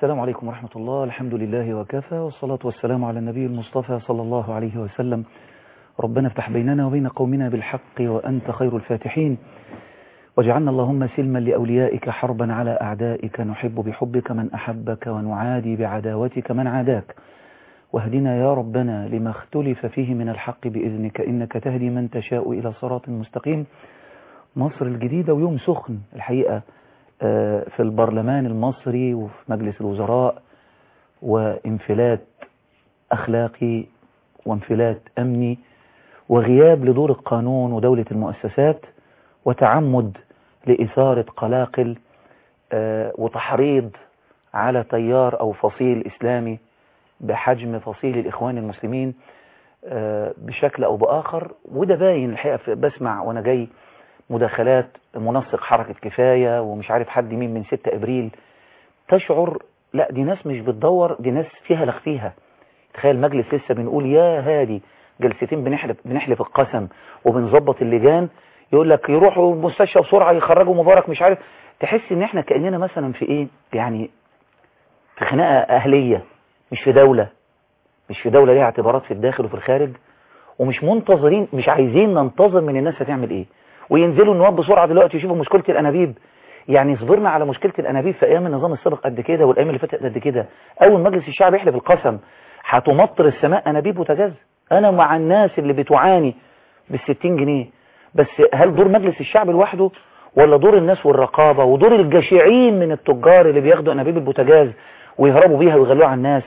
السلام عليكم ورحمة الله الحمد لله وكفى والصلاة والسلام على النبي المصطفى صلى الله عليه وسلم ربنا افتح بيننا وبين قومنا بالحق وأنت خير الفاتحين وجعلنا اللهم سلما لأوليائك حربا على أعدائك نحب بحبك من أحبك ونعادي بعداوتك من عاداك واهدنا يا ربنا لما اختلف فيه من الحق بإذنك إنك تهدي من تشاء إلى صراط مستقيم مصر الجديدة ويوم سخن الحقيقة في البرلمان المصري وفي مجلس الوزراء وانفلات أخلاقي وانفلات أمني وغياب لدور القانون ودولة المؤسسات وتعمد لإثارة قلاقل وتحريض على تيار أو فصيل إسلامي بحجم فصيل الإخوان المسلمين بشكل أو بآخر وده باين الحقيقة بسمع وأنا جاي مداخلات منسق حركة كفاية ومش عارف حد مين من 6 ابريل تشعر لا دي ناس مش بتدور دي ناس فيها لخفيها تخيل مجلس لسه بنقول يا هادي جلستين بنحلف بنحلف القسم وبنظبط اللجان يقول لك يروحوا المستشفى بسرعة يخرجوا مبارك مش عارف تحس ان احنا كأننا مثلا في ايه يعني في خناقة اهلية مش في دولة مش في دولة ليها اعتبارات في الداخل وفي الخارج ومش منتظرين مش عايزين ننتظر من الناس هتعمل ايه وينزلوا النواب بسرعة دلوقتي يشوفوا مشكلة الأنابيب يعني صبرنا على مشكلة الأنابيب في أيام النظام السابق قد كده والأيام اللي فاتت قد كده أول مجلس الشعب يحلف القسم هتمطر السماء أنابيب وتجاز أنا مع الناس اللي بتعاني بالستين جنيه بس هل دور مجلس الشعب لوحده ولا دور الناس والرقابة ودور الجشعين من التجار اللي بياخدوا أنابيب البوتاجاز ويهربوا بيها ويغلوها على الناس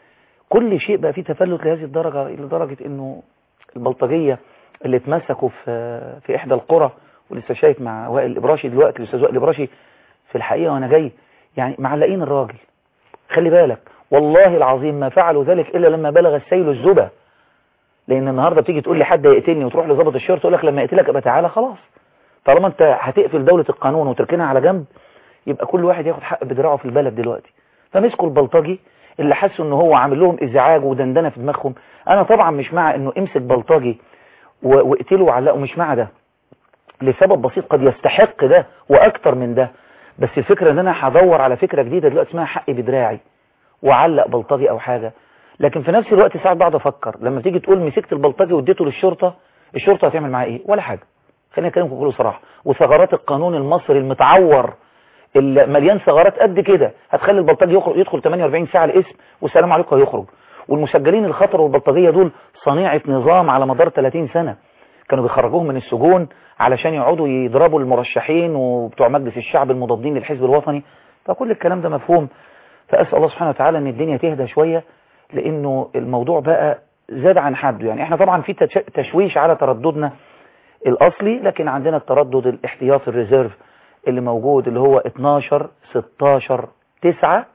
كل شيء بقى فيه تفلت لهذه الدرجة لدرجة انه البلطجية اللي اتمسكوا في في احدى القرى ولسه شايف مع وائل الابراشي دلوقتي الاستاذ وائل الابراشي في الحقيقه وانا جاي يعني معلقين الراجل خلي بالك والله العظيم ما فعلوا ذلك الا لما بلغ السيل الزبا لان النهارده بتيجي تقول لي حد يقتلني وتروح لظابط الشرطه يقول لك لما يقتلك ابقى تعالى خلاص طالما انت هتقفل دوله القانون وتركنها على جنب يبقى كل واحد ياخد حق بدراعه في البلد دلوقتي فمسكوا البلطجي اللي حسوا ان هو عامل لهم ازعاج ودندنه في دماغهم انا طبعا مش مع انه امسك بلطجي واقتله وعلقه مش مع ده لسبب بسيط قد يستحق ده واكتر من ده بس الفكرة ان انا هدور على فكرة جديدة دلوقتي اسمها حقي بدراعي وعلق بلطجي او حاجة لكن في نفس الوقت ساعات بقعد افكر لما تيجي تقول مسكت البلطجي واديته للشرطة الشرطة هتعمل معاه ايه ولا حاجة خلينا نتكلم بكل صراحة وثغرات القانون المصري المتعور اللي مليان ثغرات قد كده هتخلي البلطجي يخرج يدخل 48 ساعة الاسم والسلام عليكم هيخرج والمسجلين الخطر والبلطجية دول صنيعة نظام على مدار 30 سنة كانوا بيخرجوهم من السجون علشان يقعدوا يضربوا المرشحين وبتوع مجلس الشعب المضادين للحزب الوطني فكل الكلام ده مفهوم فأسأل الله سبحانه وتعالى ان الدنيا تهدى شوية لانه الموضوع بقى زاد عن حده يعني احنا طبعا في تشويش على ترددنا الاصلي لكن عندنا التردد الاحتياطي الريزيرف اللي موجود اللي هو 12 16 9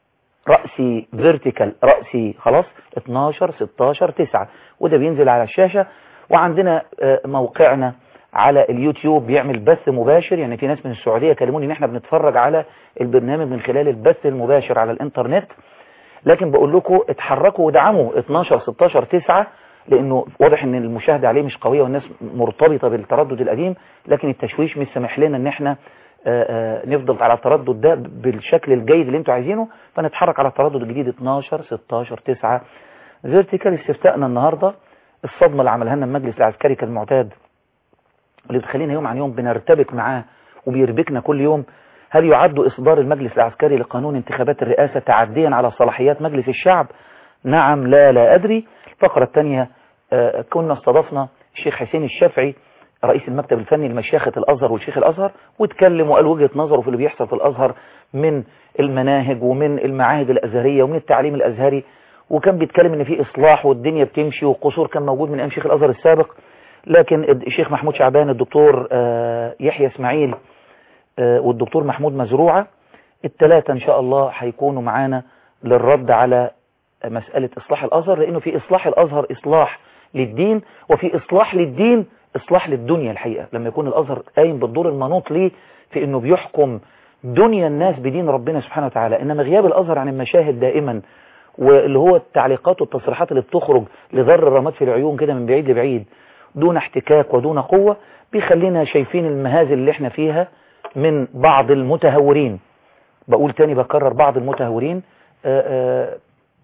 رأسي فيرتيكال رأسي خلاص 12 16 9 وده بينزل على الشاشة وعندنا موقعنا على اليوتيوب بيعمل بث مباشر يعني في ناس من السعودية كلموني ان احنا بنتفرج على البرنامج من خلال البث المباشر على الانترنت لكن بقول لكم اتحركوا ودعموا 12 16 9 لانه واضح ان المشاهدة عليه مش قوية والناس مرتبطة بالتردد القديم لكن التشويش مش سامح لنا ان احنا آآ آآ نفضل على التردد ده بالشكل الجيد اللي انتوا عايزينه فنتحرك على التردد الجديد 12 16 9 فيرتيكال استفتاءنا النهاردة الصدمة اللي عملها لنا المجلس العسكري كالمعتاد اللي بتخلينا يوم عن يوم بنرتبك معاه وبيربكنا كل يوم هل يعد إصدار المجلس العسكري لقانون انتخابات الرئاسة تعديا على صلاحيات مجلس الشعب نعم لا لا أدري الفقرة الثانية آه كنا استضفنا الشيخ حسين الشافعي رئيس المكتب الفني لمشيخة الأزهر والشيخ الأزهر واتكلم وقال وجهة نظره في اللي بيحصل في الأزهر من المناهج ومن المعاهد الأزهرية ومن التعليم الأزهري وكان بيتكلم ان في اصلاح والدنيا بتمشي والقصور كان موجود من ايام شيخ الازهر السابق لكن الشيخ محمود شعبان الدكتور يحيى اسماعيل والدكتور محمود مزروعة الثلاثة ان شاء الله هيكونوا معانا للرد على مسألة اصلاح الازهر لانه في اصلاح الازهر اصلاح للدين وفي اصلاح للدين اصلاح للدنيا الحقيقة لما يكون الازهر قايم بالدور المنوط ليه في انه بيحكم دنيا الناس بدين ربنا سبحانه وتعالى انما غياب الازهر عن المشاهد دائما واللي هو التعليقات والتصريحات اللي بتخرج لذر الرماد في العيون كده من بعيد لبعيد دون احتكاك ودون قوة بيخلينا شايفين المهازل اللي احنا فيها من بعض المتهورين بقول تاني بكرر بعض المتهورين آآ آآ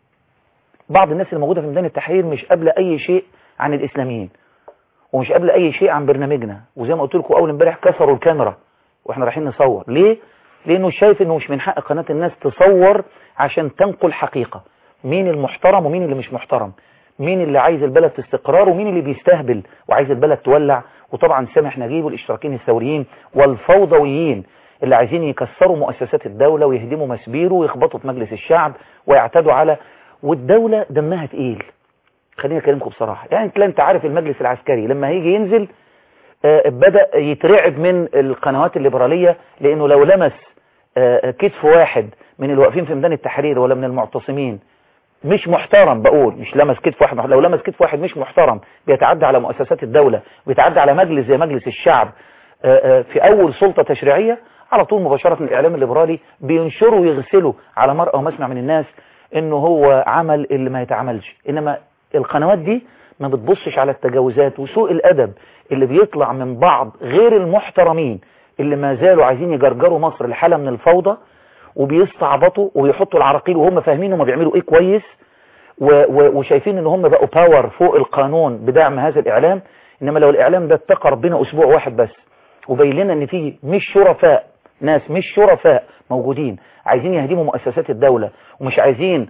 بعض الناس اللي موجودة في ميدان التحرير مش قابلة أي شيء عن الإسلاميين ومش قابلة أي شيء عن برنامجنا وزي ما قلت لكم أول امبارح كسروا الكاميرا وإحنا رايحين نصور ليه؟ لأنه شايف إنه مش من حق قناة الناس تصور عشان تنقل حقيقة مين المحترم ومين اللي مش محترم مين اللي عايز البلد في استقرار ومين اللي بيستهبل وعايز البلد تولع وطبعا سامح نجيب والاشتراكيين الثوريين والفوضويين اللي عايزين يكسروا مؤسسات الدولة ويهدموا مسبيره ويخبطوا في مجلس الشعب ويعتدوا على والدولة دمها تقيل خليني اكلمكم بصراحة يعني انت انت عارف المجلس العسكري لما هيجي ينزل آه بدأ يترعب من القنوات الليبرالية لانه لو لمس آه كتف واحد من اللي واقفين في ميدان التحرير ولا من المعتصمين مش محترم بقول مش لمس كتف واحد لو لمس كتف واحد مش محترم بيتعدى على مؤسسات الدولة بيتعدى على مجلس زي مجلس الشعب آه في اول سلطة تشريعية على طول مباشرة الاعلام الليبرالي بينشروا ويغسلوا على مرأى ومسمع من الناس انه هو عمل اللي ما يتعملش انما القنوات دي ما بتبصش على التجاوزات وسوء الادب اللي بيطلع من بعض غير المحترمين اللي ما زالوا عايزين يجرجروا مصر لحالة من الفوضى وبيستعبطوا ويحطوا العراقيل وهم فاهمين هم بيعملوا ايه كويس و و وشايفين ان هم بقوا باور فوق القانون بدعم هذا الاعلام انما لو الاعلام ده اتقى ربنا اسبوع واحد بس وبين لنا ان في مش شرفاء ناس مش شرفاء موجودين عايزين يهدموا مؤسسات الدولة ومش عايزين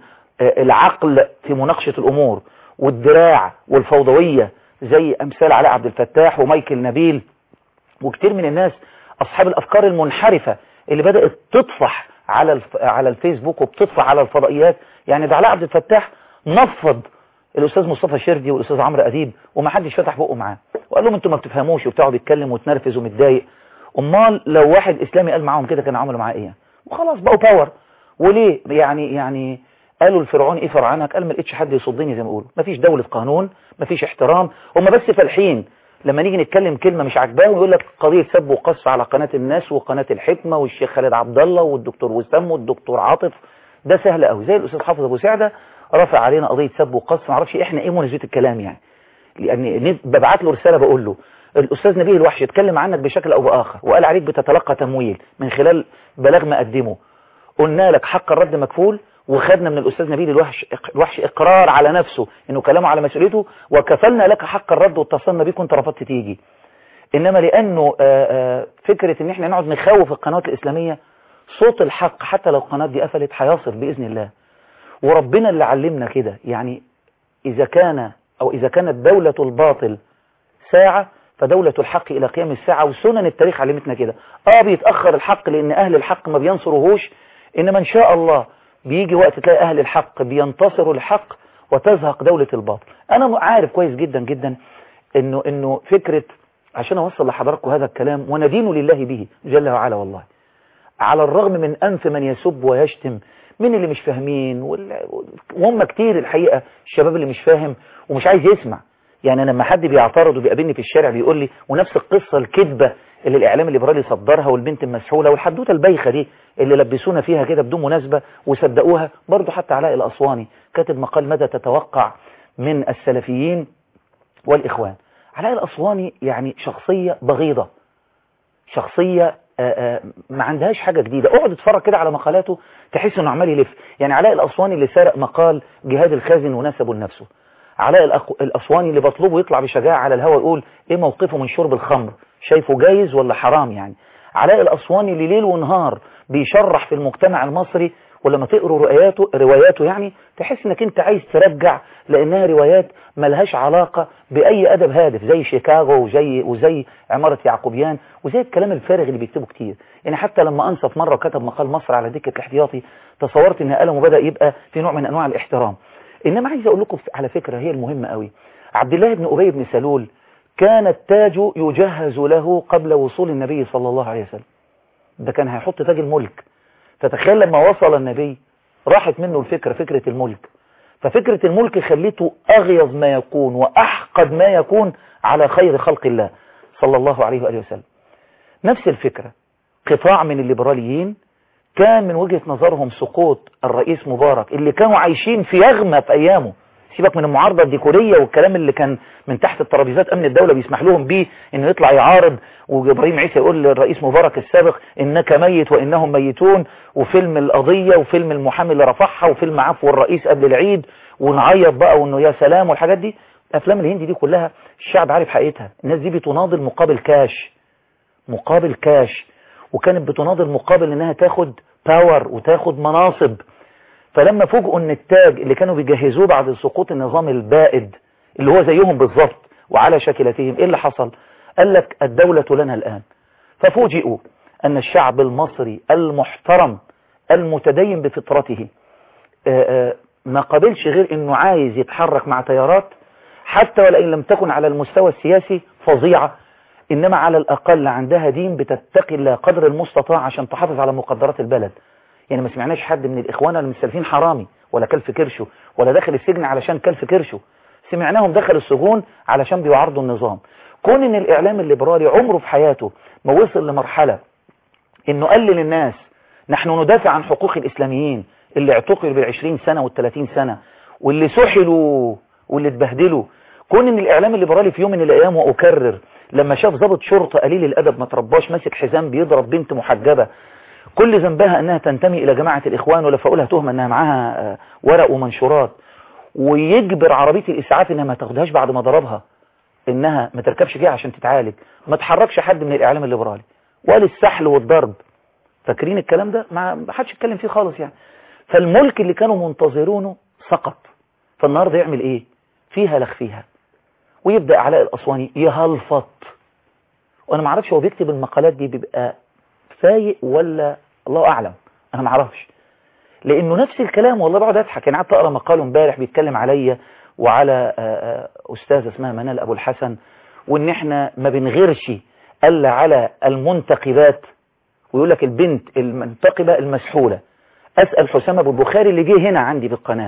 العقل في مناقشة الامور والدراع والفوضوية زي امثال علاء عبد الفتاح ومايكل نبيل وكتير من الناس اصحاب الافكار المنحرفة اللي بدأت تطفح على الف... على الفيسبوك وبتطفح على الفضائيات يعني ده علاء عبد الفتاح نفض الاستاذ مصطفى شردي والاستاذ عمرو اديب وما حدش فتح بقه معاه وقال لهم انتوا ما بتفهموش وبتقعد يتكلم وتنرفز ومتضايق امال لو واحد اسلامي قال معاهم كده كانوا عملوا معاه ايه وخلاص بقوا باور وليه يعني يعني قالوا الفرعون ايه فرعانك قال ما لقيتش حد يصدني زي ما بيقولوا مفيش دولة قانون مفيش احترام هم بس فالحين لما نيجي نتكلم كلمة مش عاجباهم يقول لك قضية سب وقصف على قناة الناس وقناة الحكمة والشيخ خالد عبد الله والدكتور وسام والدكتور عاطف ده سهل قوي زي الاستاذ حافظ ابو سعده رفع علينا قضية سب وقصف ما اعرفش احنا ايه مناسبة الكلام يعني لان ببعت له رسالة بقول له الاستاذ نبيه الوحش اتكلم عنك بشكل او باخر وقال عليك بتتلقى تمويل من خلال بلاغ ما قدمه قلنا لك حق الرد مكفول وخدنا من الأستاذ نبيل الوحش, الوحش إقرار على نفسه إنه كلامه على مسؤوليته وكفلنا لك حق الرد واتصلنا بيك وانت رفضت تيجي إنما لأنه آآ آآ فكرة إن إحنا نقعد نخوف القنوات الإسلامية صوت الحق حتى لو القناة دي قفلت هيصل بإذن الله وربنا اللي علمنا كده يعني إذا كان أو إذا كانت دولة الباطل ساعة فدولة الحق إلى قيام الساعة وسنن التاريخ علمتنا كده آه بيتأخر الحق لأن أهل الحق ما بينصروهوش إنما إن شاء الله بيجي وقت تلاقي أهل الحق بينتصروا الحق وتزهق دولة الباطل أنا عارف كويس جدا جدا إنه, إنه فكرة عشان أوصل لحضراتكم هذا الكلام وندين لله به جل وعلا والله على الرغم من أنف من يسب ويشتم من اللي مش فاهمين وهم كتير الحقيقة الشباب اللي مش فاهم ومش عايز يسمع يعني أنا لما حد بيعترض وبيقابلني في الشارع بيقول لي ونفس القصة الكذبة اللي الإعلام الليبرالي صدرها والبنت المسحولة والحدوتة البايخة دي اللي لبسونا فيها كده بدون مناسبة وصدقوها برضو حتى علاء الأسواني كاتب مقال ماذا تتوقع من السلفيين والإخوان علاء الأسواني يعني شخصية بغيضة شخصية آآ آآ ما عندهاش حاجة جديدة اقعد اتفرج كده على مقالاته تحس انه عمال يلف يعني علاء الأسواني اللي سرق مقال جهاد الخازن ونسبه لنفسه علاء الأسواني اللي بطلبه يطلع بشجاعة على الهواء يقول ايه موقفه من شرب الخمر شايفه جايز ولا حرام يعني علاء الأسواني اللي ليل ونهار بيشرح في المجتمع المصري ولما تقروا رواياته رواياته يعني تحس انك انت عايز ترجع لانها روايات ملهاش علاقة باي ادب هادف زي شيكاغو وزي وزي عمارة يعقوبيان وزي الكلام الفارغ اللي بيكتبه كتير يعني حتى لما انصف مرة وكتب مقال مصر على دكة الاحتياطي تصورت ان قلمه بدأ يبقى في نوع من انواع الاحترام انما عايز اقول لكم على فكرة هي المهمة قوي عبد الله بن ابي بن سلول كان التاج يجهز له قبل وصول النبي صلى الله عليه وسلم ده كان هيحط تاج الملك فتخيل لما وصل النبي راحت منه الفكرة فكرة الملك ففكرة الملك خليته أغيظ ما يكون وأحقد ما يكون على خير خلق الله صلى الله عليه وآله وسلم نفس الفكرة قطاع من الليبراليين كان من وجهة نظرهم سقوط الرئيس مبارك اللي كانوا عايشين في يغمى في أيامه سيبك من المعارضة الديكورية والكلام اللي كان من تحت الترابيزات امن الدولة بيسمح لهم بيه انه يطلع يعارض وابراهيم عيسى يقول للرئيس مبارك السابق انك ميت وانهم ميتون وفيلم القضية وفيلم المحامي اللي رفعها وفيلم عفو الرئيس قبل العيد ونعيط بقى وانه يا سلام والحاجات دي افلام الهندي دي كلها الشعب عارف حقيقتها الناس دي بتناضل مقابل كاش مقابل كاش وكانت بتناضل مقابل انها تاخد باور وتاخد مناصب فلما فوجئوا ان التاج اللي كانوا بيجهزوه بعد سقوط النظام البائد اللي هو زيهم بالظبط وعلى شكلتهم ايه اللي حصل قال لك الدولة لنا الان ففوجئوا ان الشعب المصري المحترم المتدين بفطرته آآ آآ ما قبلش غير انه عايز يتحرك مع تيارات حتى ولئن لم تكن على المستوى السياسي فظيعة انما على الاقل عندها دين بتتقي الله قدر المستطاع عشان تحافظ على مقدرات البلد يعني ما سمعناش حد من الاخوان المسلفين حرامي ولا كلف كرشه ولا داخل السجن علشان كلف كرشه سمعناهم دخل السجون علشان بيعارضوا النظام كون ان الاعلام الليبرالي عمره في حياته ما وصل لمرحلة انه قال للناس نحن ندافع عن حقوق الاسلاميين اللي اعتقلوا بالعشرين سنة والثلاثين سنة واللي سحلوا واللي اتبهدلوا كون ان الاعلام الليبرالي في يوم من الايام واكرر لما شاف ضابط شرطة قليل الادب ما ترباش ماسك حزام بيضرب بنت محجبة كل ذنبها انها تنتمي الى جماعة الاخوان ولا فاقولها تهمة انها معاها ورق ومنشورات ويجبر عربية الاسعاف انها ما تاخدهاش بعد ما ضربها انها ما تركبش فيها عشان تتعالج ما تحركش حد من الاعلام الليبرالي ولا السحل والضرب فاكرين الكلام ده ما حدش يتكلم فيه خالص يعني فالملك اللي كانوا منتظرونه سقط فالنهارده يعمل ايه فيها لخ فيها ويبدأ علاء الأسواني يهلفط وانا ما اعرفش هو بيكتب المقالات دي بيبقى فايق ولا الله اعلم انا ما اعرفش لانه نفس الكلام والله بقعد اضحك انا قعدت اقرا مقاله امبارح بيتكلم عليا وعلى استاذه اسمها منال ابو الحسن وان احنا ما بنغيرش الا على المنتقبات ويقول لك البنت المنتقبه المسحوله اسال حسام ابو البخاري اللي جه هنا عندي في القناه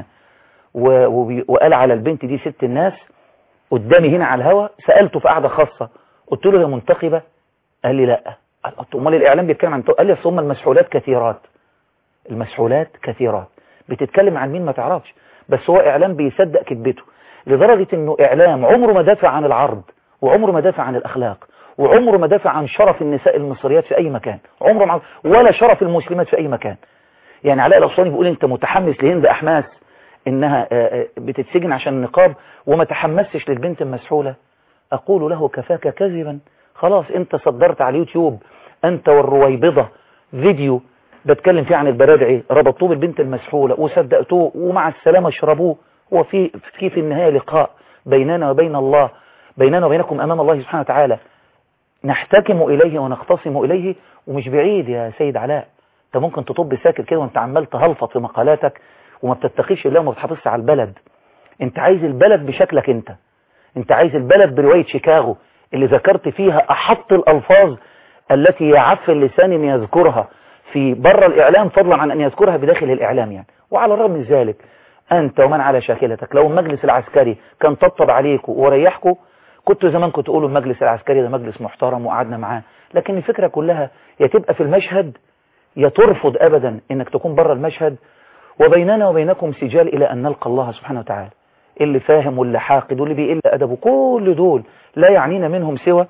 وقال على البنت دي ست الناس قدامي هنا على الهوا سالته في قعده خاصه قلت له هي منتقبه قال لي لا قلت امال الاعلام بيتكلم عن قال لي ثم المسحولات كثيرات المسحولات كثيرات بتتكلم عن مين ما تعرفش بس هو اعلام بيصدق كذبته لدرجة انه اعلام عمره ما دافع عن العرض وعمره ما دافع عن الاخلاق وعمره ما دافع عن شرف النساء المصريات في اي مكان عمره ما ولا شرف المسلمات في اي مكان يعني علاء الاسواني بيقول انت متحمس لهند احماس انها بتتسجن عشان النقاب وما تحمسش للبنت المسحولة اقول له كفاك كذبا خلاص انت صدرت على اليوتيوب انت والرويبضة فيديو بتكلم فيه عن البرادعي ربطوه بالبنت المسحولة وصدقتوه ومع السلامة اشربوه وفي في في النهاية لقاء بيننا وبين الله بيننا وبينكم أمام الله سبحانه وتعالى نحتكم إليه ونختصم إليه ومش بعيد يا سيد علاء انت ممكن تطب ساكت كده وانت عمال تهلفط في مقالاتك وما بتتقيش الله وما بتحافظش على البلد انت عايز البلد بشكلك انت انت عايز البلد برواية شيكاغو اللي ذكرت فيها أحط الألفاظ التي يعف اللسان أن يذكرها في بره الإعلام فضلا عن أن يذكرها بداخل الإعلام يعني وعلى الرغم من ذلك أنت ومن على شاكلتك لو المجلس العسكري كان طبطب عليكم وريحكم كنتوا زمان كنتوا تقولوا المجلس العسكري ده مجلس محترم وقعدنا معاه لكن الفكرة كلها يا تبقى في المشهد يا ترفض أبدا أنك تكون بره المشهد وبيننا وبينكم سجال إلى أن نلقى الله سبحانه وتعالى اللي فاهم واللي حاقد واللي بيقل أدبه كل دول لا يعنينا منهم سوى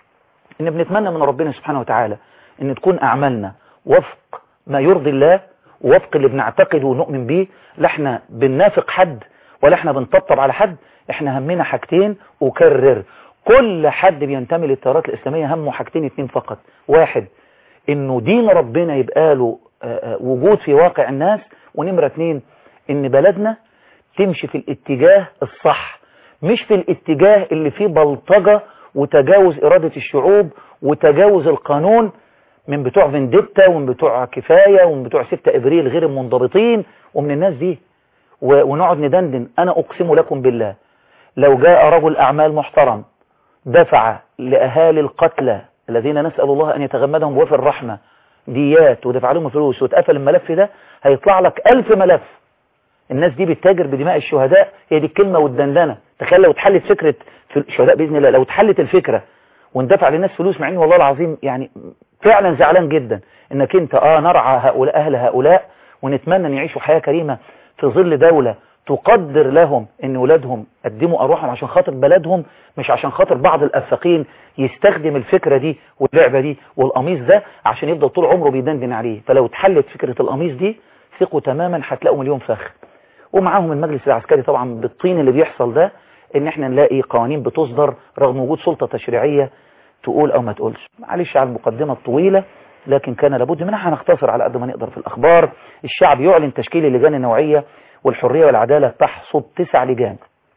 ان بنتمنى من ربنا سبحانه وتعالى ان تكون اعمالنا وفق ما يرضي الله ووفق اللي بنعتقده ونؤمن بيه لا احنا بننافق حد ولا احنا بنطبطب على حد احنا همنا حاجتين وكرر كل حد بينتمي للتيارات الاسلامية همه حاجتين اتنين فقط واحد انه دين ربنا يبقى له وجود في واقع الناس ونمرة اتنين ان بلدنا تمشي في الاتجاه الصح مش في الاتجاه اللي فيه بلطجة وتجاوز إرادة الشعوب وتجاوز القانون من بتوع فينديتا ومن بتوع كفاية ومن بتوع 6 إبريل غير المنضبطين ومن الناس دي ونقعد ندندن أنا أقسم لكم بالله لو جاء رجل أعمال محترم دفع لأهالي القتلى الذين نسأل الله أن يتغمدهم بوفر الرحمة ديات ودفع لهم فلوس واتقفل الملف ده هيطلع لك ألف ملف الناس دي بتتاجر بدماء الشهداء هي دي الكلمة والدندنة تخيل لو اتحلت فكرة في الشهداء بإذن الله لو اتحلت الفكرة واندفع للناس فلوس مع ان والله العظيم يعني فعلا زعلان جدا انك انت اه نرعى هؤلاء اهل هؤلاء ونتمنى ان يعيشوا حياة كريمة في ظل دولة تقدر لهم ان ولادهم قدموا ارواحهم عشان خاطر بلدهم مش عشان خاطر بعض الافاقين يستخدم الفكرة دي واللعبة دي والقميص ده عشان يفضل طول عمره بيدندن عليه فلو اتحلت فكرة القميص دي ثقوا تماما هتلاقوا مليون فخ ومعاهم المجلس العسكري طبعا بالطين اللي بيحصل ده ان احنا نلاقي قوانين بتصدر رغم وجود سلطة تشريعية تقول او ما تقولش معلش على المقدمة الطويلة لكن كان لابد منها هنختصر على قد ما نقدر في الاخبار الشعب يعلن تشكيل اللجان النوعية والحرية والعدالة تحصد تسع لجان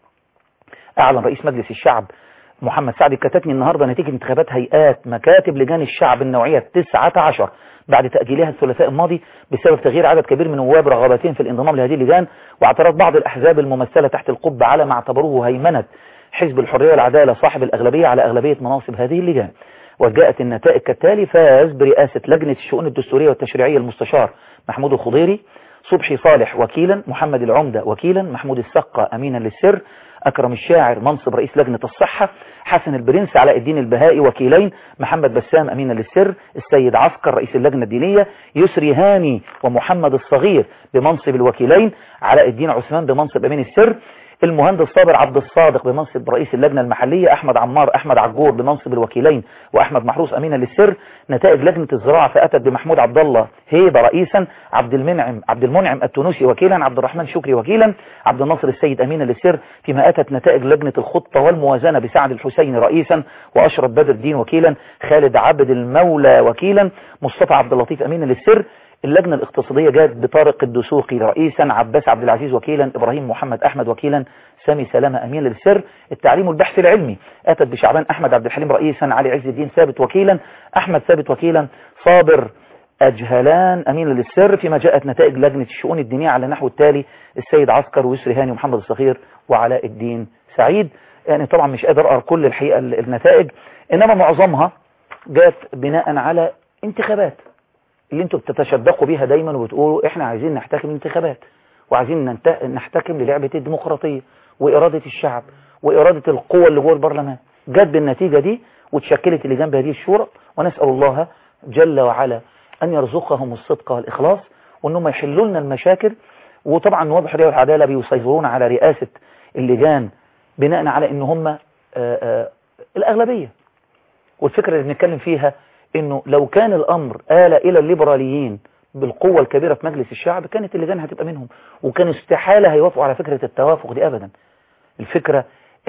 اعلن رئيس مجلس الشعب محمد سعد الكتاتني النهاردة نتيجة انتخابات هيئات مكاتب لجان الشعب النوعية التسعة عشر بعد تأجيلها الثلاثاء الماضي بسبب تغيير عدد كبير من نواب رغبتهم في الانضمام لهذه اللجان واعتراض بعض الأحزاب الممثلة تحت القبة على ما اعتبروه هيمنة حزب الحرية والعدالة صاحب الأغلبية على أغلبية مناصب هذه اللجان وجاءت النتائج كالتالي فاز برئاسة لجنة الشؤون الدستورية والتشريعية المستشار محمود الخضيري صبحي صالح وكيلا محمد العمدة وكيلا محمود السقة أمينا للسر أكرم الشاعر منصب رئيس لجنة الصحة حسن البرنس علاء الدين البهائي وكيلين محمد بسام أمينا للسر السيد عسكر رئيس اللجنة الدينية يسري هاني ومحمد الصغير بمنصب الوكيلين علاء الدين عثمان بمنصب أمين السر المهندس صابر عبد الصادق بمنصب رئيس اللجنة المحلية أحمد عمار أحمد عجور بمنصب الوكيلين وأحمد محروس أمينا للسر نتائج لجنة الزراعة فأتت بمحمود عبد الله هيبة رئيسا عبد المنعم عبد المنعم التونسي وكيلا عبد الرحمن شكري وكيلا عبد الناصر السيد أمينا للسر فيما أتت نتائج لجنة الخطة والموازنة بسعد الحسين رئيسا وأشرف بدر الدين وكيلا خالد عبد المولى وكيلا مصطفى عبد اللطيف أمينا للسر اللجنة الاقتصادية جاءت بطارق الدسوقي رئيسا عباس عبد العزيز وكيلا إبراهيم محمد أحمد وكيلا سامي سلامة أمين للسر التعليم والبحث العلمي أتت بشعبان أحمد عبد الحليم رئيسا علي عز الدين ثابت وكيلا أحمد ثابت وكيلا صابر أجهلان أمين للسر فيما جاءت نتائج لجنة الشؤون الدينية على النحو التالي السيد عسكر ويسري هاني ومحمد الصغير وعلاء الدين سعيد يعني طبعا مش قادر أقرأ كل الحقيقة النتائج إنما معظمها جاءت بناء على انتخابات اللي انتوا بتتشدقوا بيها دايما وبتقولوا احنا عايزين نحتكم الانتخابات وعايزين نحتكم للعبة الديمقراطية وإرادة الشعب وإرادة القوة اللي جوه البرلمان جت بالنتيجة دي وتشكلت اللجان بهذه الشورى ونسأل الله جل وعلا أن يرزقهم الصدق والإخلاص وأنهم يحلوا لنا المشاكل وطبعا نواب الحرية والعدالة بيسيطرون على رئاسة اللجان بناء على أن هم الأغلبية والفكرة اللي بنتكلم فيها انه لو كان الامر آل الى الليبراليين بالقوة الكبيرة في مجلس الشعب كانت اللجان هتبقى منهم وكان استحالة هيوافقوا على فكرة التوافق دي ابدا الفكرة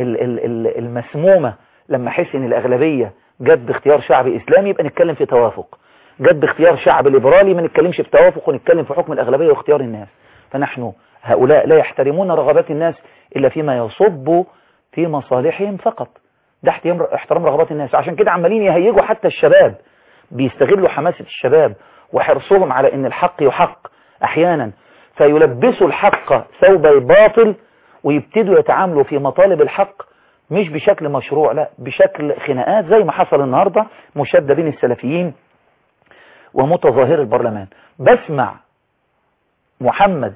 المسمومة لما حس ان الاغلبية جت باختيار شعب اسلامي يبقى نتكلم في توافق جت باختيار شعب ليبرالي ما نتكلمش في توافق ونتكلم في حكم الاغلبية واختيار الناس فنحن هؤلاء لا يحترمون رغبات الناس الا فيما يصب في مصالحهم فقط ده احترام رغبات الناس عشان كده عمالين يهيجوا حتى الشباب بيستغلوا حماسة الشباب وحرصهم على ان الحق يحق احيانا فيلبسوا الحق ثوب الباطل ويبتدوا يتعاملوا في مطالب الحق مش بشكل مشروع لا بشكل خناقات زي ما حصل النهاردة مشادة بين السلفيين ومتظاهر البرلمان بسمع محمد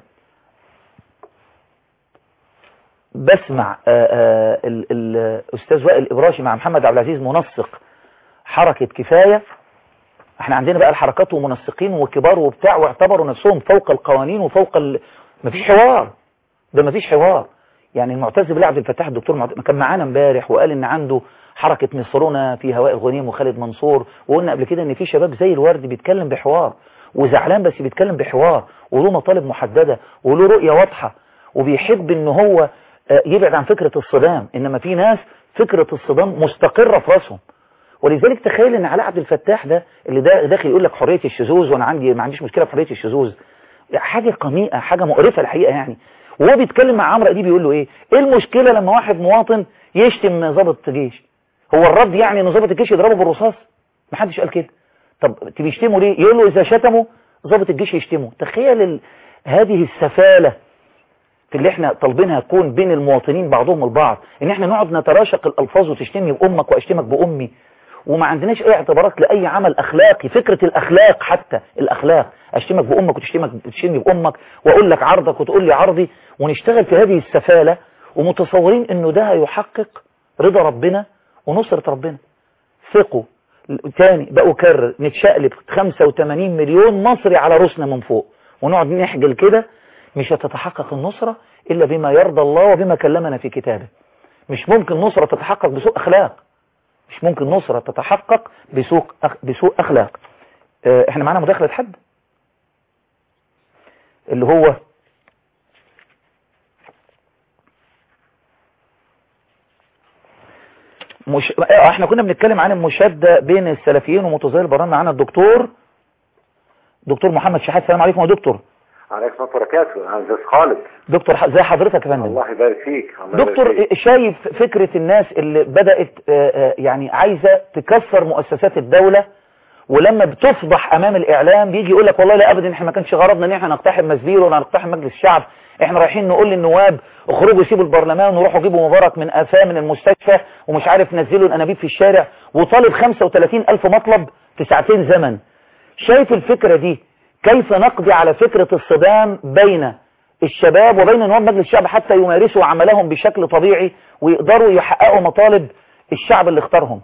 بسمع الأستاذ وائل الإبراشي مع محمد عبد العزيز منسق حركة كفاية احنا عندنا بقى الحركات ومنسقين وكبار وبتاع واعتبروا نفسهم فوق القوانين وفوق ال... مفيش حوار ده مفيش حوار يعني المعتز بالله عبد الفتاح الدكتور معتز كان معانا امبارح وقال ان عنده حركة مصرنا في هواء الغنيم وخالد منصور وقلنا قبل كده ان في شباب زي الورد بيتكلم بحوار وزعلان بس بيتكلم بحوار وله مطالب محددة وله رؤية واضحة وبيحب ان هو يبعد عن فكرة الصدام انما في ناس فكرة الصدام مستقرة في راسهم ولذلك تخيل ان علاء عبد الفتاح ده اللي ده داخل يقول لك حرية الشذوذ وانا عندي ما عنديش مشكلة في حرية الشذوذ حاجة قميئة حاجة مقرفة الحقيقة يعني وهو بيتكلم مع عمرو اديب بيقول له ايه ايه المشكلة لما واحد مواطن يشتم ضابط جيش هو الرد يعني ان ضابط الجيش يضربه بالرصاص ما حدش قال كده طب بيشتموا ليه يقول له اذا شتموا ضابط الجيش يشتمه تخيل ال... هذه السفالة في اللي احنا طالبينها تكون بين المواطنين بعضهم البعض ان احنا نقعد نتراشق الالفاظ وتشتمني بامك واشتمك بامي وما عندناش اي اعتبارات لاي عمل اخلاقي فكرة الاخلاق حتى الاخلاق اشتمك بامك وتشتمك تشتمني بامك واقول لك عرضك وتقول لي عرضي ونشتغل في هذه السفالة ومتصورين انه ده هيحقق رضا ربنا ونصرة ربنا ثقوا تاني بأكرر نتشقلب 85 مليون مصري على رسنا من فوق ونقعد نحجل كده مش هتتحقق النصرة إلا بما يرضى الله وبما كلمنا في كتابه مش ممكن نصرة تتحقق بسوء أخلاق مش ممكن نصرة تتحقق بسوء أخ... بسوء أخلاق اه احنا معانا مداخلة حد اللي هو مش... احنا كنا بنتكلم عن المشادة بين السلفيين ومتظاهر البرلمان معانا الدكتور دكتور محمد شحات السلام عليكم يا دكتور عليكم السلام وبركاته انا زي خالد دكتور زي حضرتك يا فندم الله يبارك فيك الله دكتور يبارك فيك. شايف فكرة الناس اللي بدأت يعني عايزة تكسر مؤسسات الدولة ولما بتفضح امام الاعلام بيجي يقول لك والله لا ابدا احنا ما كانش غرضنا ان احنا نقتحم مسبير ولا نقتحم مجلس الشعب احنا رايحين نقول للنواب اخرجوا سيبوا البرلمان وروحوا جيبوا مبارك من قفاه من المستشفى ومش عارف نزلوا الانابيب في الشارع وطالب 35 الف مطلب في ساعتين زمن شايف الفكرة دي كيف نقضي على فكرة الصدام بين الشباب وبين نواب مجلس الشعب حتى يمارسوا عملهم بشكل طبيعي ويقدروا يحققوا مطالب الشعب اللي اختارهم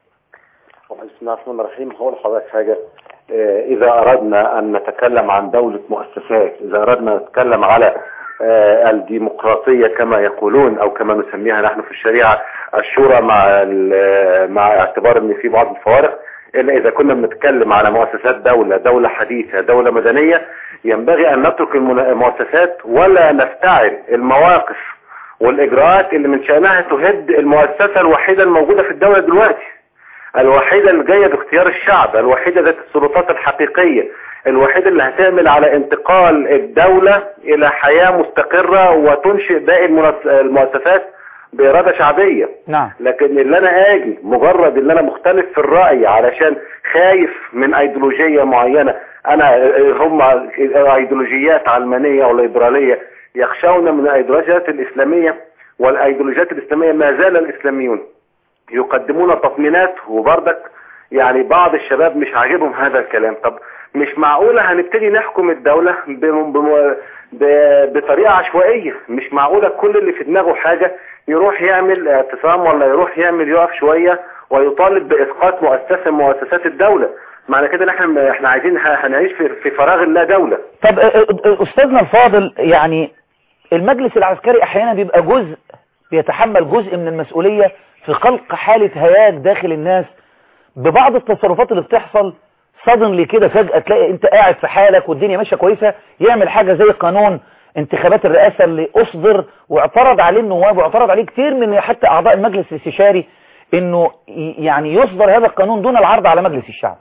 بسم الله الرحمن الرحيم هقول لحضرتك حاجة آه، إذا أردنا أن نتكلم عن دولة مؤسسات إذا أردنا نتكلم على آه، الديمقراطية كما يقولون أو كما نسميها نحن في الشريعة الشورى مع ال- مع اعتبار أن في بعض الفوارق إلا إذا كنا بنتكلم على مؤسسات دولة دولة حديثة دولة مدنية ينبغي أن نترك المنا- المؤسسات ولا نفتعل المواقف والإجراءات اللي من شأنها تهد المؤسسة الوحيدة الموجودة في الدولة دلوقتي الوحيدة اللي جاية باختيار الشعب الوحيدة ذات السلطات الحقيقية الوحيدة اللي هتعمل على انتقال الدولة الى حياة مستقرة وتنشئ باقي المنس- المؤسسات بإرادة شعبية نعم لكن اللي انا اجي مجرد ان انا مختلف في الرأي علشان خايف من ايديولوجية معينة انا هم ايديولوجيات علمانية وليبرالية يخشون من الايديولوجيات الاسلامية والايديولوجيات الاسلامية ما زال الاسلاميون يقدمون تطمينات وبرضك يعني بعض الشباب مش عاجبهم هذا الكلام طب مش معقولة هنبتدي نحكم الدولة بم- بم- ب- بطريقة عشوائية مش معقولة كل اللي في دماغه حاجة يروح يعمل اعتصام ولا يروح يعمل يقف شوية ويطالب بإسقاط مؤسسة من مؤسسات الدولة معنى كده ان احنا احنا عايزين ه- هنعيش في في فراغ لا دولة طب اه، اه، استاذنا الفاضل يعني المجلس العسكري احيانا بيبقى جزء بيتحمل جزء من المسؤولية في خلق حالة هياج داخل الناس ببعض التصرفات اللي بتحصل صدن كده فجأة تلاقي انت قاعد في حالك والدنيا ماشية كويسة يعمل حاجة زي قانون انتخابات الرئاسة اللي اصدر واعترض عليه النواب واعترض عليه كتير من حتى اعضاء المجلس الاستشاري انه ي- يعني يصدر هذا القانون دون العرض على مجلس الشعب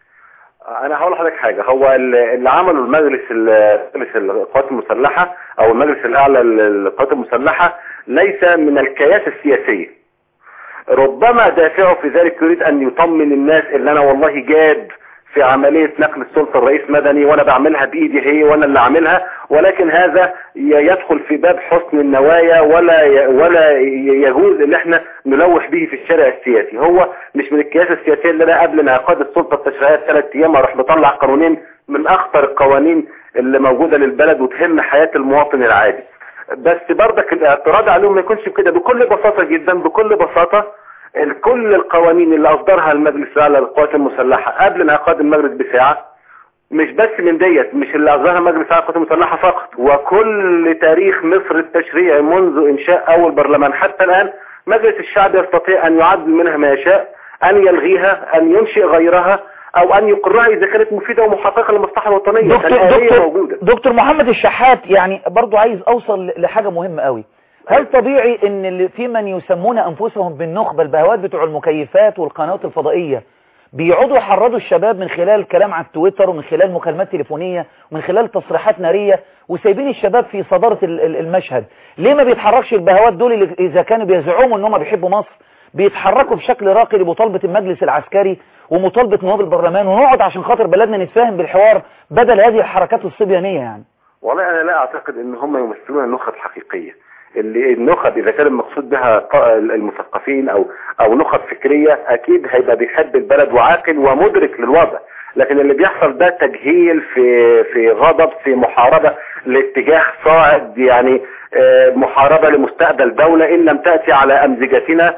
انا هقول لحضرتك حاجه هو ال- اللي عمله المجلس ال- مجلس القوات المسلحه او المجلس الاعلى للقوات المسلحه ليس من الكياسه السياسيه ربما دافعه في ذلك يريد ان يطمن الناس ان انا والله جاد في عملية نقل السلطة الرئيس مدني وانا بعملها بايدي هي وانا اللي عاملها ولكن هذا ي- يدخل في باب حسن النوايا ولا ي- ولا ي- يجوز ان احنا نلوح به في الشارع السياسي هو مش من الكياسة السياسية اللي انا قبل انعقاد السلطة التشريعية ثلاث ايام اروح مطلع قانونين من اخطر القوانين اللي موجودة للبلد وتهم حياة المواطن العادي بس برضك الاعتراض عليهم ما يكونش كده بكل بساطة جدا بكل بساطة ال- كل القوانين اللي اصدرها المجلس الاعلى للقوات المسلحة قبل انعقاد المجلس بساعة مش بس من ديت مش اللي اصدرها المجلس الاعلى للقوات المسلحة فقط وكل تاريخ مصر التشريعي منذ انشاء اول برلمان حتى الان مجلس الشعب يستطيع ان يعدل منها ما يشاء ان يلغيها ان ينشئ غيرها او ان يقرها اذا كانت مفيدة ومحققة للمصلحة الوطنية دكتور فالآلية دكتور موجودة دكتور محمد الشحات يعني برضو عايز اوصل لحاجة مهمة قوي هل طبيعي ان اللي في من يسمون انفسهم بالنخبة البهوات بتوع المكيفات والقنوات الفضائية بيقعدوا يحرضوا الشباب من خلال كلام على التويتر ومن خلال مكالمات تليفونية ومن خلال تصريحات نارية وسايبين الشباب في صدارة ال- ال- المشهد ليه ما بيتحركش البهوات دول اللي اذا كانوا بيزعموا ان هم بيحبوا مصر بيتحركوا بشكل راقي لمطالبة المجلس العسكري ومطالبة نواب البرلمان ونقعد عشان خاطر بلدنا نتفاهم بالحوار بدل هذه الحركات الصبيانية يعني والله انا لا اعتقد ان هم يمثلون النخب الحقيقية اللي النخب اذا كان المقصود بها ط- المثقفين او او نخب فكرية اكيد هيبقى بيحب البلد وعاقل ومدرك للوضع لكن اللي بيحصل ده تجهيل في في غضب في محاربة لاتجاه صاعد يعني آه، محاربة لمستقبل دولة ان لم تأتي على امزجتنا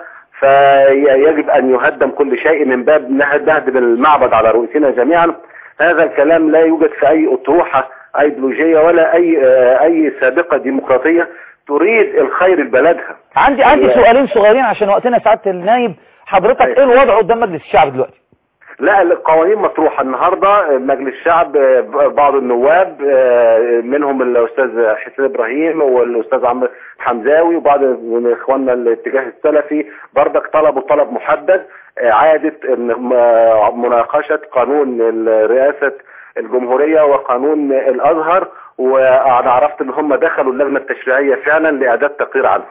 فيجب ان يهدم كل شيء من باب نه- نهدم المعبد على رؤوسنا جميعا هذا الكلام لا يوجد في اي اطروحة ايديولوجيه ولا اي آه، اي سابقه ديمقراطيه تريد الخير لبلدها عندي عندي هي- سؤالين صغيرين عشان وقتنا سعاده النايب حضرتك أيوة. ايه الوضع قدام مجلس الشعب دلوقتي لا القوانين مطروحة النهاردة مجلس الشعب بعض النواب منهم الأستاذ حسين إبراهيم والأستاذ عمرو حمزاوي وبعض من إخواننا الاتجاه السلفي بردك طلبوا طلب محدد إعادة مناقشة قانون رئاسة الجمهورية وقانون الأزهر وأنا عرفت إن هم دخلوا اللجنة التشريعية فعلا لإعداد تقرير عنه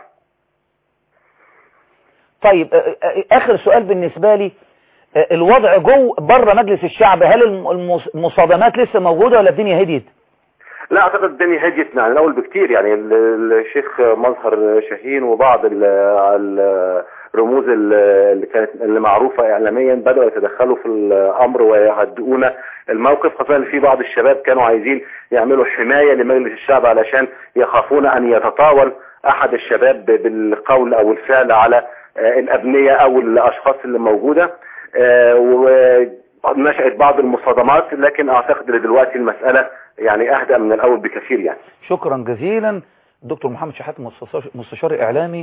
طيب آه، آه، اخر سؤال بالنسبه لي آه، الوضع جو بره مجلس الشعب هل الم- المص- المصادمات لسه موجوده ولا الدنيا هديت لا اعتقد الدنيا هديت عن الاول بكتير يعني ال- ال- الشيخ مظهر شاهين وبعض ال- ال- الرموز ال- اللي كانت اللي معروفه اعلاميا بداوا يتدخلوا في الامر ويهدئون الموقف خاصه ان في بعض الشباب كانوا عايزين يعملوا حمايه لمجلس الشعب علشان يخافون ان يتطاول احد الشباب بالقول او الفعل على آه، الابنيه او الاشخاص اللي موجوده آه، ونشأت بعض المصادمات لكن اعتقد ان دلوقتي المساله يعني اهدأ من الاول بكثير يعني شكرا جزيلا الدكتور محمد شحات مستشار, مستشار اعلامي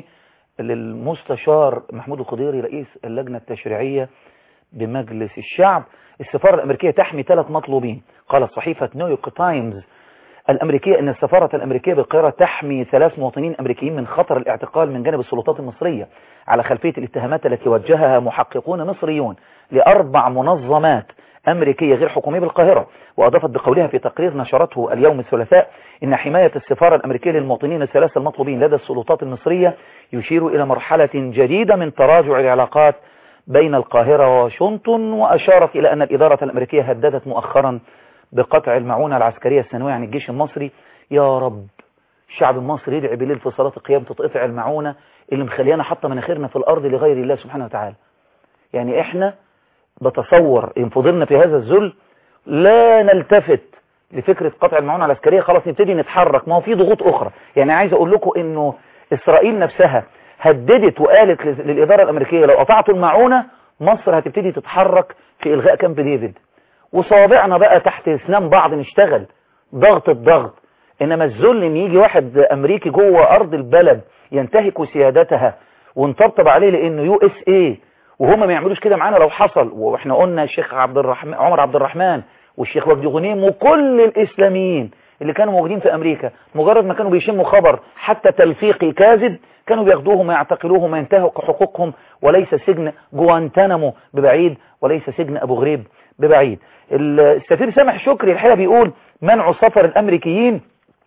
للمستشار محمود الخضيري رئيس اللجنه التشريعيه بمجلس الشعب السفاره الامريكيه تحمي ثلاث مطلوبين قالت صحيفه نيويورك تايمز الأمريكية أن السفارة الأمريكية بالقاهرة تحمي ثلاث مواطنين أمريكيين من خطر الاعتقال من جانب السلطات المصرية على خلفية الاتهامات التي وجهها محققون مصريون لأربع منظمات أمريكية غير حكومية بالقاهرة وأضافت بقولها في تقرير نشرته اليوم الثلاثاء إن حماية السفارة الأمريكية للمواطنين الثلاثة المطلوبين لدى السلطات المصرية يشير إلى مرحلة جديدة من تراجع العلاقات بين القاهرة وواشنطن وأشارت إلى أن الإدارة الأمريكية هددت مؤخرا بقطع المعونة العسكرية السنوية عن الجيش المصري يا رب الشعب المصري يدعي بالليل في صلاة القيام تتقطع المعونة اللي مخليانا حاطة مناخيرنا في الأرض لغير الله سبحانه وتعالى يعني احنا بتصور ان فضلنا في هذا الذل لا نلتفت لفكرة قطع المعونة العسكرية خلاص نبتدي نتحرك ما هو في ضغوط أخرى يعني عايز أقول لكم إنه إسرائيل نفسها هددت وقالت لل- للإدارة الأمريكية لو قطعتوا المعونة مصر هتبتدي تتحرك في إلغاء كامب ديفيد وصوابعنا بقى تحت اسنان بعض نشتغل ضغط الضغط انما الذل ان يجي واحد امريكي جوه ارض البلد ينتهك سيادتها ونطبطب عليه لانه يو اس اي وهم ما يعملوش كده معانا لو حصل واحنا قلنا الشيخ عبد الرحمن عمر عبد الرحمن والشيخ وجدي غنيم وكل الاسلاميين اللي كانوا موجودين في امريكا مجرد ما كانوا بيشموا خبر حتى تلفيقي كاذب كانوا بياخدوهم ويعتقلوهم وينتهكوا حقوقهم وليس سجن جوانتانامو ببعيد وليس سجن ابو غريب ببعيد السفير سامح شكري الحقيقه بيقول منع سفر الامريكيين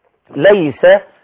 ليس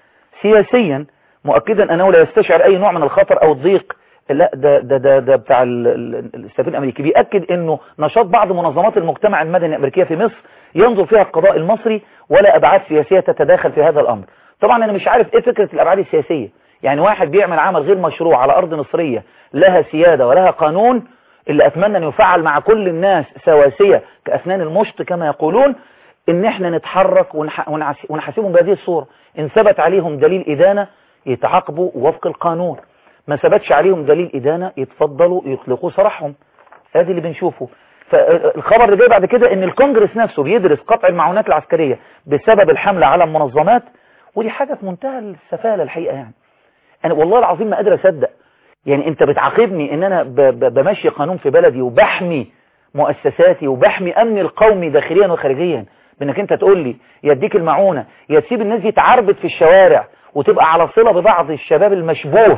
سياسيا مؤكدا انه لا يستشعر اي نوع من الخطر او الضيق لا ده ده ده, ده بتاع ال- ال- السفير الامريكي بياكد انه نشاط بعض منظمات المجتمع المدني الامريكيه في مصر ينظر فيها القضاء المصري ولا ابعاد سياسيه تتداخل في هذا الامر طبعا انا مش عارف ايه فكره الابعاد السياسيه يعني واحد بيعمل عمل غير مشروع على ارض مصريه لها سياده ولها قانون اللي اتمنى ان يفعل مع كل الناس سواسيه كاسنان المشط كما يقولون ان احنا نتحرك ونح- ونعس- ونحاسبهم بهذه الصورة ان ثبت عليهم دليل ادانة يتعاقبوا وفق القانون ما ثبتش عليهم دليل ادانة يتفضلوا يطلقوا سراحهم ادي اللي بنشوفه فالخبر اللي جاي بعد كده ان الكونجرس نفسه بيدرس قطع المعونات العسكرية بسبب الحملة على المنظمات ودي حاجة في منتهى السفالة الحقيقة يعني انا والله العظيم ما قادر اصدق يعني انت بتعاقبني ان انا ب- ب- بمشي قانون في بلدي وبحمي مؤسساتي وبحمي امني القومي داخليا وخارجيا بانك انت تقول لي يديك المعونة يا تسيب الناس دي تعربد في الشوارع وتبقى على صلة ببعض الشباب المشبوه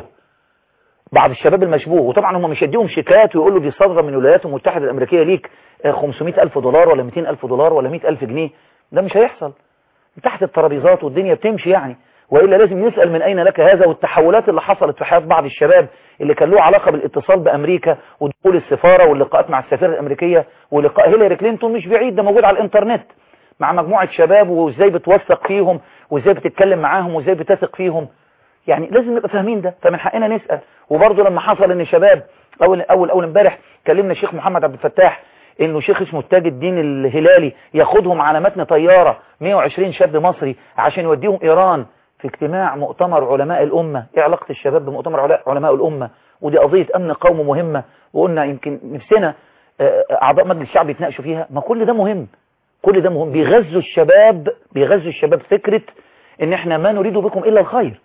بعض الشباب المشبوه وطبعا هم مش يديهم شيكات ويقولوا دي صادرة من الولايات المتحدة الامريكية ليك آه، 500 الف دولار ولا 200 الف دولار ولا 100 الف جنيه ده مش هيحصل تحت الترابيزات والدنيا بتمشي يعني وإلا لازم نسأل من أين لك هذا والتحولات اللي حصلت في حياة بعض الشباب اللي كان له علاقة بالاتصال بأمريكا ودخول السفارة واللقاءات مع السفيرة الأمريكية ولقاء هيلاري كلينتون مش بعيد ده موجود على الإنترنت مع مجموعة شباب وإزاي بتوثق فيهم وإزاي بتتكلم معاهم وإزاي بتثق فيهم يعني لازم نبقى فاهمين ده فمن حقنا نسأل وبرضه لما حصل ان شباب اول اول اول امبارح كلمنا الشيخ محمد عبد الفتاح انه شيخ اسمه التاج الدين الهلالي ياخدهم على متن طيارة 120 شاب مصري عشان يوديهم ايران في اجتماع مؤتمر علماء الامة ايه علاقة الشباب بمؤتمر علا- علماء الامة ودي قضية امن قومي مهمة وقلنا يمكن نفسنا آه، اعضاء مجلس الشعب يتناقشوا فيها ما كل ده مهم كل ده مهم بيغذوا الشباب بيغذوا الشباب فكرة ان احنا ما نريد بكم الا الخير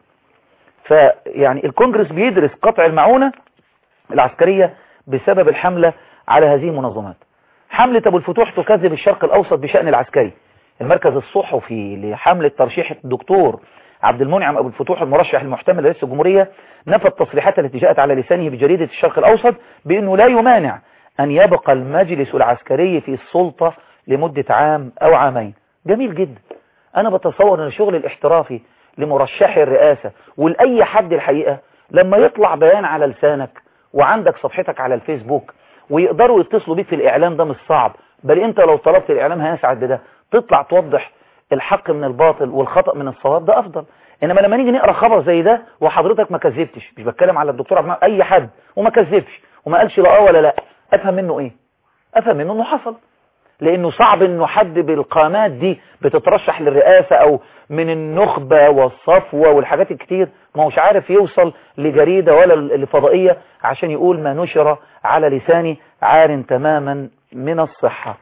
فيعني الكونجرس بيدرس قطع المعونة العسكرية بسبب الحملة على هذه المنظمات حملة ابو الفتوح تكذب الشرق الاوسط بشأن العسكري المركز الصحفي لحملة ترشيح الدكتور عبد المنعم ابو الفتوح المرشح المحتمل لرئيس الجمهورية نفى التصريحات التي جاءت على لسانه بجريدة الشرق الاوسط بانه لا يمانع ان يبقى المجلس العسكري في السلطة لمدة عام او عامين جميل جدا انا بتصور ان الشغل الاحترافي لمرشحي الرئاسة ولأي حد الحقيقة لما يطلع بيان على لسانك وعندك صفحتك على الفيسبوك ويقدروا يتصلوا بيك في الإعلام ده مش صعب بل انت لو طلبت الإعلام هيسعد بده تطلع توضح الحق من الباطل والخطأ من الصواب ده أفضل إنما لما نيجي نقرأ خبر زي ده وحضرتك ما كذبتش مش بتكلم على الدكتور عبد المنعم، أي حد وما كذبش وما قالش لا اه ولا لا أفهم منه إيه أفهم منه إنه حصل لانه صعب انه حد بالقامات دي بتترشح للرئاسة او من النخبة والصفوة والحاجات الكتير ما هوش عارف يوصل لجريدة ولا لفضائية عشان يقول ما نشر على لساني عار تماما من الصحة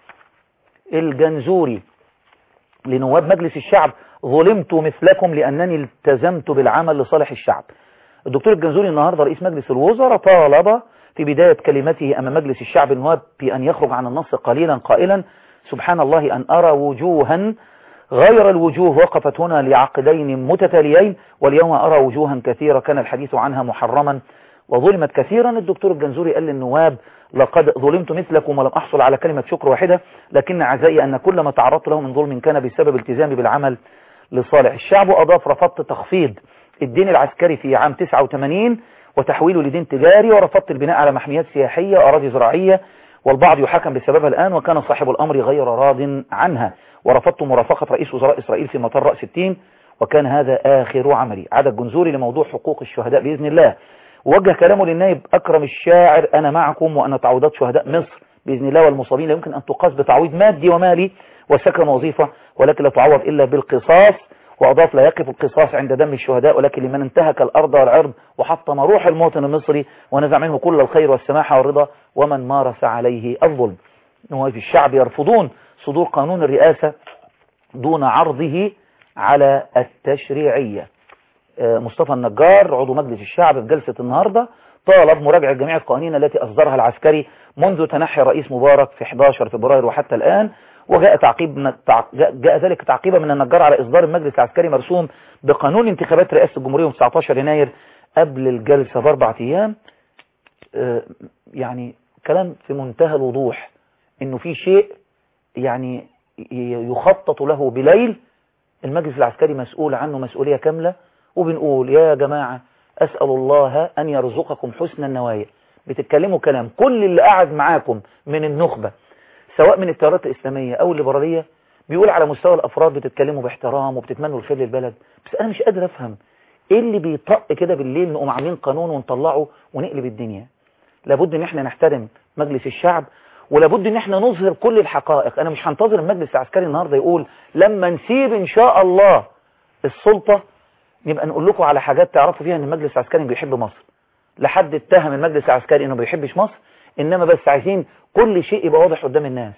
الجنزوري لنواب مجلس الشعب ظلمت مثلكم لأنني التزمت بالعمل لصالح الشعب الدكتور الجنزوري النهاردة رئيس مجلس الوزراء طالب في بداية كلمته أمام مجلس الشعب النواب بأن يخرج عن النص قليلا قائلا سبحان الله أن أرى وجوها غير الوجوه وقفت هنا لعقدين متتاليين واليوم أرى وجوها كثيرة كان الحديث عنها محرما وظلمت كثيرا الدكتور الجنزوري قال للنواب لقد ظلمت مثلكم ولم أحصل على كلمة شكر واحدة لكن عزائي أن كل ما تعرضت له من ظلم كان بسبب التزامي بالعمل لصالح الشعب وأضاف رفضت تخفيض الدين العسكري في عام 89 وتحويله لدين تجاري ورفضت البناء على محميات سياحية وأراضي زراعية والبعض يحكم بسببها الآن وكان صاحب الأمر غير راض عنها ورفضت مرافقة رئيس وزراء إسرائيل في مطار رأس التين وكان هذا آخر عملي عاد الجنزوري لموضوع حقوق الشهداء بإذن الله ووجه كلامه للنائب أكرم الشاعر أنا معكم وأنا تعويضات شهداء مصر بإذن الله والمصابين لا يمكن أن تقاس بتعويض مادي ومالي وسكن وظيفة ولكن لا تعوض إلا بالقصاص وأضاف لا يقف القصاص عند دم الشهداء ولكن لمن انتهك الأرض والعرض وحطم روح المواطن المصري ونزع منه كل الخير والسماحة والرضا ومن مارس عليه الظلم نواب الشعب يرفضون صدور قانون الرئاسة دون عرضه على التشريعية مصطفى النجار عضو مجلس الشعب في جلسة النهاردة طالب مراجعة جميع القوانين التي أصدرها العسكري منذ تنحي الرئيس مبارك في 11 فبراير وحتى الآن وجاء تعقيب جاء ذلك تعقيبا من النجار على إصدار المجلس العسكري مرسوم بقانون انتخابات رئاسة الجمهورية يوم 19 يناير قبل الجلسة بأربع أيام يعني كلام في منتهى الوضوح إنه في شيء يعني يخطط له بليل المجلس العسكري مسؤول عنه مسؤولية كاملة وبنقول يا جماعة أسأل الله أن يرزقكم حسن النوايا بتتكلموا كلام كل اللي قاعد معاكم من النخبة سواء من التيارات الإسلامية أو الليبرالية بيقول على مستوى الأفراد بتتكلموا باحترام وبتتمنوا الخير للبلد بس أنا مش قادر أفهم إيه اللي بيطق كده بالليل نقوم عاملين قانون ونطلعه ونقلب الدنيا لابد إن احنا نحترم مجلس الشعب ولابد ان احنا نظهر كل الحقائق انا مش هنتظر المجلس العسكري النهارده يقول لما نسيب ان شاء الله السلطة نبقى نقول لكم على حاجات تعرفوا فيها ان المجلس العسكري بيحب مصر لحد اتهم المجلس العسكري انه بيحبش مصر انما بس عايزين كل شيء يبقى واضح قدام الناس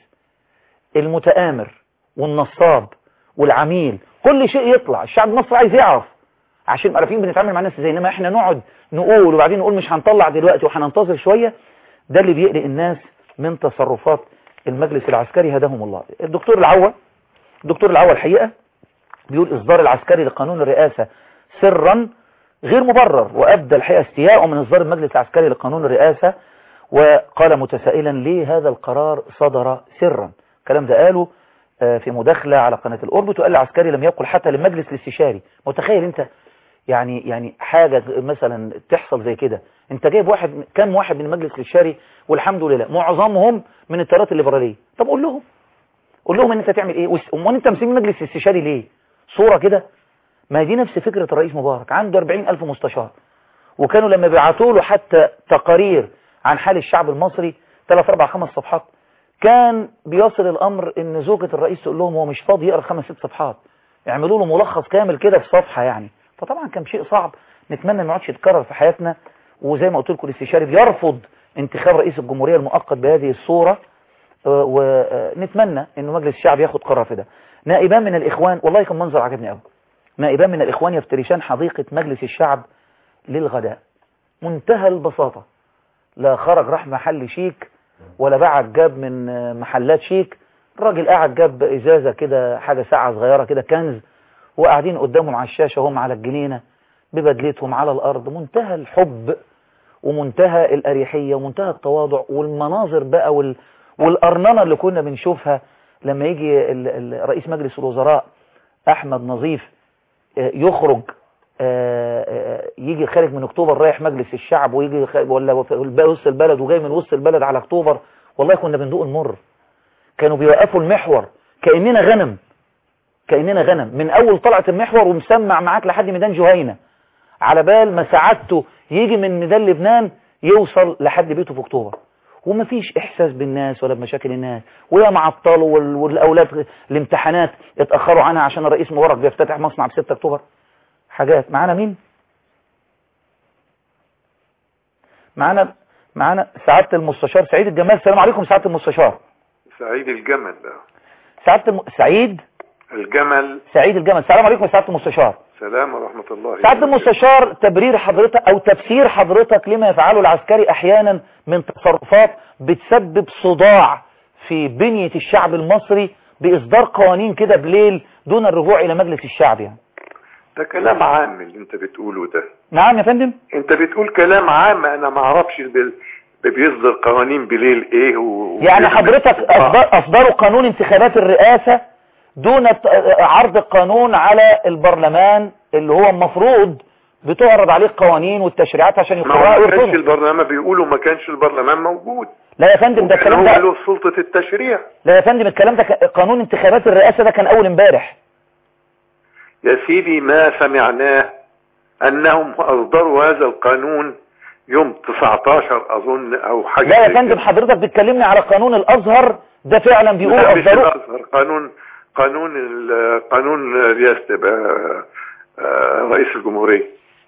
المتآمر والنصاب والعميل كل شيء يطلع الشعب المصري عايز يعرف عشان عارفين بنتعامل مع الناس ازاي انما احنا نقعد نقول وبعدين نقول مش هنطلع دلوقتي وهننتظر شوية ده اللي بيقلق الناس من تصرفات المجلس العسكري هداهم الله الدكتور العوى الدكتور العوى الحقيقة بيقول إصدار العسكري لقانون الرئاسة سرا غير مبرر وأبدى الحقيقة استياءه من إصدار المجلس العسكري لقانون الرئاسة وقال متسائلا ليه هذا القرار صدر سرا الكلام ده قاله في مداخلة على قناة الأوربت وقال العسكري لم يقل حتى للمجلس الاستشاري متخيل انت يعني يعني حاجة مثلا تحصل زي كده انت جايب واحد كم واحد من المجلس الاستشاري والحمد لله معظمهم من التيارات الليبراليه طب قول لهم قول لهم ان انت تعمل ايه امال انت مسمي مجلس استشاري ليه صورة كده ما دي نفس فكرة الرئيس مبارك عنده 40 ألف مستشار وكانوا لما بيبعتوا له حتى تقارير عن حال الشعب المصري 3 4 5 صفحات كان بيصل الأمر ان زوجة الرئيس تقول لهم هو مش فاضي يقرأ خمس ست صفحات يعملوا له ملخص كامل كده في صفحة يعني فطبعا كان شيء صعب نتمنى ما يقعدش يتكرر في حياتنا وزي ما قلت لكم الاستشاري بيرفض انتخاب رئيس الجمهورية المؤقت بهذه الصورة ونتمنى انه مجلس الشعب ياخد قرار في ده نائبان من الاخوان والله كان منظر عجبني قوي نائبان من الاخوان يفترشان حديقة مجلس الشعب للغداء منتهى البساطة لا خرج راح محل شيك ولا باعك جاب من محلات شيك الراجل قاعد جاب ازازة كده حاجة ساعة صغيرة كده كنز وقاعدين قدامهم على الشاشة هم على الجنينة ببدلتهم على الارض منتهى الحب ومنتهى الاريحية ومنتهى التواضع والمناظر بقى وال... والارننة اللي كنا بنشوفها لما يجي ال... ال... رئيس مجلس الوزراء احمد نظيف يخرج يجي خارج من اكتوبر رايح مجلس الشعب ويجي ولا وسط البلد وجاي من وسط البلد على اكتوبر والله كنا بندوق المر كانوا بيوقفوا المحور كأننا غنم كأننا غنم من اول طلعة المحور ومسمع معاك لحد ميدان جهينة على بال ما سعادته يجي من ميدان لبنان يوصل لحد بيته في اكتوبر ومفيش احساس بالناس ولا بمشاكل الناس ويا معطلوا والاولاد الامتحانات اتاخروا عنها عشان الرئيس مبارك بيفتتح مصنع ب 6 اكتوبر حاجات معانا مين معانا معانا سعاده المستشار سعيد الجمال السلام عليكم سعاده المستشار سعيد الجمل سعاده الم... سعيد الجمل سعيد الجمل السلام عليكم سعاده المستشار سلام ورحمة الله سعاده المستشار تبرير حضرتك او تفسير حضرتك لما يفعله العسكري احيانا من تصرفات بتسبب صداع في بنية الشعب المصري باصدار قوانين كده بليل دون الرجوع الى مجلس الشعب يعني ده كلام عام اللي انت بتقوله ده نعم يا فندم انت بتقول كلام عام انا ما اعرفش بال... بيصدر قوانين بليل ايه و... يعني حضرتك أصدر... اصدروا قانون انتخابات الرئاسة دون عرض القانون على البرلمان اللي هو المفروض بتعرض عليه القوانين والتشريعات عشان يقرأها ما كانش البرلمان بيقولوا ما كانش البرلمان موجود لا يا فندم ده الكلام ده له سلطة التشريع لا يا فندم الكلام ده قانون انتخابات الرئاسة ده كان اول امبارح يا سيدي ما سمعناه انهم اصدروا هذا القانون يوم 19 اظن او حاجة لا يا فندم حضرتك بتكلمني على قانون الازهر ده فعلا بيقولوا لا مش الازهر قانون قانون قانون رئاسة رئيس الجمهورية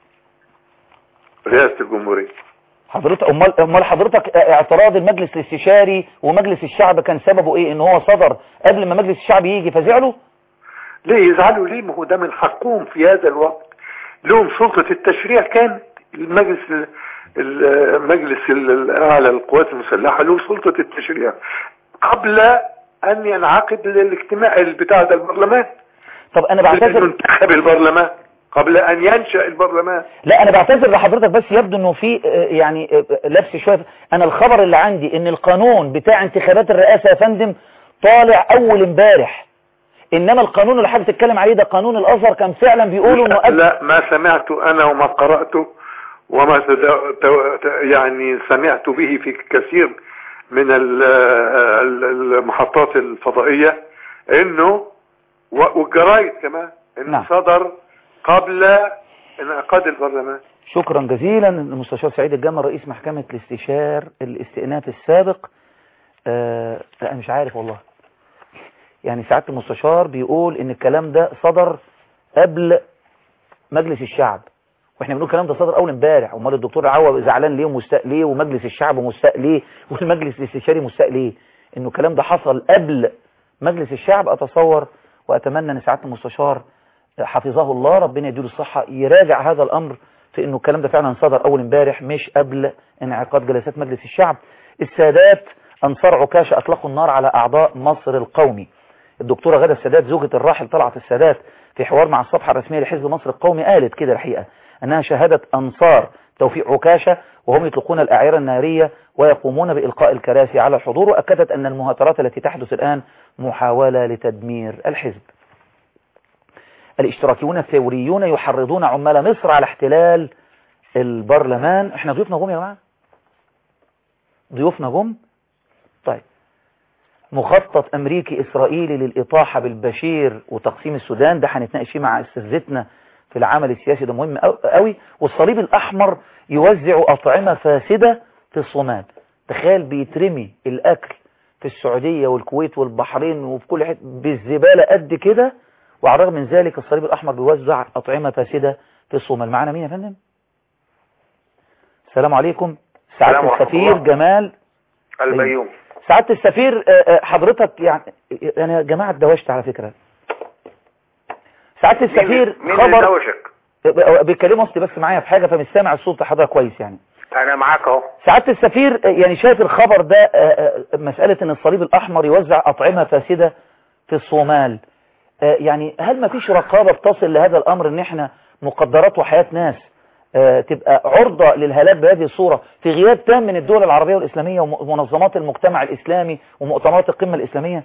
رئاسة الجمهورية حضرتك امال امال حضرتك اعتراض المجلس الاستشاري ومجلس الشعب كان سببه ايه ان هو صدر قبل ما مجلس الشعب يجي فزعلوا ليه يزعلوا ليه ما هو ده من حقهم في هذا الوقت لهم سلطة التشريع كان المجلس المجلس الاعلى للقوات المسلحة له سلطة التشريع قبل ان ينعقد الاجتماع بتاع ده البرلمان طب انا بعتذر ينتخب البرلمان قبل ان ينشأ البرلمان لا انا بعتذر لحضرتك بس يبدو انه في يعني لبس شوية انا الخبر اللي عندي ان القانون بتاع انتخابات الرئاسة يا فندم طالع اول امبارح انما القانون اللي حضرتك بتتكلم عليه ده قانون الازهر كان فعلا بيقولوا انه لا ما سمعته انا وما قرأته وما يعني سمعت به في كثير من المحطات الفضائية انه والجرايد كمان انه نعم. صدر قبل انعقاد البرلمان شكرا جزيلا المستشار سعيد الجمل رئيس محكمة الاستشار الاستئناف السابق آه انا مش عارف والله يعني سعادة المستشار بيقول ان الكلام ده صدر قبل مجلس الشعب واحنا بنقول الكلام ده صدر اول امبارح امال الدكتور عوض زعلان ليه ومستاء ليه ومجلس الشعب مستاء ليه والمجلس الاستشاري مستاء ليه انه الكلام ده حصل قبل مجلس الشعب اتصور واتمنى ان سعاده المستشار حفظه الله ربنا يديله الصحه يراجع هذا الامر في انه الكلام ده فعلا صدر اول امبارح مش قبل انعقاد جلسات مجلس الشعب السادات انصار عكاشه اطلقوا النار على اعضاء مصر القومي الدكتوره غاده السادات زوجة الراحل طلعت السادات في حوار مع الصفحه الرسميه لحزب مصر القومي قالت كده الحقيقه أنها شهدت أنصار توفيق عكاشة وهم يطلقون الأعيرة النارية ويقومون بإلقاء الكراسي على الحضور وأكدت أن المهاترات التي تحدث الآن محاولة لتدمير الحزب الاشتراكيون الثوريون يحرضون عمال مصر على احتلال البرلمان احنا ضيوفنا جم يا جماعة ضيوفنا جم طيب مخطط أمريكي إسرائيلي للإطاحة بالبشير وتقسيم السودان ده هنتناقش فيه مع أستاذتنا في العمل السياسي ده مهم قوي والصليب الأحمر يوزع أطعمة فاسدة في الصومال تخيل بيترمي الأكل في السعودية والكويت والبحرين وفي كل حته بالزبالة قد كده وعلى الرغم من ذلك الصليب الأحمر بيوزع أطعمة فاسدة في الصومال معنا مين يا فندم السلام عليكم سعادة السفير جمال البيوم سعادة السفير آه، آه، حضرتك يعني يعني يا جماعة دوشت على فكرة سعادة السفير مين اللي خبر دوشك آه، بيتكلموا اصلي بس معايا في حاجة فمش سامع الصوت حضرتك كويس يعني انا معاك اهو سعادة السفير آه، يعني شايف الخبر ده آه، آه، مسألة ان الصليب الاحمر يوزع اطعمة فاسدة في الصومال آه، يعني هل ما فيش رقابة بتصل لهذا الامر ان احنا مقدرات وحياة ناس آه، تبقى عرضة للهلاك بهذه الصورة في غياب تام من الدول العربية والإسلامية ومنظمات المجتمع الإسلامي ومؤتمرات القمة الإسلامية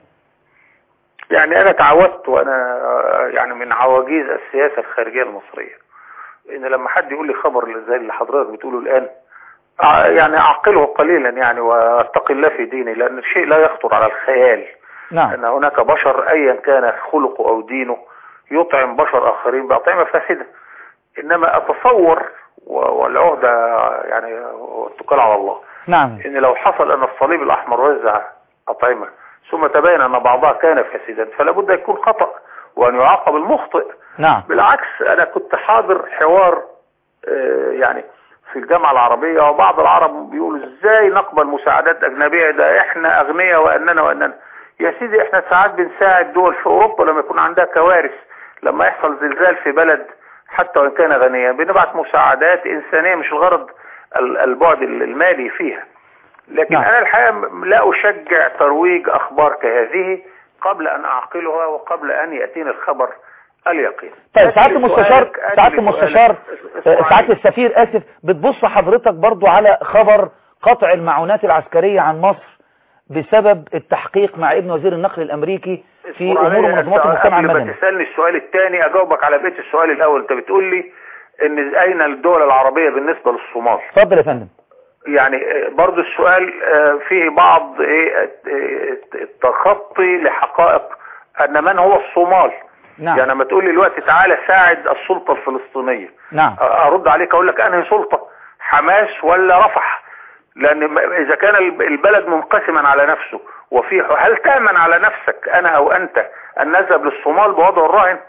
يعني انا تعودت وانا آه، يعني من عواجيز السياسة الخارجية المصرية ان لما حد يقول لي خبر زي اللي حضرتك بتقوله الان ع- يعني اعقله قليلا يعني واتقي الله في ديني لان الشيء لا يخطر على الخيال نعم ان هناك بشر ايا كان خلقه او دينه يطعم بشر اخرين باطعمه فاسده انما اتصور و- والعهده يعني اتكال على الله نعم ان لو حصل ان الصليب الاحمر وزع اطعمه ثم تبين ان بعضها كان فاسدا فلا بد يكون خطا وان يعاقب المخطئ نعم بالعكس انا كنت حاضر حوار آه، يعني في الجامعة العربية وبعض العرب بيقولوا ازاي نقبل مساعدات اجنبية ده احنا اغنياء واننا واننا يا سيدي احنا ساعات بنساعد دول في اوروبا لما يكون عندها كوارث لما يحصل زلزال في بلد حتى وان كان غنيا بنبعت مساعدات انسانية مش الغرض ال- البعد المالي فيها لكن نعم. انا الحقيقة م- لا اشجع ترويج اخبار كهذه قبل ان اعقلها وقبل ان يأتيني الخبر اليقين طيب سعادة أجل المستشار سؤالك- أجل سعادة المستشار سؤالك. آه، اسمعني. سعادة السفير آسف بتبص حضرتك برضو على خبر قطع المعونات العسكرية عن مصر بسبب التحقيق مع ابن وزير النقل الأمريكي في اصبر أمور عليا، منظمات أنت المجتمع قبل ما المدني تسألني السؤال الثاني اجاوبك على بيت السؤال الاول انت بتقول لي ان اين الدول العربية بالنسبة للصومال اتفضل يا فندم يعني آه، برضو السؤال آه، فيه بعض إيه، آه، التخطي لحقائق ان من هو الصومال نعم يعني لما تقول لي دلوقتي تعالى ساعد السلطة الفلسطينية نعم ارد عليك اقول لك انهي سلطة حماس ولا رفح لان م- اذا كان الب- البلد منقسما على نفسه وفي هل تأمن على نفسك انا او انت ان نذهب للصومال بوضع الراهن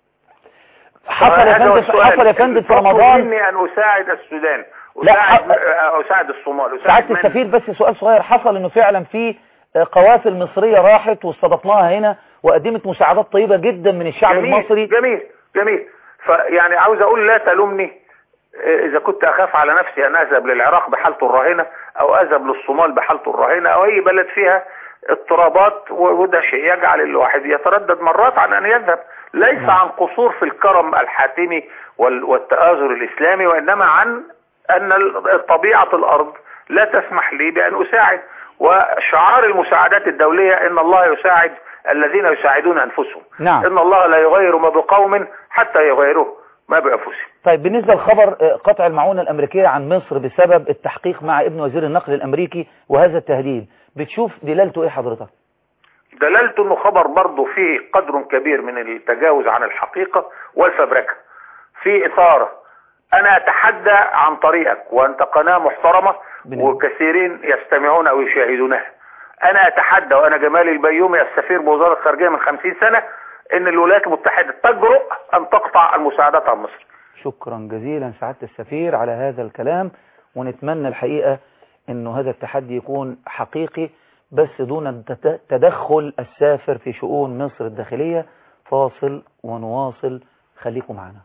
حصل يا هذا هو فندم السؤال. حصل يا فندم في المطلوب رمضان مني ان اساعد السودان لا، اساعد حق- اساعد الصومال اساعد سعادة من؟ السفير بس سؤال صغير حصل انه فعلا في آه، قوافل مصرية راحت واستضفناها هنا وقدمت مساعدات طيبة جدا من الشعب جميل المصري جميل جميل فيعني عاوز اقول لا تلومني آه، اذا كنت اخاف على نفسي ان اذهب للعراق بحالته الراهنه او اذهب للصومال بحالته الراهنه او اي بلد فيها اضطرابات و- وده شيء يجعل الواحد يتردد مرات عن ان يذهب ليس نعم. عن قصور في الكرم الحاتمي وال- والتآزر الاسلامي وانما عن ان ال- طبيعه الارض لا تسمح لي بان اساعد وشعار المساعدات الدوليه ان الله يساعد الذين يساعدون انفسهم نعم ان الله لا يغير ما بقوم حتى يغيروا ما بانفسهم طيب بالنسبة لخبر آه، قطع المعونة الأمريكية عن مصر بسبب التحقيق مع ابن وزير النقل الأمريكي وهذا التهديد بتشوف دلالته إيه حضرتك دلالته انه خبر برضه فيه قدر كبير من التجاوز عن الحقيقة والفبركة في اثارة انا اتحدى عن طريقك وانت قناة محترمة بنعم. وكثيرين يستمعون او يشاهدونها انا اتحدى وانا جمال البيومي السفير بوزارة الخارجية من خمسين سنة ان الولايات المتحدة تجرؤ ان تقطع المساعدات عن مصر شكرا جزيلا سعادة السفير على هذا الكلام ونتمنى الحقيقة انه هذا التحدي يكون حقيقي بس دون التت- تدخل السافر في شؤون مصر الداخلية فاصل ونواصل خليكم معنا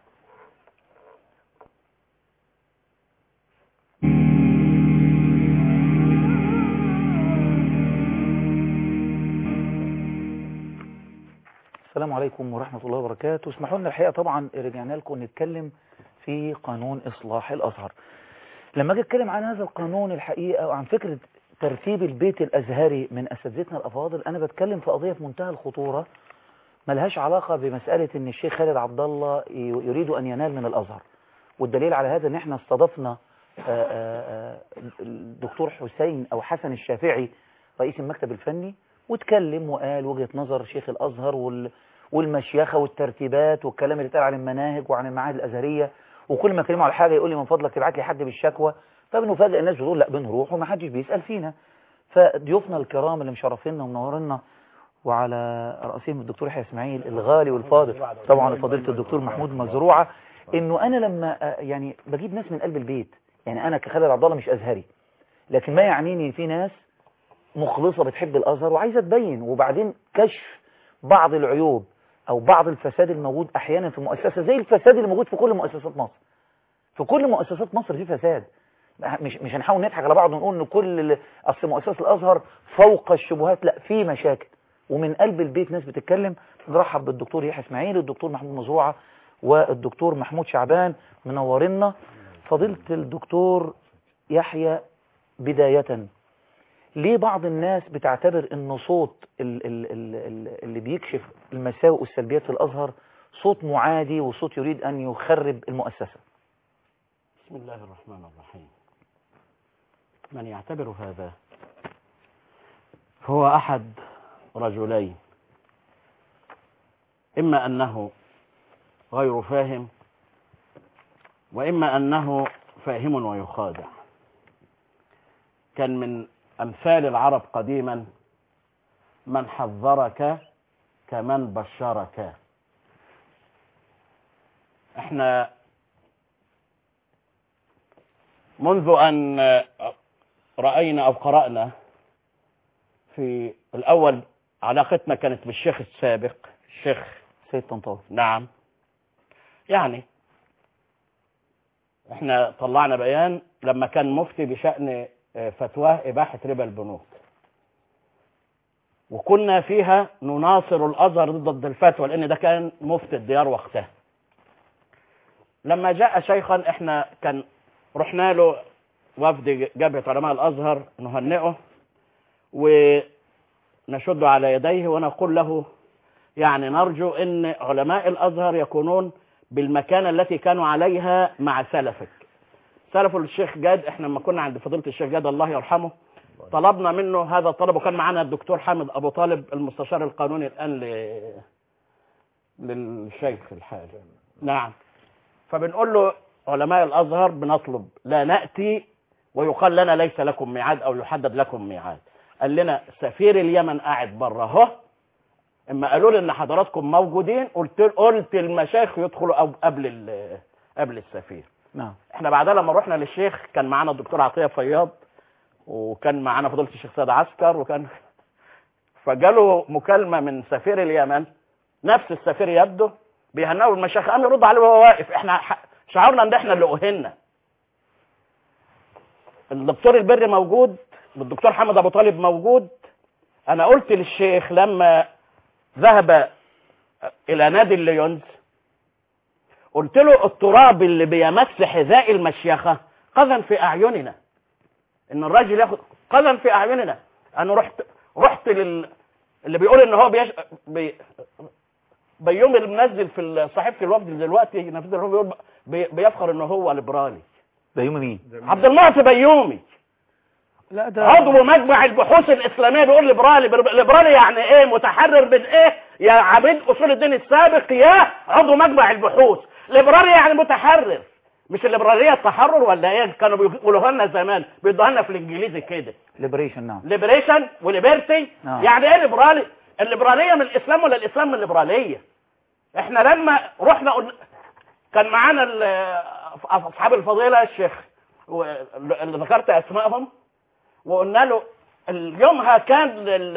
السلام عليكم ورحمة الله وبركاته اسمحوا لنا الحقيقة طبعا رجعنا لكم نتكلم في قانون إصلاح الأزهر لما أجي أتكلم عن هذا القانون الحقيقة وعن فكرة ترتيب البيت الأزهري من أساتذتنا الأفاضل أنا بتكلم في قضية في منتهى الخطورة ملهاش علاقة بمسألة إن الشيخ خالد عبد الله ي- يريد أن ينال من الأزهر والدليل على هذا إن إحنا استضفنا آه، آه، آه، الدكتور حسين أو حسن الشافعي رئيس المكتب الفني واتكلم وقال وجهة نظر شيخ الأزهر وال والمشيخة والترتيبات والكلام اللي اتقال عن المناهج وعن المعاهد الأزهرية وكل ما يكلموا على حاجة يقول لي من فضلك تبعت لي حد بالشكوى فبنفاجئ الناس بتقول لا بنروح ومحدش بيسأل فينا فضيوفنا الكرام اللي مشرفينا ومنورنا وعلى رأسهم الدكتور يحيى اسماعيل الغالي والفاضل طبعا فضيلة الدكتور محمود مزروعة انه انا لما آه، يعني بجيب ناس من قلب البيت يعني انا كخالد عبد الله مش ازهري لكن ما يعنيني في ناس مخلصة بتحب الأزهر وعايزة تبين وبعدين كشف بعض العيوب أو بعض الفساد الموجود أحيانا في مؤسسة زي الفساد اللي موجود في كل مؤسسات مصر في كل مؤسسات مصر في فساد مش مش هنحاول نضحك على بعض ونقول ان كل ال- اصل مؤسسه الازهر فوق الشبهات لا في مشاكل ومن قلب البيت ناس بتتكلم نرحب بالدكتور يحيى اسماعيل الدكتور محمود مزروعه والدكتور محمود شعبان منورنا فضيله الدكتور يحيى بدايه ليه بعض الناس بتعتبر ان صوت ال- ال- ال- ال- اللي بيكشف المساوئ والسلبيات في الازهر صوت معادي وصوت يريد ان يخرب المؤسسه بسم الله الرحمن الرحيم من يعتبر هذا هو أحد رجلين إما أنه غير فاهم وإما أنه فاهم ويخادع كان من أمثال العرب قديما من حذرك كمن بشرك احنا منذ أن رأينا أو قرأنا في الأول علاقتنا كانت بالشيخ السابق الشيخ سيد طنطاوي نعم يعني احنا طلعنا بيان لما كان مفتي بشأن آه، فتواه إباحة ربا البنوك وكنا فيها نناصر الأزهر ضد الفتوى لأن ده كان مفتي الديار وقتها لما جاء شيخا احنا كان رحنا له وفد جبهة علماء الأزهر نهنئه ونشد على يديه ونقول له يعني نرجو ان علماء الازهر يكونون بالمكانه التي كانوا عليها مع سلفك سلف الشيخ جاد احنا لما كنا عند فضيله الشيخ جاد الله يرحمه طلبنا منه هذا الطلب وكان معنا الدكتور حامد ابو طالب المستشار القانوني الان ل... للشيخ الحالي نعم فبنقول له علماء الازهر بنطلب لا ناتي ويقال لنا ليس لكم ميعاد او يحدد لكم ميعاد قال لنا سفير اليمن قاعد بره اهو اما قالوا لي ان حضراتكم موجودين قلت قلت المشايخ يدخلوا أو قبل ال- قبل السفير نعم احنا بعدها لما رحنا للشيخ كان معانا الدكتور عطيه فياض وكان معانا فضيله الشيخ سيد عسكر وكان فجاله مكالمه من سفير اليمن نفس السفير يبدو بيهنئوا المشايخ قام يرد عليه وهو واقف احنا ح- شعرنا ان احنا اللي اهنا الدكتور البري موجود والدكتور حمد ابو طالب موجود انا قلت للشيخ لما ذهب الى نادي الليونز قلت له التراب اللي بيمس حذاء المشيخه قذن في اعيننا ان الراجل ياخد قذن في اعيننا انا رحت رحت لل اللي بيقول ان هو بيش... بي... بيوم اللي منزل في صحيفه الوفد دلوقتي نفذ هو بيقول بي... بيفخر ان هو ليبرالي بيومي مين عبد المعطي بيومي لا ده عضو مجمع البحوث الاسلاميه بيقول ليبرالي بر- ليبرالي يعني ايه متحرر من ايه يا عبيد اصول الدين السابق يا عضو مجمع البحوث ليبرالي يعني متحرر مش الليبراليه التحرر ولا ايه كانوا بيقولوها لنا زمان بيدوها لنا في الانجليزي كده ليبريشن نعم ليبريشن وليبرتي نعم. يعني ايه ليبرالي الليبراليه من الاسلام ولا الاسلام من الليبراليه احنا لما رحنا قلنا كان معانا ال- اصحاب الفضيله الشيخ و- اللي ذكرت اسمائهم وقلنا له اليومها كان ال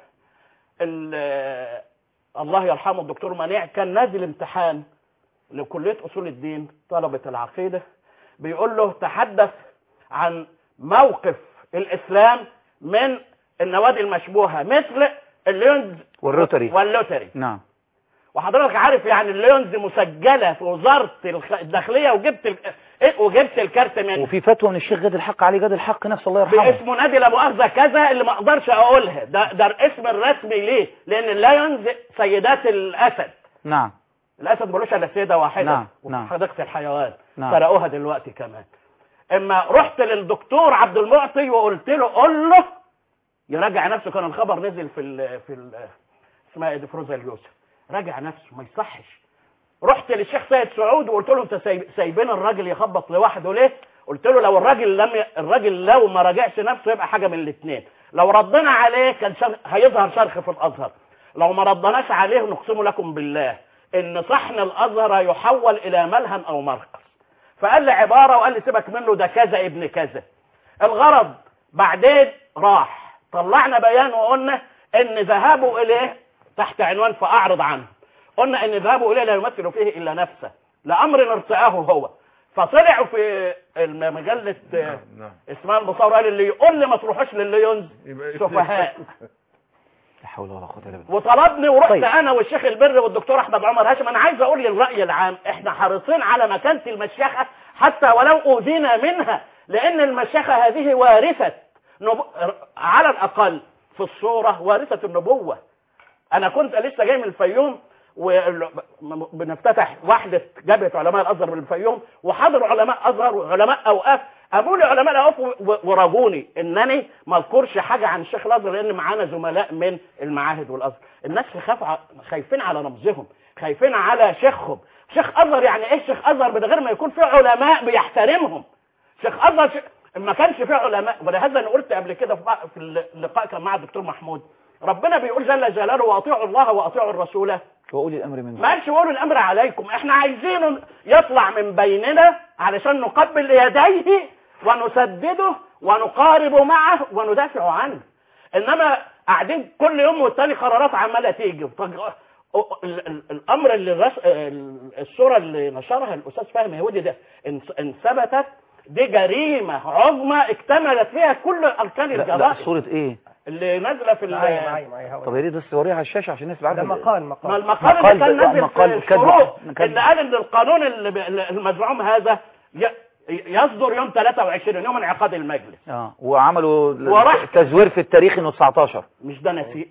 ال الله يرحمه الدكتور منيع كان نازل امتحان لكليه اصول الدين طلبه العقيده بيقول له تحدث عن موقف الاسلام من النوادي المشبوهه مثل الليونز والروتري واللوتري نعم وحضرتك عارف يعني الليونز مسجله في وزاره الخ- الداخليه وجبت ال... إيه؟ وجبت الكارت من وفي فتوى من الشيخ جاد الحق علي جاد الحق نفسه الله يرحمه باسمه نادي لا مؤاخذه كذا اللي ما اقدرش اقولها ده ده الاسم الرسمي ليه لان الليونز سيدات الاسد نعم الاسد ملوش الا سيده واحده نعم، وفي نعم. حديقه الحيوان نعم. سرقوها دلوقتي كمان اما رحت للدكتور عبد المعطي وقلت له قول له يراجع نفسه كان الخبر نزل في ال في ال اسمها ايه دي فروزه اليوسف راجع نفسه ما يصحش رحت للشيخ سيد سعود وقلت له انت سايب- سايبين الراجل يخبط لوحده ليه قلت له لو الراجل لم ي... الراجل لو ما راجعش نفسه يبقى حاجه من الاثنين لو ردنا عليه كان شر... هيظهر شرخ في الازهر لو ما ردناش عليه نقسم لكم بالله ان صحن الازهر هيحول الى ملهم او مركز فقال لي عباره وقال لي سيبك منه ده كذا ابن كذا الغرض بعدين راح طلعنا بيان وقلنا ان ذهابه اليه تحت عنوان فاعرض عنه قلنا ان ذهابه اليه لا يمثل فيه الا نفسه لامر ارتآه هو فطلعوا في مجله نعم نعم اسمها المصور قال اللي يقول لي ما تروحوش للليونز يبقى سفهاء لا حول ولا قوه الا بالله وطلبني ورحت طيب. انا والشيخ البر والدكتور احمد عمر هاشم انا عايز اقول للراي العام احنا حريصين على مكانه المشيخه حتى ولو اوذينا منها لان المشيخه هذه وارثه نب... على الاقل في الصوره وارثه النبوه انا كنت لسه جاي من الفيوم وبنفتتح وحده جبهه علماء الازهر بالفيوم وحضر علماء ازهر وعلماء اوقاف قالوا لي علماء الاوقاف و- ورجوني انني ما اذكرش حاجه عن الشيخ الازهر لان معانا زملاء من المعاهد والازهر الناس خاف ع- خايفين على نبضهم خايفين على شيخهم شيخ ازهر يعني ايه شيخ ازهر من غير ما يكون في علماء بيحترمهم شيخ ازهر ش... ما كانش في علماء ولهذا انا قلت قبل كده في بع- في اللقاء كان مع الدكتور محمود ربنا بيقول جل جلاله واطيعوا الله واطيعوا الرسول واولي الامر منكم ما قالش قولوا الامر عليكم احنا عايزينه يطلع من بيننا علشان نقبل يديه ونسدده ونقارب معه وندافع عنه انما قاعدين كل يوم والتاني قرارات عماله تيجي طج- ال- ال- الامر اللي رش... ال- الصوره اللي نشرها الاستاذ فهمي يهودي ده ان إن ثبتت دي جريمه عظمى اكتملت فيها كل اركان لا, لا الجرائم صوره ايه اللي نازله في ال- معايا معايا معايا هقول طب يا ريت بس وريها على الشاشه عشان الناس ده عارفه مقال ما مقال المقال مقال اللي كان ده- نازل مقال في كاتبه- الشروط كاتبه. اللي قال ان القانون اللي ب- المزعوم هذا ي- يصدر يوم 23 يوم انعقاد المجلس اه وعملوا ل- وراح- تزوير في التاريخ انه 19 مش ده نسيء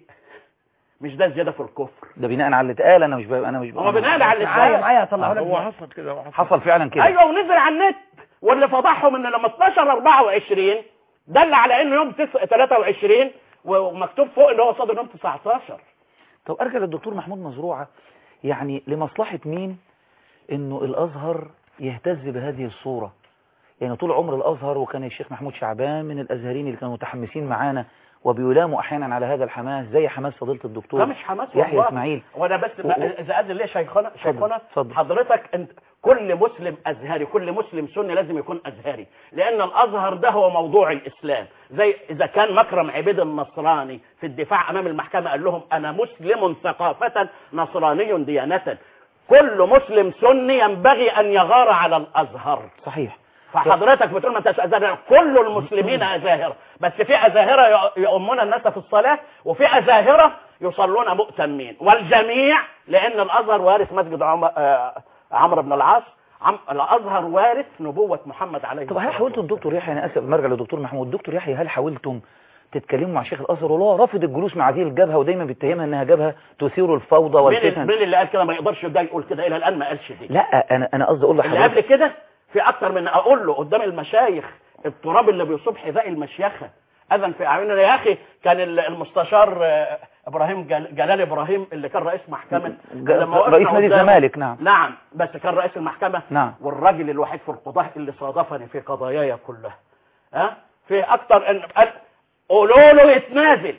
مش ده زياده في الكفر ده بناء على اللي اتقال انا مش ب... انا مش ب... هو بناء على اللي معايا اتقال. معايا هطلعه لك هو دلوقتي. حصل كده هو حصل حصل فعلا كده ايوه ونزل على النت واللي فضحهم ان لما 12 24 دل على انه يوم 9 23 ومكتوب فوق ان هو صادر يوم 19 طب ارجع للدكتور محمود مزروعه يعني لمصلحه مين انه الازهر يهتز بهذه الصوره يعني طول عمر الازهر وكان الشيخ محمود شعبان من الازهريين اللي كانوا متحمسين معانا وبيلاموا احيانا على هذا الحماس زي حماس فضيله الدكتور ده مش حماس يحيى والله. اسماعيل وانا بس و- و- اذا اذن ليه شيخنا شيخنا اتفضل. حضرتك انت كل مسلم ازهري كل مسلم سني لازم يكون ازهري لان الازهر ده هو موضوع الاسلام زي اذا كان مكرم عبيد النصراني في الدفاع امام المحكمه قال لهم انا مسلم ثقافه نصراني ديانه كل مسلم سني ينبغي ان يغار على الازهر صحيح فحضرتك بتقول ما انتش ازاهره كل المسلمين ازاهره بس في ازاهره ي- يؤمون الناس في الصلاه وفي ازاهره يصلون مؤتمين والجميع لان الازهر وارث مسجد عم- آه، عمرو بن العاص عم الازهر وارث نبوه محمد عليه طب هل الصلاة حاولتم دكتور يحيى انا اسف مرجع لدكتور محمود دكتور يحيى هل حاولتم تتكلموا مع شيخ الازهر ولا هو رافض الجلوس مع هذه الجبهه ودايما بيتهمها انها جبهه تثير الفوضى والسلام. مين والفتن مين اللي قال كده ما يقدرش ده يقول كده الى الان ما قالش دي لا انا انا قصدي اقول اللي قبل لحضرتك كده في اكتر من اقول له قدام المشايخ التراب اللي بيصيب حذاء المشيخه اذن في اعيننا يا اخي كان ال- المستشار آه، ابراهيم جل- جلال ابراهيم اللي كان رئيس محكمه ج- لما وقفنا رئيس نادي قدامه- الزمالك نعم نعم بس كان رئيس المحكمه نعم. والراجل الوحيد في القضاه اللي صادفني في قضاياي كلها ها في اكتر ان قال- قولوا له يتنازل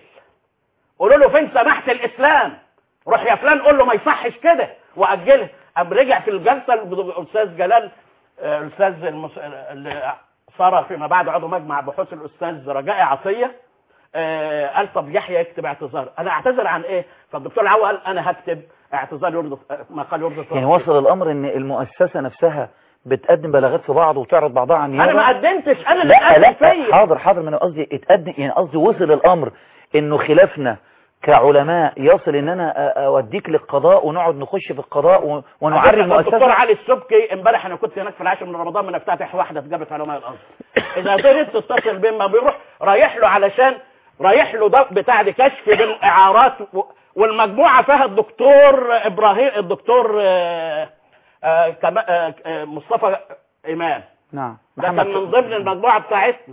قولوا له فين سماحه الاسلام روح يا فلان قول له ما يصحش كده واجله قام رجع في الجلسه الاستاذ جلال آه، الاستاذ المس... اللي صار فيما بعد عضو مجمع بحوث الاستاذ رجائي عطيه آه، قال طب يحيى يكتب اعتذار انا اعتذر عن ايه فالدكتور العوا قال انا هكتب اعتذار يرضي آه، ما قال يرضي يعني وصل الامر ان المؤسسه نفسها بتقدم بلاغات في بعض وتعرض بعضها عن انا ما نيابه قدمتش انا اللي لا قدم لا فيا حاضر حاضر ما انا قصدي اتقدم يعني قصدي وصل الامر انه خلافنا كعلماء يصل ان انا أ- اوديك للقضاء ونقعد نخش في القضاء و- ونعري الدكتور مؤسسه علي السبكي امبارح انا كنت هناك في العاشر من رمضان بنفتتح واحده في جبهه علماء الازهر اذا قدرت تتصل بيه ما بيروح رايح له علشان رايح له ده بتاع دي كشف بالاعارات و- والمجموعه فيها الدكتور ابراهيم الدكتور آه، آه، كما- آه، آه، مصطفى امام نعم ده كان من محمد ضمن المجموعه بتاعتنا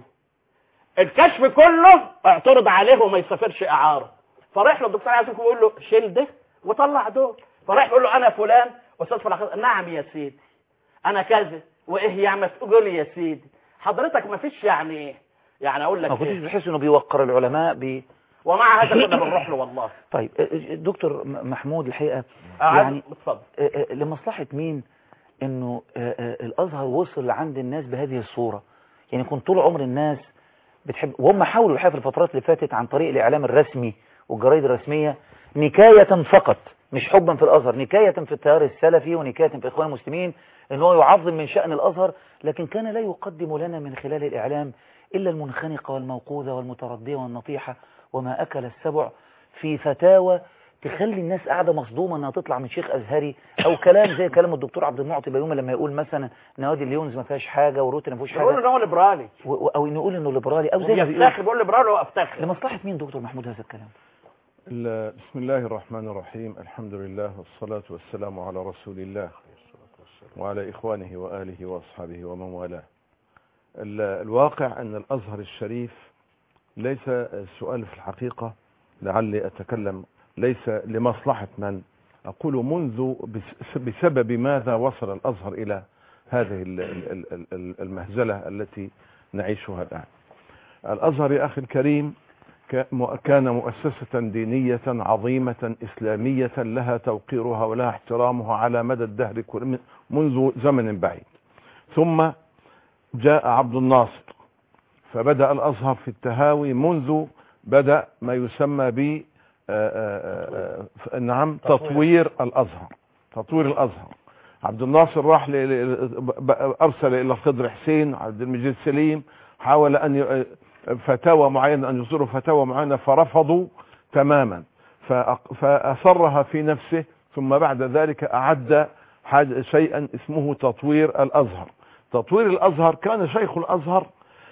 الكشف كله اعترض عليه وما يسافرش اعاره فرايح له الدكتور عايزك بيقول له شيل ده وطلع دول فرايح يقول له انا فلان استاذ فلان نعم يا سيدي انا كذا وايه يعني تقول يا سيدي حضرتك ما فيش يعني يعني اقول لك ما كنتش إيه؟ بتحس انه بيوقر العلماء ب... ومع هذا كنا بنروح له والله طيب اه، اه، دكتور م- محمود الحقيقه يعني يعني اتفضل اه، اه، لمصلحه مين انه اه، اه، الازهر وصل عند الناس بهذه الصوره يعني كنت طول عمر الناس بتحب وهم حاولوا الحقيقه في الفترات اللي فاتت عن طريق الاعلام الرسمي والجرايد الرسميه نكايه فقط مش حبا في الازهر نكايه في التيار السلفي ونكايه في اخوان المسلمين ان هو يعظم من شان الازهر لكن كان لا يقدم لنا من خلال الاعلام الا المنخنقه والموقوذه والمترديه والنطيحه وما اكل السبع في فتاوى تخلي الناس قاعده مصدومه انها تطلع من شيخ ازهري او كلام زي كلام الدكتور عبد المعطي بيومي لما يقول مثلا نوادي الليونز ما فيهاش حاجه وروتي ما فيهوش بيقول حاجه ان هو ليبرالي و- و- او نقول انه ليبرالي او زي ما بيقول يفتخر بيقول ليبرالي وافتخر لمصلحه مين دكتور محمود هذا الكلام ال- بسم الله الرحمن الرحيم الحمد لله والصلاة والسلام على رسول الله وعلى إخوانه وآله وأصحابه ومن والاه ال- الواقع أن الأزهر الشريف ليس السؤال في الحقيقة لعلي أتكلم ليس لمصلحة من أقول منذ بس- بسبب ماذا وصل الأزهر إلى هذه ال- ال- ال- ال- المهزلة التي نعيشها الآن الأزهر يا أخي الكريم ك- م- كان مؤسسة دينية عظيمة إسلامية لها توقيرها ولها احترامها على مدى الدهر كل- من- منذ زمن بعيد ثم جاء عبد الناصر فبدأ الأزهر في التهاوي منذ بدأ ما يسمى ب آه، آه، آه، نعم تطوير الأزهر تطوير الأزهر عبد الناصر راح ل- ل- ب- أرسل إلى الخضر حسين عبد المجيد سليم حاول أن ي- فتاوى معينة أن يصدروا فتاوى معينة فرفضوا تماما فأق- فأصرها في نفسه ثم بعد ذلك أعد حاجة شيئا اسمه تطوير الأزهر تطوير الأزهر كان شيخ الأزهر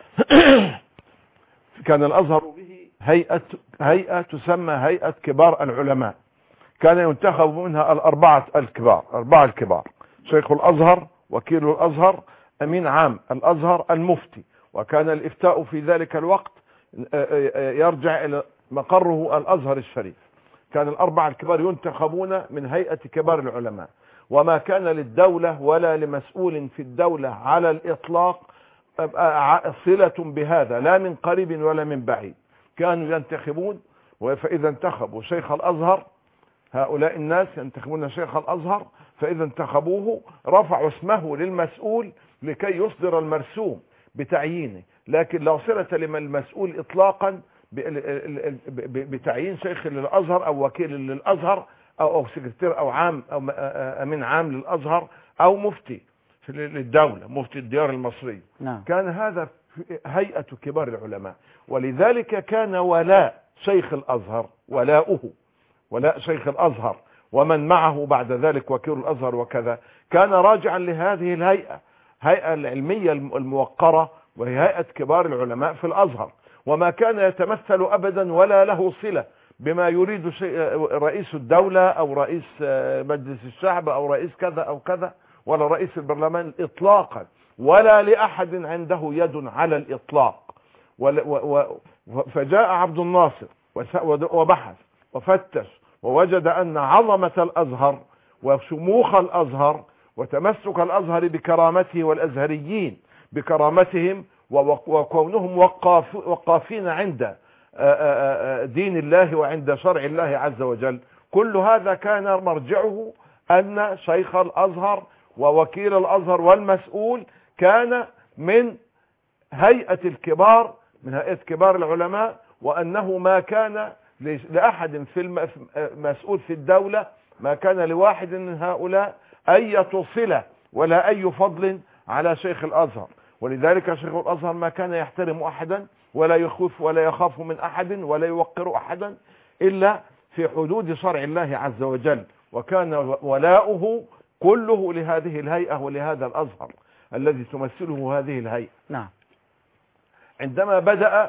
كان الأزهر به هيئة, هيئة تسمى هيئة كبار العلماء كان ينتخب منها الأربعة الكبار أربعة الكبار شيخ الأزهر وكيل الأزهر أمين عام الأزهر المفتي وكان الإفتاء في ذلك الوقت يرجع إلى مقره الأزهر الشريف كان الأربعة الكبار ينتخبون من هيئة كبار العلماء وما كان للدولة ولا لمسؤول في الدولة على الإطلاق صلة بهذا لا من قريب ولا من بعيد كانوا ينتخبون فإذا انتخبوا شيخ الأزهر هؤلاء الناس ينتخبون شيخ الأزهر فإذا انتخبوه رفعوا اسمه للمسؤول لكي يصدر المرسوم بتعيينه لكن لا صلة للمسؤول إطلاقا بتعيين شيخ للأزهر أو وكيل للأزهر أو, أو سكرتير أو عام أو أمين عام للأزهر أو مفتي للدولة مفتي الديار المصري نعم. كان هذا هيئة كبار العلماء ولذلك كان ولاء شيخ الأزهر ولاؤه ولاء شيخ الأزهر ومن معه بعد ذلك وكيل الأزهر وكذا كان راجعا لهذه الهيئة هيئة العلمية الموقرة وهي هيئة كبار العلماء في الأزهر وما كان يتمثل أبدا ولا له صلة بما يريد رئيس الدولة أو رئيس مجلس الشعب أو رئيس كذا أو كذا ولا رئيس البرلمان إطلاقا ولا لأحد عنده يد على الإطلاق فجاء عبد الناصر وبحث وفتش ووجد أن عظمة الأزهر وشموخ الأزهر وتمسك الأزهر بكرامته والأزهريين بكرامتهم وكونهم وقاف وقافين عند دين الله وعند شرع الله عز وجل كل هذا كان مرجعه أن شيخ الأزهر ووكيل الأزهر والمسؤول كان من هيئة الكبار من هيئة كبار العلماء وأنه ما كان لأحد في المسؤول في الدولة ما كان لواحد من هؤلاء أي صلة ولا أي فضل على شيخ الأزهر ولذلك شيخ الأزهر ما كان يحترم أحدا ولا يخوف ولا يخاف من أحد ولا يوقر أحدا إلا في حدود شرع الله عز وجل وكان ولاؤه كله لهذه الهيئة ولهذا الأزهر الذي تمثله هذه الهيئة نعم عندما بدأ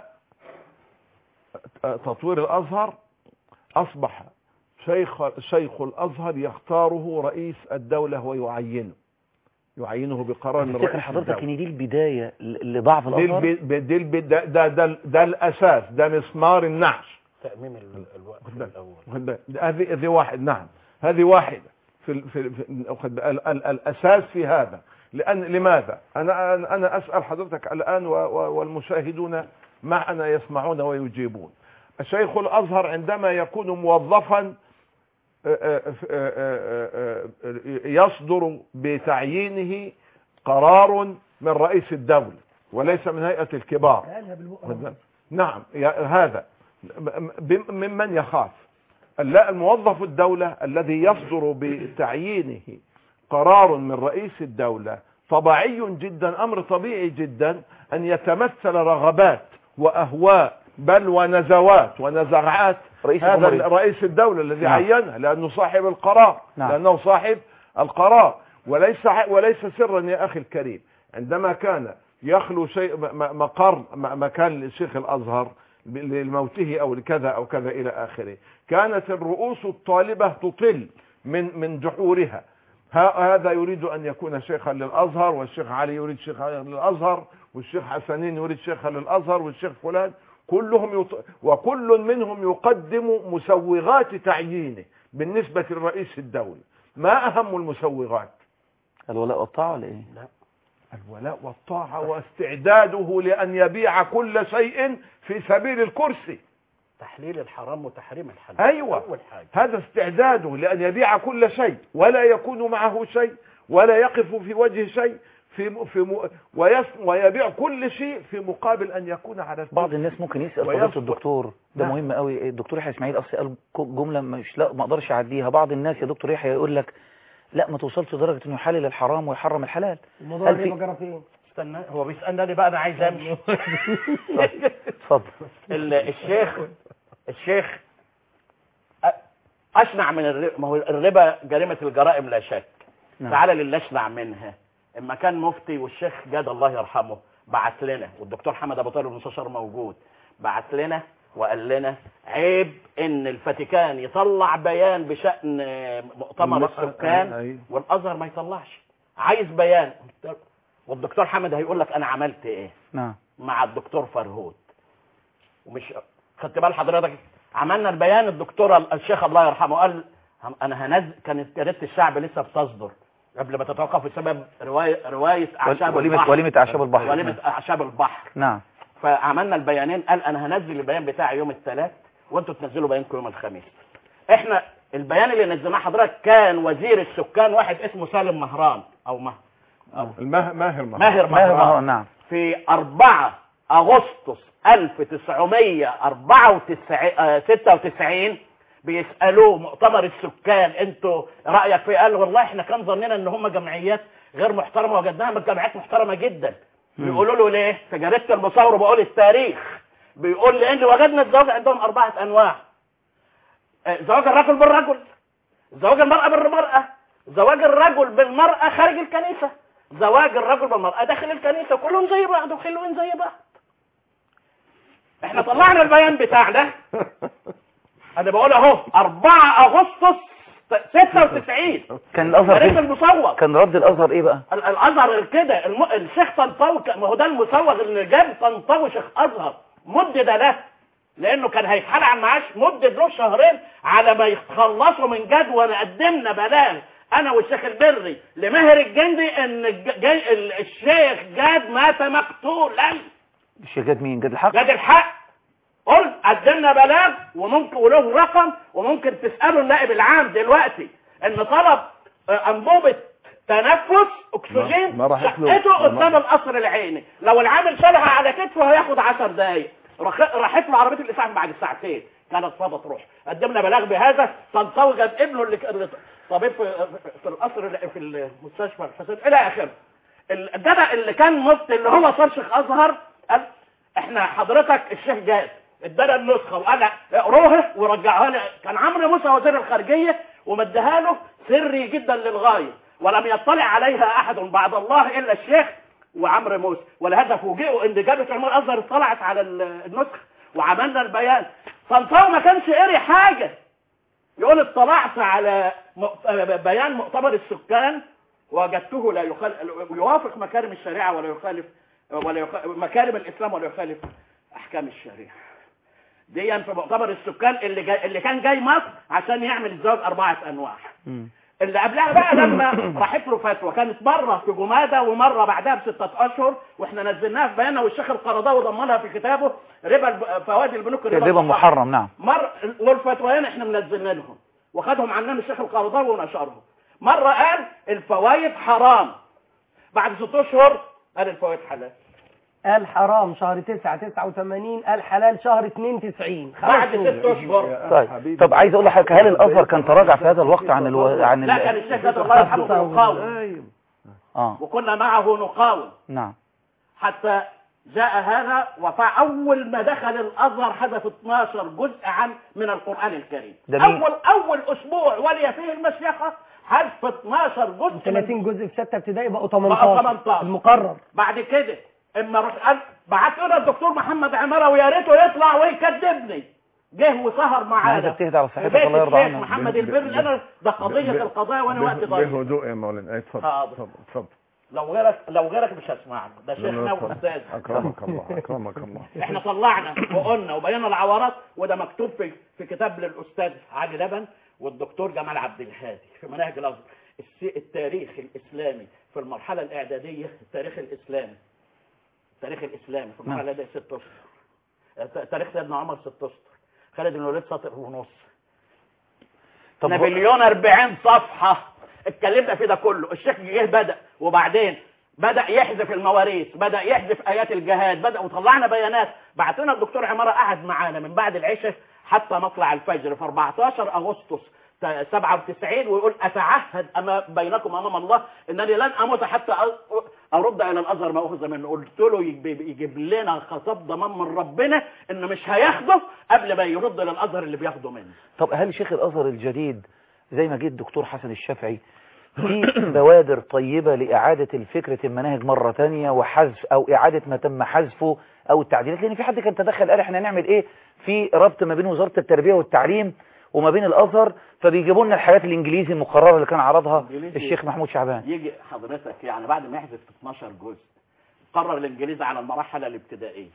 تطوير الأزهر أصبح شيخ, شيخ الأزهر يختاره رئيس الدولة ويعينه يعينه بقرار من تفتكر رئيس حضرتك الدولة ان دي البدايه ل- لضعف دي الازهر الب- دي الب- ده, ده, ده, ده الأساس ده مسمار النعش تأميم ال- الوقت الأول واخد بالك؟ هذه هذه واحد نعم هذه واحدة في, ال- في, في واخد بالك؟ ال- ال- الأساس في هذا لأن لماذا أنا أنا أسأل حضرتك الآن و- و- والمشاهدون معنا يسمعون ويجيبون الشيخ الأزهر عندما يكون موظفا يصدر بتعيينه قرار من رئيس الدولة وليس من هيئة الكبار نعم يا- هذا م- م- ممن يخاف لا الموظف الدولة الذي يصدر بتعيينه قرار من رئيس الدولة طبيعي جدا أمر طبيعي جدا أن يتمثل رغبات وأهواء بل ونزوات ونزعات رئيس هذا الجمهورية. رئيس الدولة الذي نعم. عينه لأنه صاحب القرار نعم. لأنه صاحب القرار وليس وليس سرا يا أخي الكريم عندما كان يخلو شيء م- م- مقر م- مكان للشيخ الأزهر ب- لموته أو لكذا أو كذا إلى آخره كانت الرؤوس الطالبة تطل من من جحورها ها- هذا يريد أن يكون شيخا للأزهر والشيخ علي يريد شيخا للأزهر والشيخ حسنين يريد شيخا للأزهر والشيخ فلان كلهم يط... وكل منهم يقدم مسوغات تعيينه بالنسبة لرئيس الدولة ما أهم المسوغات الولاء والطاعة ولا ايه الولاء والطاعة واستعداده لأن يبيع كل شيء في سبيل الكرسي تحليل الحرام وتحريم الحلال أيوة اول حاجه هذا استعداده لأن يبيع كل شيء ولا يكون معه شيء ولا يقف في وجه شيء في في م... ويس... ويبيع كل شيء في مقابل أن يكون على الكرسي. بعض الناس ممكن يسأل ويصبر. فضيلة الدكتور ده نعم. مهم قوي الدكتور يحيى اسماعيل اصل قال ك- جملة مش لا ما اقدرش اعديها بعض الناس يا دكتور يحيى يقول لك لا ما توصلش لدرجة انه يحلل الحرام ويحرم الحلال الموضوع هل اللي في- بجرى فين استنى هو بيسالني بقى انا عايز امشي اتفضل ال- الشيخ الشيخ أ- اشنع من الربا ما هو الربا جريمه الجرائم لا شك نعم. تعالى للي اشنع منها اما كان مفتي والشيخ جاد الله يرحمه بعت لنا والدكتور حمد ابو طالب المستشار موجود بعت لنا وقال لنا عيب ان الفاتيكان يطلع بيان بشان مؤتمر الم- السكان أيوة. والازهر ما يطلعش عايز بيان والدكتور حمد هيقول لك انا عملت ايه نعم مع الدكتور فرهود ومش خدت بال حضرتك عملنا البيان الدكتور ال- الشيخ الله يرحمه قال هم- انا هنزل كانت جريده الشعب لسه بتصدر قبل ما تتوقف بسبب روايه روايه اعشاب وليمة البحر وليمة اعشاب البحر وليمه اعشاب البحر نعم فعملنا البيانين قال انا هنزل البيان بتاعي يوم الثلاث وانتوا تنزلوا بيانكم يوم الخميس احنا البيان اللي نزلناه حضرتك كان وزير السكان واحد اسمه سالم مهران او مه... أو الماه ماهر مهر. ماهر ماهر مهران مهران نعم في 4 أغسطس 1996 بيسألوه مؤتمر السكان انتوا رأيك في قال والله احنا كان ظننا ان هم جمعيات غير محترمة وجدناها من جمعيات محترمة جدا بيقولوا له ليه في جريدة المصور بقول التاريخ بيقول لان وجدنا الزواج عندهم أربعة أنواع آه، زواج الرجل بالرجل زواج المرأة بالمرأة زواج الرجل بالمرأة خارج الكنيسة زواج الرجل بالمرأة داخل الكنيسة كلهم زي بعض وحلوين زي بعض احنا طلعنا البيان بتاعنا انا بقول اهو 4 اغسطس 96 كان الازهر تاريخ فين؟ المصور كان رد الازهر ايه بقى ال- الازهر غير كده الم... الشيخ طنطاوي ك- ما هو ده المصوغ اللي جاب طنطاوي شيخ ازهر مدد له لانه كان هيتحال عن معاش مدد له شهرين على ما يتخلصوا من جدول قدمنا بلاغ انا والشيخ البري لماهر الجندي ان الج- جاي ال- الشيخ جاد مات مقتولا الشيخ جاد مين جاد الحق جاد الحق قلت قدمنا بلاغ وممكن وله رقم وممكن تسالوا النائب العام دلوقتي ان طلب آه، انبوبه تنفس اكسجين ما راح يطلب. شقته ما- قدام القصر العيني لو العامل شالها على كتفه هياخد 10 دقايق رخ- راحت له عربيه الاسعاف بعد ساعتين كانت فاضت روح قدمنا بلاغ بهذا طنطاوي جاب ابنه اللي ك- اللي طبيب في, في القصر في المستشفى الحسين الى اخره الجدع اللي كان مفتي اللي هو صار شيخ ازهر قال احنا حضرتك الشيخ جاد ادانا النسخه وقال اقروها ورجعها لي كان عمرو موسى وزير الخارجيه ومديها له سري جدا للغايه ولم يطلع عليها احد بعد الله الا الشيخ وعمرو موسى ولهذا فوجئوا ان جابت علماء الازهر اطلعت على ال- النسخه وعملنا البيان طنطاوي ما كانش قري حاجه يقول اطلعت على مؤ- بيان مؤتمر السكان وجدته لا يخالف يوافق مكارم الشريعه ولا يخالف ولا يخالف مكارم الاسلام ولا يخالف احكام الشريعه دي في مؤتمر السكان اللي جاي اللي كان جاي مصر عشان يعمل الزواج اربعه انواع مم. اللي قبلها بقى لما راحت له فتوى كانت مره في جماده ومره بعدها بسته اشهر واحنا نزلناها في بياننا والشيخ القرضاوي ضمنها في كتابه ربا الب- فوائد البنوك الربا محرم نعم مر والفتويين احنا منزلنا لهم وخدهم عننا الشيخ القرضاوي ونشرهم مره قال الفوائد حرام بعد ست اشهر قال الفوائد حلال قال حرام شهر 9 89 قال حلال شهر 2 90 بعد ست اشهر طيب طب عايز اقول لحضرتك هل الازهر كان تراجع في هذا الوقت عن الو... عن لا كان ال... الشيخ هذا الله يرحمه يقاوم اه وكنا معه نقاوم نعم حتى جاء هذا وفأول ما دخل الأزهر حذف 12 جزء عام من القرآن الكريم ده مين؟ أول أول أسبوع ولي فيه المشيخة حذف 12 جزء من 30 جزء في 6 ابتدائي بقوا بقى 18 18. المقرر بعد كده اما رحت قال بعت لنا الدكتور محمد عماره ويا ريته يطلع ويكذبني جه وسهر انت معانا بتهدى على في صحتك بيت الله يرضى الشيخ عنك محمد ب- البر ب- انا ده قضيه ب- القضاء وانا وقت به- ضيق بهدوء يا مولانا أي اتفضل حاضر. اتفضل اتفضل لو غيرك لو غيرك مش هسمعك ده لا، لا، شيخنا اتفضل. واستاذ اكرمك الله اكرمك الله احنا طلعنا وقلنا وبينا العورات وده مكتوب في في كتاب للاستاذ علي لبن والدكتور جمال عبد الهادي في مناهج الازهر الس- التاريخ الاسلامي في المرحله الاعداديه التاريخ الاسلامي التاريخ الاسلامي في المرحله الاعداديه ست اشهر ت- تاريخ سيدنا عمر ست اشهر خالد بن الوليد سطر ونص طب هو- نابليون 40 صفحة اتكلمنا في ده كله الشيخ جه بدأ وبعدين بدأ يحذف المواريث بدأ يحذف آيات الجهاد بدأ وطلعنا بيانات بعت لنا الدكتور عمارة قعد معانا من بعد العشاء حتى مطلع الفجر في 14 أغسطس ت- 97 ويقول أتعهد أما بينكم أمام الله أنني لن أموت حتى أ- أرد إلى الأزهر ما أخذ منه قلت له يجيب, يجيب لنا خطاب ضمان من ربنا إنه مش هياخده قبل ما يرد إلى الأزهر اللي بياخده منه طب هل شيخ الازهر الجديد زي ما جه الدكتور حسن الشافعي في بوادر طيبة لإعادة الفكرة المناهج مرة تانية وحذف أو إعادة ما تم حذفه أو التعديلات لأن في حد كان تدخل قال إحنا نعمل إيه في ربط ما بين وزارة التربية والتعليم وما بين الأزهر فبيجيبوا لنا الحاجات الإنجليزي المقررة اللي كان عرضها إنجليزي. الشيخ محمود شعبان يجي حضرتك يعني بعد ما يحذف 12 جزء قرر الانجليزي على المراحل الابتدائيه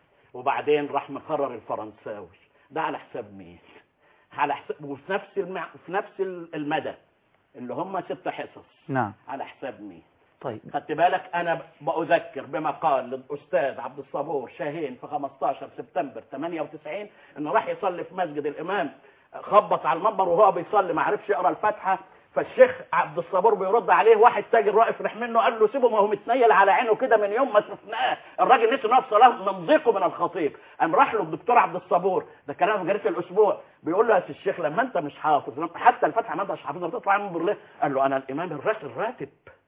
وبعدين راح مقرر الفرنساوي ده على حساب مين على حساب وفي نفس المع... في نفس المدى اللي هم ست حصص نعم على حساب مين طيب خدت بالك انا بأذكر بما قال للاستاذ عبد الصبور شاهين في 15 سبتمبر 98 انه راح يصلي في مسجد الامام خبط على المنبر وهو بيصلي ما عرفش يقرا الفاتحه فالشيخ عبد الصبور بيرد عليه واحد تاجر واقف رح منه قال له سيبه ما هو متنيل على عينه كده من يوم ما شفناه الراجل نسي نفس صلاه من ضيقه من الخطيب قام راح له الدكتور عبد الصبور ده كلام في جريده الاسبوع بيقول له يا سي الشيخ لما انت مش حافظ لما- حتى الفاتحه ما انتش حافظها بتطلع من المنبر ليه؟ قال له انا الامام الراتب الراتب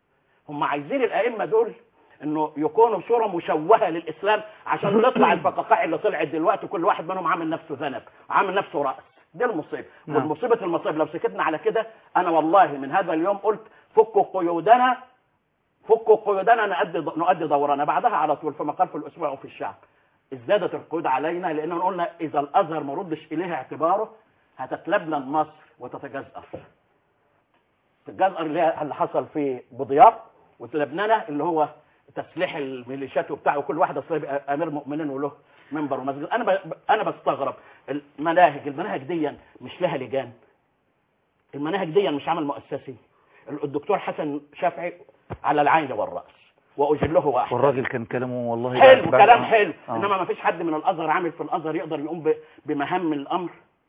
هم عايزين الائمه دول انه يكونوا صوره مشوهه للاسلام عشان تطلع الفقاقيع اللي طلعت دلوقتي كل واحد منهم عامل نفسه ذنب عامل نفسه راس دي المصيبه نعم. والمصيبه المصيبه لو سكتنا على كده انا والله من هذا اليوم قلت فكوا قيودنا فكوا قيودنا نؤدي نؤدي دورنا بعدها على طول في مقال في الاسبوع وفي الشعب ازدادت القيود علينا لاننا قلنا اذا الازهر ما ردش اليه اعتباره هتتلبلن مصر وتتجزأر الجزء اللي هي- اللي حصل في بضياف ولبنانة اللي هو تسليح الميليشيات وبتاع وكل واحد اصل يبقى امير مؤمنين وله منبر ومسجد انا ب... انا بستغرب المناهج المناهج دي مش لها لجان المناهج دي مش عمل مؤسسي الدكتور حسن شافعي على العين والراس واجله واحد والراجل كان كلامه والله حلو بعد- كلام آه. حلو آه. انما ما فيش حد من الازهر عامل في الازهر يقدر يقوم ب- بمهام الامر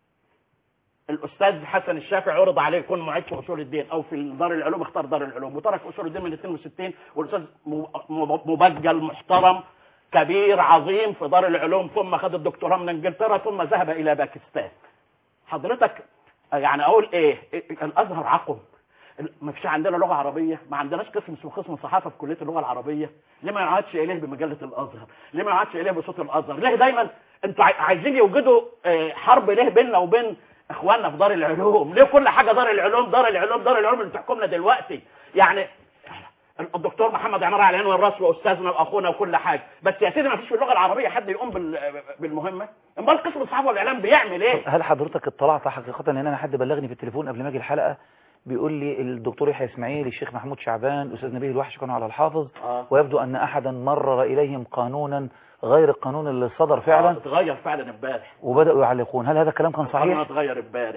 الاستاذ حسن الشافعي عرض عليه يكون معيد في اصول الدين او في دار العلوم اختار دار العلوم وترك اصول الدين من 62 والاستاذ م- م- مبجل محترم كبير عظيم في دار العلوم ثم خد الدكتوراه من انجلترا ثم ذهب الى باكستان حضرتك يعني اقول ايه إيه- الازهر عقم ما فيش عندنا لغه عربيه ما عندناش قسم اسمه قسم صحافه في كليه اللغه العربيه ليه ما يقعدش اليه بمجله الازهر ليه ما يقعدش اليه بصوت الازهر ليه دايما انتوا عاي- عايزين يوجدوا آه، حرب ليه بيننا وبين اخواننا في دار العلوم ليه كل حاجه دار العلوم دار العلوم دار العلوم اللي بتحكمنا دلوقتي يعني الدكتور محمد عمار على العين والراس واستاذنا واخونا وكل حاجه بس يا سيدي ما فيش في اللغه العربيه حد يقوم بال- بالمهمه امال قسم الصحافه والاعلام بيعمل ايه هل حضرتك اطلعت حقيقة لان انا حد بلغني في التليفون قبل ما اجي الحلقة بيقول لي الدكتور يحيى اسماعيل الشيخ محمود شعبان الاستاذ نبيه الوحش كانوا على الحافظ آه. ويبدو ان احدا مرر اليهم قانونا غير القانون اللي صدر آه، فعلا اتغير فعلا امبارح وبداوا يعلقون هل هذا الكلام كان القانون صحيح اتغير امبارح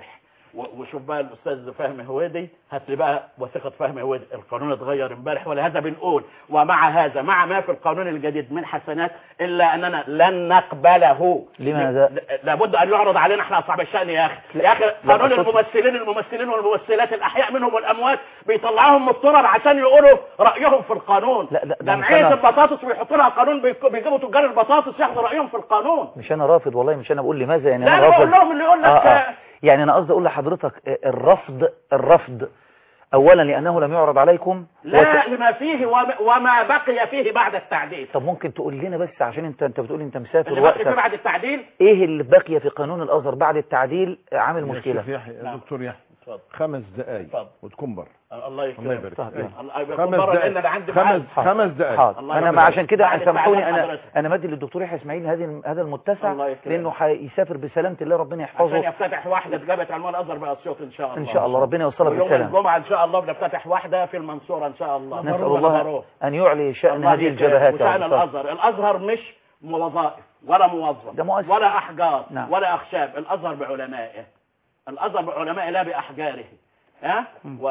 و- وشوف بقى الاستاذ فهمي هويدي هات لي بقى وثيقه فهمي هويدي القانون اتغير امبارح ولهذا بنقول ومع هذا مع ما في القانون الجديد من حسنات الا اننا لن نقبله لماذا؟ ل- لابد ان يعرض علينا احنا اصحاب الشان يا اخي يا اخي قانون أقصد- الممثلين الممثلين والممثلات الاحياء منهم والاموات بيطلعوهم من التراب عشان يقولوا رايهم في القانون لا، لا، ده مش جمعيه أنا. البطاطس بيحطوا لها قانون بيك- بيجيبوا تجار البطاطس ياخدوا رايهم في القانون مش انا رافض والله مش انا بقول لماذا يعني لا انا انا بقول رافض لهم اللي يقول لك آه آه. آه. يعني انا قصدي اقول لحضرتك آه، الرفض الرفض اولا لانه لم يعرض عليكم لا وت- لما فيه وما, وما بقي فيه بعد التعديل طب ممكن تقول لنا بس عشان انت انت بتقول انت مسافر اللي بقي فيه وقتك بعد التعديل ايه اللي بقي في قانون الازهر بعد التعديل عامل يا مشكله شيخ يحيى يا نعم. دكتور يحيى اتفضل خمس دقايق اتفضل. وتكون بره الله الله يكرمك يبارك طيب. فيك. الله يبارك خمس بره لان دقايق انا عندي خمس ميعاد. خمس دقايق حاضر الله انا يبارك ما فيك. عشان كده بعد سامحوني التعديل انا حضرتك. انا مدي للدكتور يحيى اسماعيل هذا هذا المتسع الله يكرمك. لانه هيسافر بسلامه الله ربنا عشان يحفظه يفتتح واحده في جامعه عنوان الازهر باسيوط ان شاء الله ان شاء الله ربنا يوصلها ويوم بالسلامه الجمعه ان شاء الله بنفتتح واحده في المنصوره ان شاء الله نسال مبروك. الله مبروك. ان يعلي شان الله هذه يكرمك. الجبهات يا وشأن رب. الازهر الازهر مش وظائف ولا موظف ده مؤسسة. ولا احجار نعم. ولا اخشاب الازهر بعلمائه الازهر بعلمائه لا باحجاره ها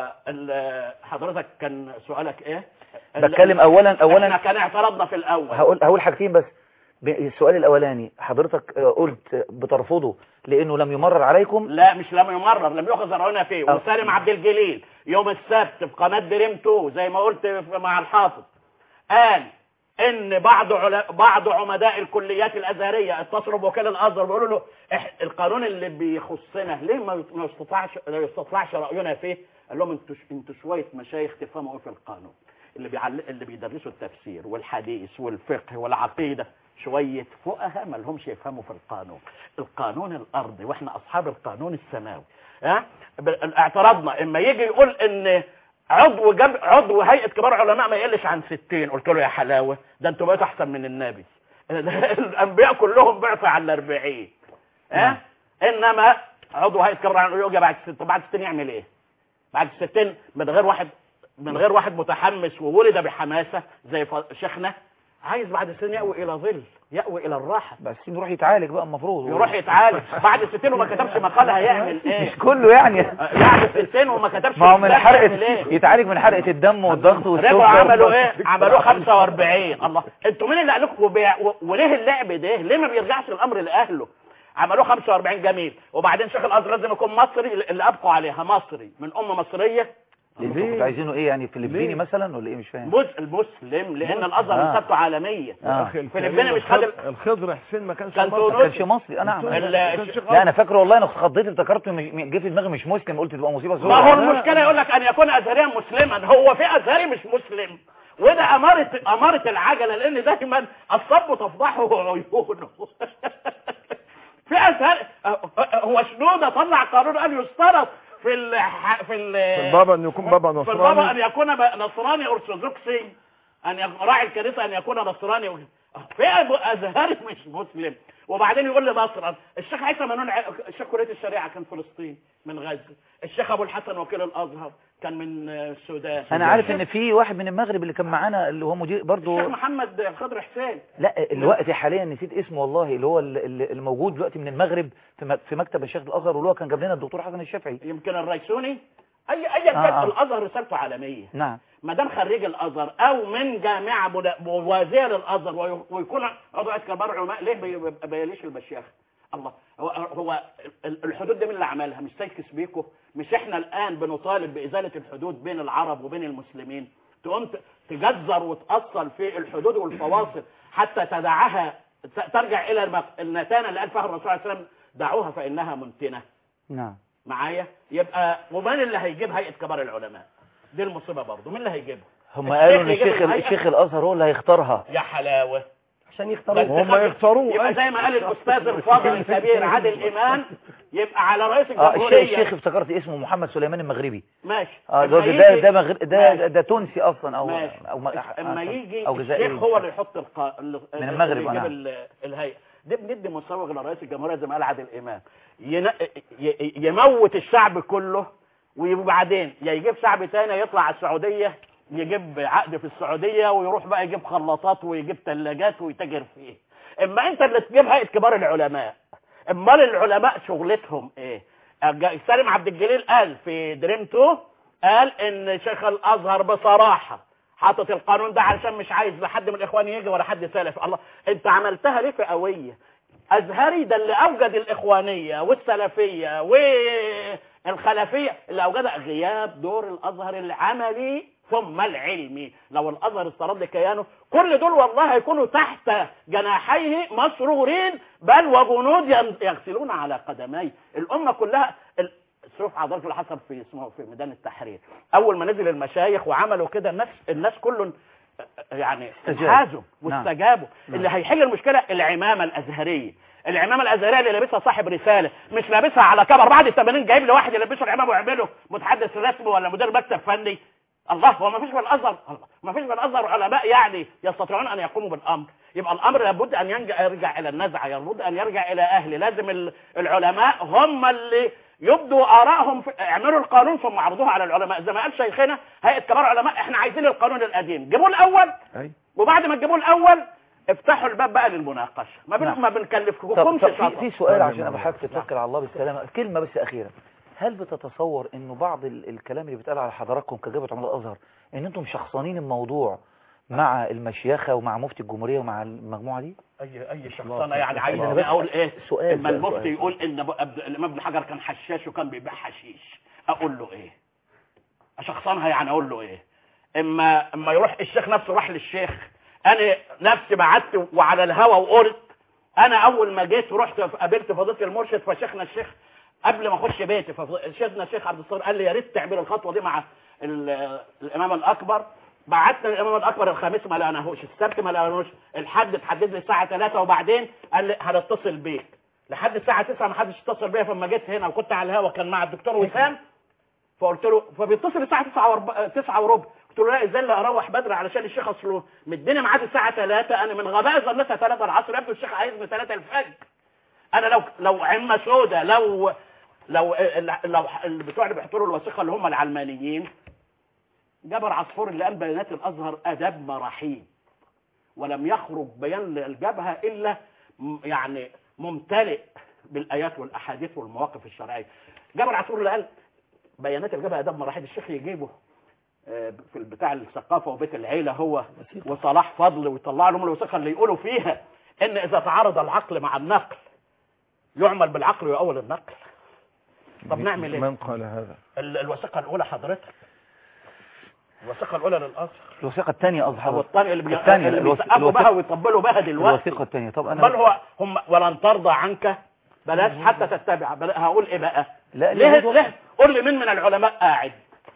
وحضرتك كان سؤالك ايه بتكلم اولا احنا اولا كان اعترضنا في الاول هقول هقول حاجتين بس ب- السؤال الاولاني حضرتك آه، قلت بترفضه لانه لم يمرر عليكم لا مش لم يمرر لم يؤخذ رأينا فيه أه. وسالم عبد الجليل يوم السبت في قناة دريم 2 زي ما قلت في- مع الحافظ قال ان بعض عل... بعض عمداء الكليات الازهريه اتصلوا بوكيل الازهر بيقولوا له إح... القانون اللي بيخصنا ليه ما ما يستطيعش لا يستطيعش راينا فيه قال لهم انتوا انتوا شويه مشايخ تفهموا ايه في القانون اللي بيعل... اللي بيدرسوا التفسير والحديث والفقه والعقيده شويه فقهاء ما لهمش يفهموا في القانون القانون الارضي واحنا اصحاب القانون السماوي ها ب- اعترضنا اما يجي يقول ان عضو جب عضو هيئه كبار علماء ما يقلش عن 60 قلت له يا حلاوه ده انتوا بقيتوا احسن من النبي الانبياء كلهم بعثوا على 40 ها انما عضو هيئه كبار علماء يجي بعد 60 بعد 60 يعمل ايه بعد 60 من غير واحد من غير واحد متحمس وولد بحماسه زي ف- شيخنا عايز بعد 60 يأوي الى ظل يأوي الى الراحه بس يروح يتعالج بقى المفروض يروح يتعالج بعد 60 وما كتبش مقاله هيعمل ايه مش كله يعني بعد 60 وما كتبش ما هو من كتاب حرقه يعمل ايه يتعالج من حرقه الدم والضغط والسكر رجعوا عملوا ايه عملوه 45 الله انتوا مين اللي قال لكم وبيع- و- وليه اللعب ده ليه ما بيرجعش الامر لاهله عملوه 45 جميل وبعدين شيخ الازهر لازم يكون مصري اللي ابقوا عليها مصري من ام مصريه انتوا كنتوا عايزينه ايه يعني فلبيني مثلا ولا ايه مش فاهم مس- المسلم لان الازهر آه. مسابته عالميه آه. اخي الكريم فلبيني مش خد ال- الخضر- الخضر حسين ما كانش كان مصري. ما تونسي. كانش مصري انا التونسي. ال- ما كانش لا انا فاكره والله انا اتخضيت افتكرته مش- جه في دماغي مش مسلم قلت تبقى مصيبه ما سوداء هو المشكله يقول لك ان يكون ازهريا مسلما هو في ازهري مش مسلم وده اماره اماره العجله لان دايما الصب تفضحه عيونه في ازهر هو شنوده طلع قانون ان يشترط في ال في ال في البابا ان يكون بابا في البابا ان نصراني يكون ب- نصراني ارثوذكسي ان يكون راعي الكنيسه ان يكون نصراني في أبو- ازهري مش مسلم وبعدين يقول لي مصرا الشيخ عيسى منون ع- الشيخ كليه الشريعه كان فلسطين من غزه الشيخ ابو الحسن وكيل الازهر كان من آه، السودان انا عارف ان في واحد من المغرب اللي كان معانا اللي هو مدير برضه الشيخ محمد خضر حسين لا الوقت حاليا نسيت اسمه والله اللي هو ال- ال- الموجود دلوقتي من المغرب في م- في مكتب الشيخ الازهر واللي هو كان جاب لنا الدكتور حسن الشافعي يمكن الريسوني اي اي آه، كان آه. الازهر رسالته عالميه نعم ما دام خريج الازهر او من جامعه مد- موازيه للازهر وي- ويكون عضو هيئه كبار علماء ليه بي- بي- بيليش المشيخ الله هو, هو ال- الحدود دي مين اللي عملها مش سيكس بيكو مش احنا الان بنطالب بازاله الحدود بين العرب وبين المسلمين تقوم ت- تجذر وتاصل في الحدود والفواصل حتى تدعها ت- ترجع الى المق- النتانه اللي قال فيها الرسول عليه السلام دعوها فانها منتنه نعم معايا يبقى ومن اللي هيجيب هيئه كبار العلماء دي المصيبه برضه مين اللي هيجيبها هم قالوا ان يجيب الشيخ الهيئة. الشيخ الازهر هو اللي هيختارها يا حلاوه عشان يختاروه وهم يختاروه يبقى زي ما قال الاستاذ الفاضل الكبير عادل امام يبقى على رئيس اه الشيخ الجمهوريه الشيخ افتكرت اسمه محمد سليمان المغربي ماشي اه أما ده ده يجي- ده, مغر... ده, ماشي. ده تونسي اصلا او ماشي او م- اما آه، يجي او الشيخ جزائري هو اللي يحط الق... ال- من المغرب، اللي يجيب آه. ال- الهيئه ده بندي مسوغ لرئيس الجمهوريه زي ما قال عادل امام ين... ي... يموت الشعب كله وبعدين يا يجيب شعب تاني يطلع على السعوديه يجيب عقد في السعوديه ويروح بقى يجيب خلاطات ويجيب ثلاجات ويتاجر فيه اما انت اللي تجيب هيئه كبار العلماء امال العلماء شغلتهم ايه أج- سالم عبد الجليل قال في دريم 2 قال ان شيخ الازهر بصراحه حاطط القانون ده علشان مش عايز لا حد من الاخوان يجي ولا حد سلفي الله انت عملتها ليه فئويه ازهري ده اللي اوجد الاخوانيه والسلفيه والخلفيه اللي اوجدها غياب دور الازهر العملي ثم العلمي لو الازهر استرد كيانه كل دول والله هيكونوا تحت جناحيه مسرورين بل وجنود ين- يغسلون على قدميه الامه كلها ال- شوف حضرتك اللي حصل في اسمه في ميدان التحرير اول ما نزل المشايخ وعملوا كده الناس الناس كله يعني استجاب. انحازوا نعم. واستجابوا نعم. اللي هيحل المشكله العمامه الازهريه العمامه الازهريه اللي لابسها صاحب رساله مش لابسها على كبر بعد ال 80 جايب لي واحد يلبسه العمامه ويعمله متحدث رسمي ولا مدير مكتب فني الله هو ما فيش في الازهر الله ما فيش في الازهر علماء يعني يستطيعون ان يقوموا بالامر يبقى الامر لابد ان ينجع يرجع الى النزعه لابد ان يرجع الى اهله لازم ال- العلماء هم اللي يبدوا ارائهم في اعملوا القانون ثم عرضوه على العلماء زي ما قال شيخنا هيئه كبار علماء احنا عايزين القانون القديم جيبوه الاول أي. وبعد ما تجيبوه الاول افتحوا الباب بقى للمناقشه ما بن... نعم. ما طب, بنكلفكمش طب في, شطر. في سؤال نعم. عشان ابو حضرتك تتوكل على الله بالسلامه كلمه بس اخيره هل بتتصور انه بعض ال- الكلام اللي بيتقال على حضراتكم كجبهه عملاء الازهر ان انتم شخصانين الموضوع مع المشيخه ومع مفتي الجمهوريه ومع المجموعه دي اي اي شخصانه يعني عايز أنا أنا بس- اقول ايه سؤال اما بقى، المفتي سؤال. يقول ان أبو- أبد- الامام ابن حجر كان حشاش وكان بيبيع حشيش اقول له ايه اشخصنها يعني اقول له ايه اما اما يروح الشيخ نفسه راح للشيخ انا نفسي بعت وعلى الهوا وقلت انا اول ما جيت ورحت قابلت فضيله المرشد فشيخنا الشيخ قبل ما اخش بيتي فشيخنا الشيخ عبد الصابر قال لي يا ريت تعمل الخطوه دي مع ال- الامام الاكبر بعتنا الامام الاكبر الخميس ما لقيناهوش السبت ما لقيناهوش الحد اتحدد لي الساعه 3 وبعدين قال لي هنتصل بيك لحد الساعه 9 ما حدش اتصل بيا فلما جيت هنا وكنت على الهوا كان مع الدكتور وسام فقلت له فبيتصل الساعه 9 وربع 9 وربع قلت له لا ازاي اللي اروح بدري علشان الشيخ اصله مديني ميعاد الساعه 3 انا من غباء ظنيتها 3 العصر يبدو الشيخ عايزني 3 الفجر انا لو لو عمه سودة لو لو لو اللي بتوع اللي بيحضروا الوثيقه اللي هم العلمانيين جبر عصفور اللي قال بيانات الازهر اداب مراحيم ولم يخرج بيان للجبهه الا م- يعني ممتلئ بالايات والاحاديث والمواقف الشرعيه جبر عصفور اللي قال بيانات الجبهه اداب مراحيم الشيخ يجيبه آه، في بتاع الثقافه وبيت العيله هو وصلاح فضل ويطلع لهم الوثيقه اللي يقولوا فيها ان اذا تعارض العقل مع النقل يعمل بالعقل ويؤول النقل طب نعمل ايه من قال هذا ال- الوثيقه الاولى حضرتك الوثيقه الاولى للازهر الوثيقه الثانيه قصدي او حضرتك الثانيه اللي, بي... الثانية، اللي الوث- بيسقفوا بها الوثيقة- ويطبلوا بها دلوقتي الوثيقه الثانيه طب بل انا هو هم ولن ترضى عنك بلاش حتى تتبع بل... هقول ايه بقى لا ليه اليهود ليه قول لي مين من العلماء قاعد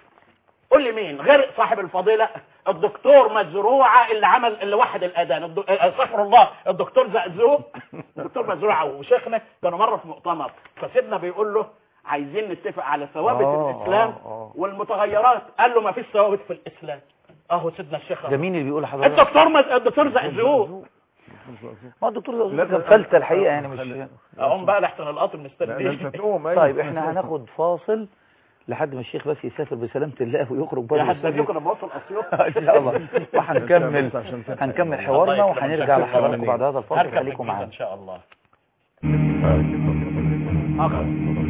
قول لي مين غير صاحب الفضيله الدكتور مزروعه اللي عمل اللي وحد الاذان الد- استغفر الله الدكتور زقزوق الدكتور مزروعه وشيخنا كانوا مره في مؤتمر فسيدنا بيقول له عايزين نتفق على ثوابت آه، الاسلام آه، آه. والمتغيرات قال له ما فيش ثوابت في الاسلام اهو سيدنا الشيخ ده مين اللي بيقول لحضرتك الدكتور مز... الدكتور زقزوق ما الدكتور لا، زقزوق ده- فلتة الحقيقه يعني مش خلي- اقوم بقى لحسن القطر لا، مستني ده انت تقوم أيوة. طيب احنا هناخد فاصل لحد ما الشيخ بس يسافر بسلامة الله ويخرج بره يا الاستوديو. حد انا بوصل اسيوط ان شاء الله وهنكمل بس عشان تفهم. هنكمل حوارنا وهنرجع لحضراتكم بعد هذا الفاصل هركب خليكم الجيزة معانا ان شاء الله آخر.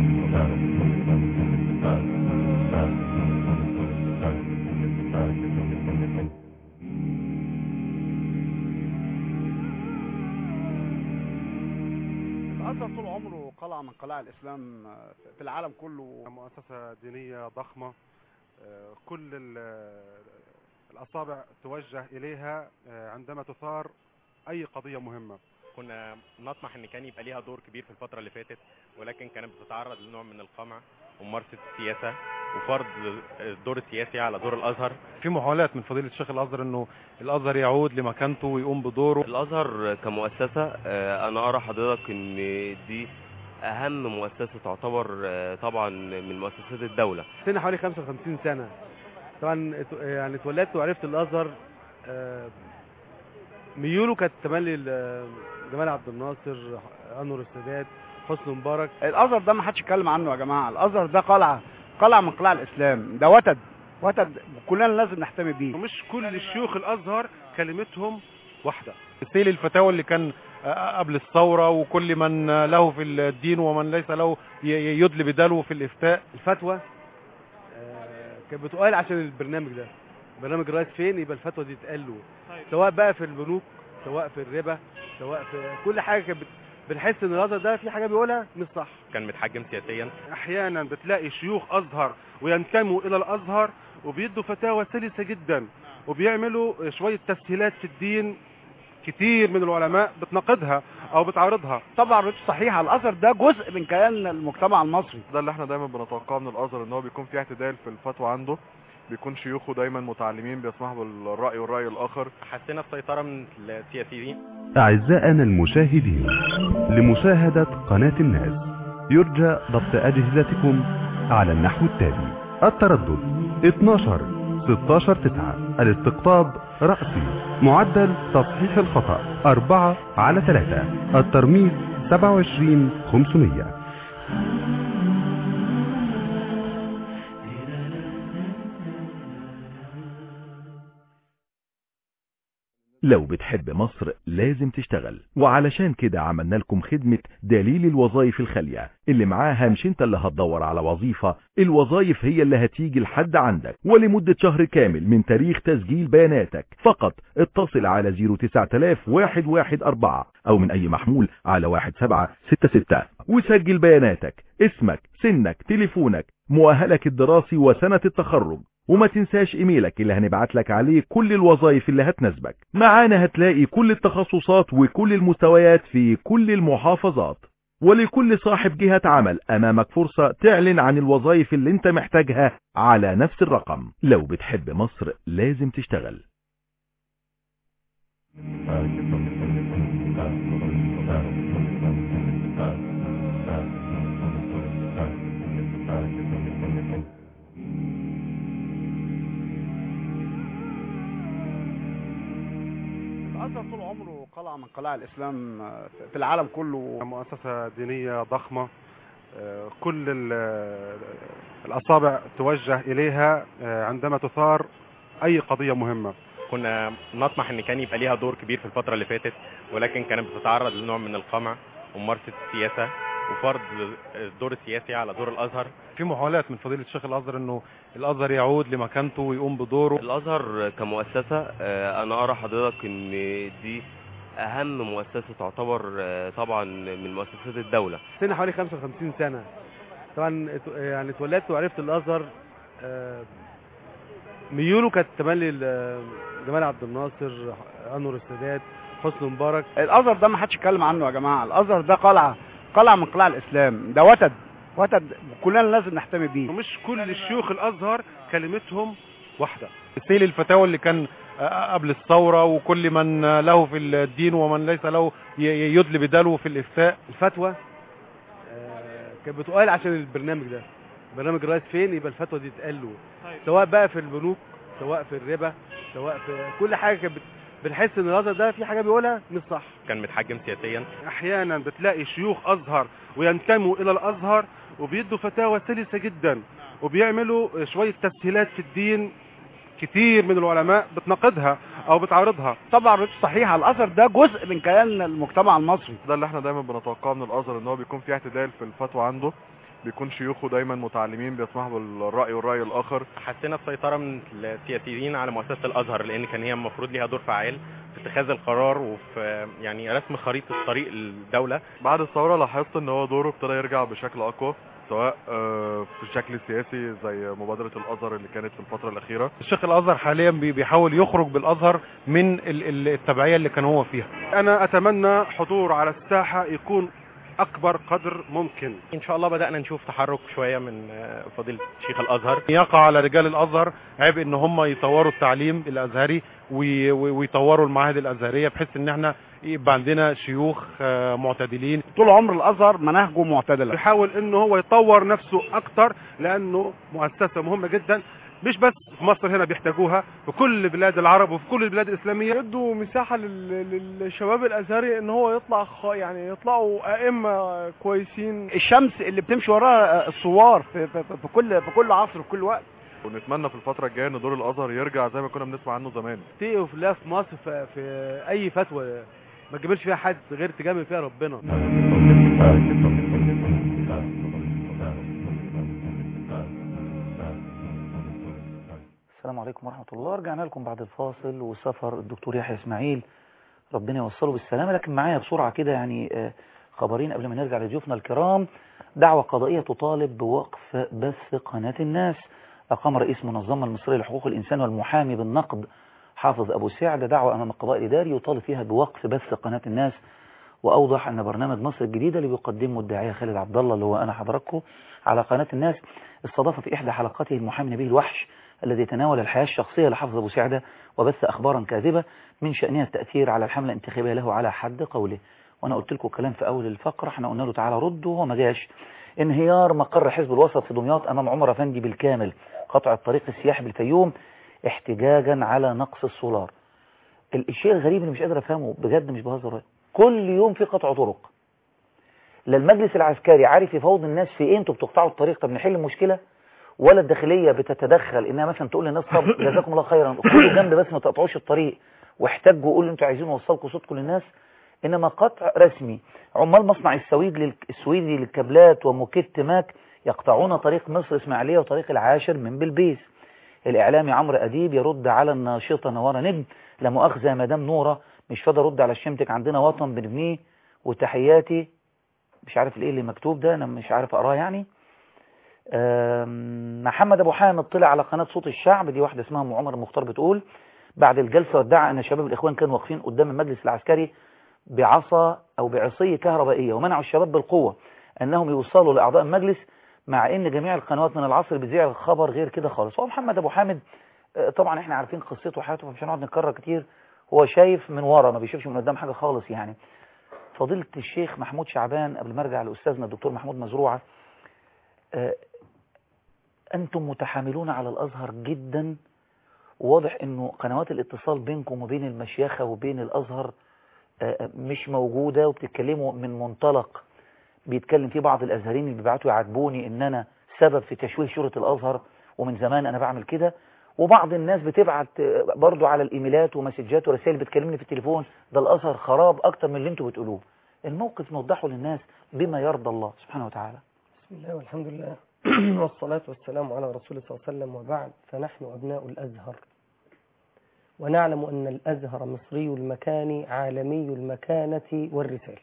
الازهر طول عمره قلعه من قلاع الاسلام في العالم كله مؤسسة دينية ضخمة آه، كل ال- الأصابع توجه إليها آه، عندما تثار أي قضية مهمة كنا نطمح ان كان يبقى ليها دور كبير في الفتره اللي فاتت ولكن كانت بتتعرض لنوع من القمع وممارسه السياسه وفرض الدور السياسي على دور الازهر في محاولات من فضيلة الشيخ الأزهر أنه الأزهر يعود لمكانته ويقوم بدوره الازهر كمؤسسه آه، انا ارى حضرتك ان دي اهم مؤسسه تعتبر آه، طبعا من مؤسسات الدوله سنة حوالي 55 سنة طبعا ات- يعني اتولدت وعرفت الازهر آه، ميوله كانت تملي ل- جمال عبد الناصر انور السادات حسني مبارك الازهر ده ما حدش يتكلم عنه يا جماعه الازهر ده قلعه قلعه من قلاع الاسلام ده وتد وتد كلنا لازم نحتمي بيه ومش كل شيوخ الأزهر كلمتهم واحدة سيل الفتاوى اللي كان آه، قبل الثورة وكل من له في الدين ومن ليس له ي- ي- يدلي بدلو في الإفتاء الفتوى آه، كانت بتقال عشان البرنامج ده برنامج الرئيس فين يبقى الفتوى دي تقال له سواء بقى في البنوك سواء في الربا سواء في كل حاجه كانت بت- بنحس ان الازهر ده في حاجه بيقولها مش صح كان متحجم سياسيا احيانا بتلاقي شيوخ ازهر وينتموا الى الازهر وبيدوا فتاوى سلسه جدا وبيعملوا شويه تسهيلات في الدين كتير من العلماء بتناقضها او بتعارضها طبعا مش صحيحه الازهر ده جزء من كيان المجتمع المصري ده اللي احنا دايما بنتوقعه من الازهر ان هو بيكون في اعتدال في الفتوى عنده بيكون شيوخه دايما متعلمين بيسمحوا بالراي والراي الاخر حسينا السيطرة من السياسيين أعزائنا المشاهدين لمشاهدة قناة الناس يرجى ضبط أجهزتكم على النحو التالي التردد 12 16 9 الاستقطاب رأسي معدل تصحيح الخطأ 4 على 3 الترميز 27 500 لو بتحب مصر لازم تشتغل وعلشان كده عملنا لكم خدمة دليل الوظائف الخالية اللي معاها مش انت اللي هتدور على وظيفة الوظائف هي اللي هتيجي لحد عندك ولمدة شهر كامل من تاريخ تسجيل بياناتك فقط اتصل على 09014 او من اي محمول على 1766 وسجل بياناتك اسمك سنك تليفونك مؤهلك الدراسي وسنة التخرج وما تنساش ايميلك اللي هنبعت لك عليه كل الوظائف اللي هتناسبك معانا هتلاقي كل التخصصات وكل المستويات في كل المحافظات ولكل صاحب جهة عمل امامك فرصة تعلن عن الوظائف اللي انت محتاجها على نفس الرقم لو بتحب مصر لازم تشتغل الازهر طول عمره قلعه من قلاع الاسلام في العالم كله مؤسسة دينية ضخمة آه، كل ال- الأصابع توجه إليها آه، عندما تثار أي قضية مهمة كنا نطمح ان كان يبقى ليها دور كبير في الفترة اللي فاتت ولكن كانت بتتعرض لنوع من القمع وممارسة السياسة وفرض الدور السياسي على دور الازهر في محاولات من فضيلة الشيخ الازهر انه الازهر يعود لمكانته ويقوم بدوره الازهر كمؤسسة آه، انا ارى حضرتك ان دي اهم مؤسسة تعتبر آه، طبعا من مؤسسات الدولة سنة حوالي 55 سنة طبعا ات- يعني اتولدت وعرفت الازهر آه، ميوله كانت تملي ال- جمال عبد الناصر انور السادات حسني مبارك الازهر ده ما حدش يتكلم عنه يا جماعه الازهر ده قلعه قلعه من قلاع الاسلام ده وتد وتد كلنا لازم نحتمي بيه ومش كل شيوخ الأزهر كلمتهم واحدة سيل الفتاوى اللي كان آه، قبل الثورة وكل من آه، له في الدين ومن ليس له ي- ي- يدلي بدلو في الإفتاء الفتوى آه، كانت بتقال عشان البرنامج ده برنامج الرئيس فين يبقى الفتوى دي تقال له سواء بقى في البنوك سواء في الربا سواء في كل حاجه كانت بت- بنحس ان الازهر ده في حاجه بيقولها مش صح كان متحجم سياسيا احيانا بتلاقي شيوخ ازهر وينتموا الى الازهر وبيدوا فتاوى سلسه جدا وبيعملوا شويه تسهيلات في الدين كتير من العلماء بتناقضها او بتعارضها طبعا مش صحيحه الازهر ده جزء من كيان المجتمع المصري ده اللي احنا دايما بنتوقعه من الازهر ان هو بيكون في اعتدال في الفتوى عنده بيكون شيوخه دايما متعلمين بيسمحوا بالراي والراي الاخر حسينا السيطرة من السياسيين على مؤسسة الازهر لان كان هي المفروض ليها دور فعال في اتخاذ القرار وفي يعني رسم خريطة طريق الدولة بعد الثوره لاحظت ان هو دوره ابتدى يرجع بشكل اقوى سواء آه، في الشكل السياسي زي مبادره الازهر اللي كانت في الفتره الاخيره الشيخ الازهر حاليا بي- بيحاول يخرج بالازهر من ال- ال- التبعية اللي كان هو فيها انا اتمنى حضور على الساحه يكون اكبر قدر ممكن ان شاء الله بدأنا نشوف تحرك شوية من آه، فضيلة شيخ الازهر يقع على رجال الازهر عبء ان هم يطوروا التعليم الازهري وي- وي- ويطوروا المعاهد الازهريه بحيث ان احنا يبقى عندنا شيوخ آه، معتدلين طول عمر الازهر مناهجه معتدله بيحاول انه هو يطور نفسه اكتر لانه مؤسسه مهمه جدا مش بس في مصر هنا بيحتاجوها في كل بلاد العرب وفي كل البلاد الاسلاميه يدوا مساحه لل- للشباب الازهري ان هو يطلع خ... يعني يطلعوا ائمه كويسين الشمس اللي بتمشي وراها الثوار في, في, في كل في كل عصر وفي كل وقت ونتمنى في الفتره الجايه ان دور الازهر يرجع زي ما كنا بنسمع عنه زمان تقف لا في مصر في, في اي فتوى ما تجاملش فيها حد غير تجامل فيها ربنا السلام عليكم ورحمة الله رجعنا لكم بعد الفاصل وسفر الدكتور يحيى اسماعيل ربنا يوصله بالسلامة لكن معايا بسرعة كده يعني آه، خبرين قبل ما نرجع لضيوفنا الكرام دعوة قضائية تطالب بوقف بث قناة الناس أقام رئيس منظمة المصرية لحقوق الإنسان والمحامي بالنقد حافظ أبو سعد دعوة أمام القضاء الإداري يطالب فيها بوقف بث قناة الناس وأوضح أن برنامج مصر الجديدة اللي بيقدمه الداعية خالد عبد الله اللي هو أنا حضراتكم على قناة الناس استضاف في إحدى حلقاته المحامي نبيه الوحش الذي تناول الحياة الشخصية لحافظ أبو سعدة وبث أخبارا كاذبة من شأنها التأثير على الحملة الانتخابية له على حد قوله وأنا قلت لكم كلام في أول الفقرة احنا قلنا له تعالى رد وهو ما جاش انهيار مقر حزب الوسط في دمياط أمام عمر أفندي بالكامل قطع الطريق السياحي بالفيوم احتجاجا على نقص السولار ال- الشيء الغريب اللي مش قادر أفهمه بجد مش بهزر كل يوم في قطع طرق لا المجلس العسكري عارف يفوض الناس في ايه انتوا بتقطعوا الطريق طب نحل المشكلة ولا الداخلية بتتدخل انها مثلا تقول للناس طب جزاكم الله خيرا خدوا جنب بس ما تقطعوش الطريق واحتجوا قولوا انتوا عايزين نوصلكم صوتكم للناس انما قطع رسمي عمال مصنع السويد لل... السويدي للكابلات وموكيت ماك يقطعون طريق مصر اسماعيلية وطريق العاشر من بلبيس الاعلامي عمرو اديب يرد على الناشطة نوارة نجم لا مؤاخذة يا مدام نورة مش فاضي ارد على الشمتك عندنا وطن بنبنيه وتحياتي مش عارف الايه اللي مكتوب ده انا مش عارف اقراه يعني آم، محمد ابو حامد طلع على قناة صوت الشعب دي واحدة اسمها ام عمر المختار بتقول بعد الجلسة وادعى ان شباب الاخوان كانوا واقفين قدام المجلس العسكري بعصا او بعصي كهربائية ومنعوا الشباب بالقوة انهم يوصلوا لاعضاء المجلس مع ان جميع القنوات من العصر بتذيع الخبر غير كده خالص هو محمد ابو حامد آه، طبعا احنا عارفين قصته وحياته فمش هنقعد نكرر كتير هو شايف من ورا ما بيشوفش من قدام حاجة خالص يعني فضيلة الشيخ محمود شعبان قبل ما ارجع لاستاذنا الدكتور محمود مزروعة آه، أنتم متحاملون على الأزهر جدا وواضح أنه قنوات الاتصال بينكم وبين المشيخة وبين الأزهر آه، مش موجودة وبتتكلموا من منطلق بيتكلم فيه بعض الأزهريين اللي بيبعتوا يعاتبوني أن أنا سبب في تشويه شورة الأزهر ومن زمان أنا بعمل كده وبعض الناس بتبعت آه، برضو على الإيميلات ومسجات ورسائل بتكلمني في التليفون ده الأزهر خراب أكتر من اللي انتوا بتقولوه الموقف نوضحه للناس بما يرضى الله سبحانه وتعالى بسم الله والحمد لله والصلاة والسلام على رسول الله صلى الله عليه وسلم وبعد فنحن أبناء الأزهر ونعلم أن الأزهر مصري المكان عالمي المكانة والرسالة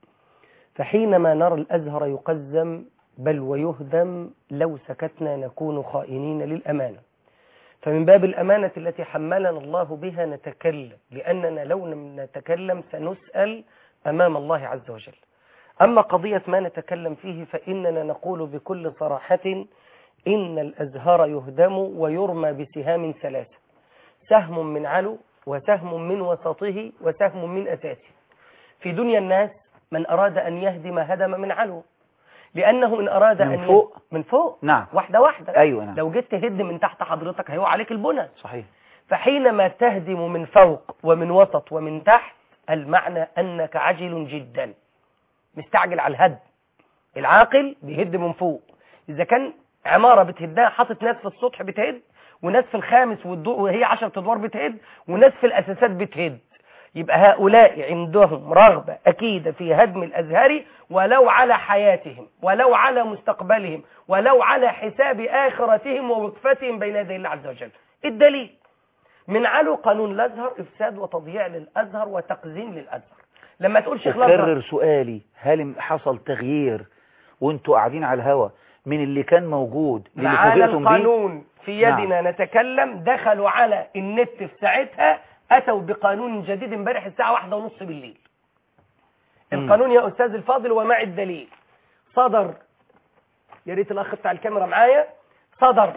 فحينما نرى الأزهر يقزم بل ويهدم لو سكتنا نكون خائنين للأمانة فمن باب الأمانة التي حملنا الله بها نتكلم لأننا لو لم نتكلم سنسأل أمام الله عز وجل أما قضية ما نتكلم فيه فإننا نقول بكل صراحة إن الأزهار يهدم ويرمى بسهام ثلاثة سهم من علو وسهم من وسطه وسهم من أساسه في دنيا الناس من أراد أن يهدم هدم من علو لأنه إن أراد من أن فوق؟ يهدم من فوق نعم واحدة واحدة أيوة نعم لو جيت تهد من تحت حضرتك هيقع عليك البنى صحيح فحينما تهدم من فوق ومن وسط ومن تحت المعنى أنك عجل جدا مستعجل على الهد العاقل بيهد من فوق إذا كان عمارة بتهدها حاطط ناس في السطح بتهد وناس في الخامس والضوء وهي عشرة أدوار بتهد وناس في الأساسات بتهد يبقى هؤلاء عندهم رغبة أكيدة في هدم الأزهر ولو على حياتهم ولو على مستقبلهم ولو على حساب آخرتهم ووقفتهم بين يدي الله عز وجل الدليل من علو قانون الأزهر إفساد وتضييع للأزهر وتقزيم للأزهر لما تقول شيخ الأزهر أكرر سؤالي هل حصل تغيير وانتوا قاعدين على الهوا من اللي كان موجود للي معانا فوجئتم بيه القانون في يدنا نتكلم دخلوا على النت في ساعتها أتوا بقانون جديد امبارح الساعة واحدة ونص بالليل القانون يا أستاذ الفاضل ومع الدليل صدر يا ريت الأخ بتاع الكاميرا معايا صدر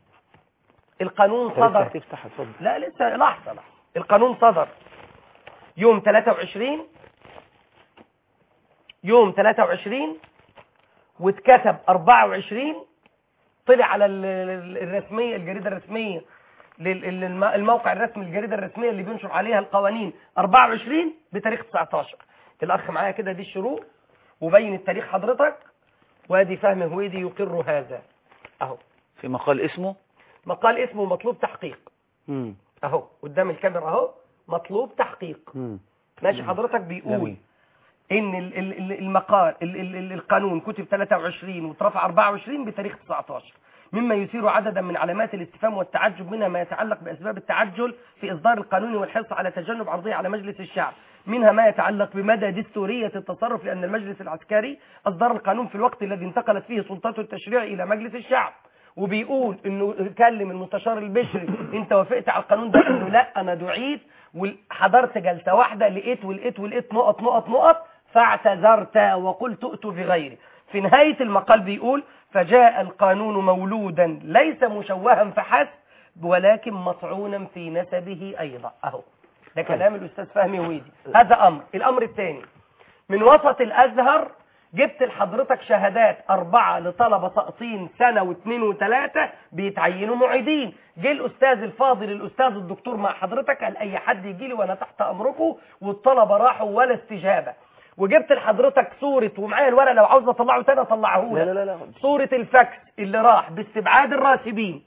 القانون لسه صدر هتفتح اتفضل لا لسه لحظة لحظة القانون صدر يوم 23 يوم 23 واتكتب 24 طلع على ال- ال- الرسمية الجريدة الرسمية لل- ال- الم- الموقع الرسمي الجريدة الرسمية اللي بينشر عليها القوانين 24 بتاريخ 19 الأخ معايا كده دي الشروط وبين التاريخ حضرتك وادي فهم هويدي يقر هذا اهو في مقال اسمه مقال اسمه مطلوب تحقيق مم. اهو قدام الكاميرا اهو مطلوب تحقيق مم. ماشي جميل. حضرتك بيقول جميل. ان ال- ال- ال- المقال ال- ال- ال- القانون كتب 23 واترفع 24 بتاريخ 19 مما يثير عددا من علامات الاستفهام والتعجب منها ما يتعلق باسباب التعجل في اصدار القانون والحرص على تجنب عرضه على مجلس الشعب منها ما يتعلق بمدى دستورية التصرف لأن المجلس العسكري أصدر القانون في الوقت الذي انتقلت فيه سلطته التشريع إلى مجلس الشعب وبيقول انه كلم المستشار البشري انت وافقت على القانون ده انه لا انا دعيت وحضرت جلسه واحده لقيت ولقيت ولقيت نقط نقط نقط فاعتذرت وقلت ائت بغيري في نهايه المقال بيقول فجاء القانون مولودا ليس مشوها فحسب ولكن مطعونا في نسبه ايضا اهو ده كلام الاستاذ فهمي ويدي هذا امر الامر الثاني من وسط الازهر جبت لحضرتك شهادات أربعة لطلبة ساقطين سنة واثنين وثلاثة بيتعينوا معيدين جه الأستاذ الفاضل الأستاذ الدكتور مع حضرتك قال أي حد يجي لي وأنا تحت أمركم والطلبة راحوا ولا استجابة وجبت لحضرتك صورة ومعايا الورق لو عاوز أطلعه تاني أطلعه لك لا لا لا لا صورة الفاكس اللي راح باستبعاد الراسبين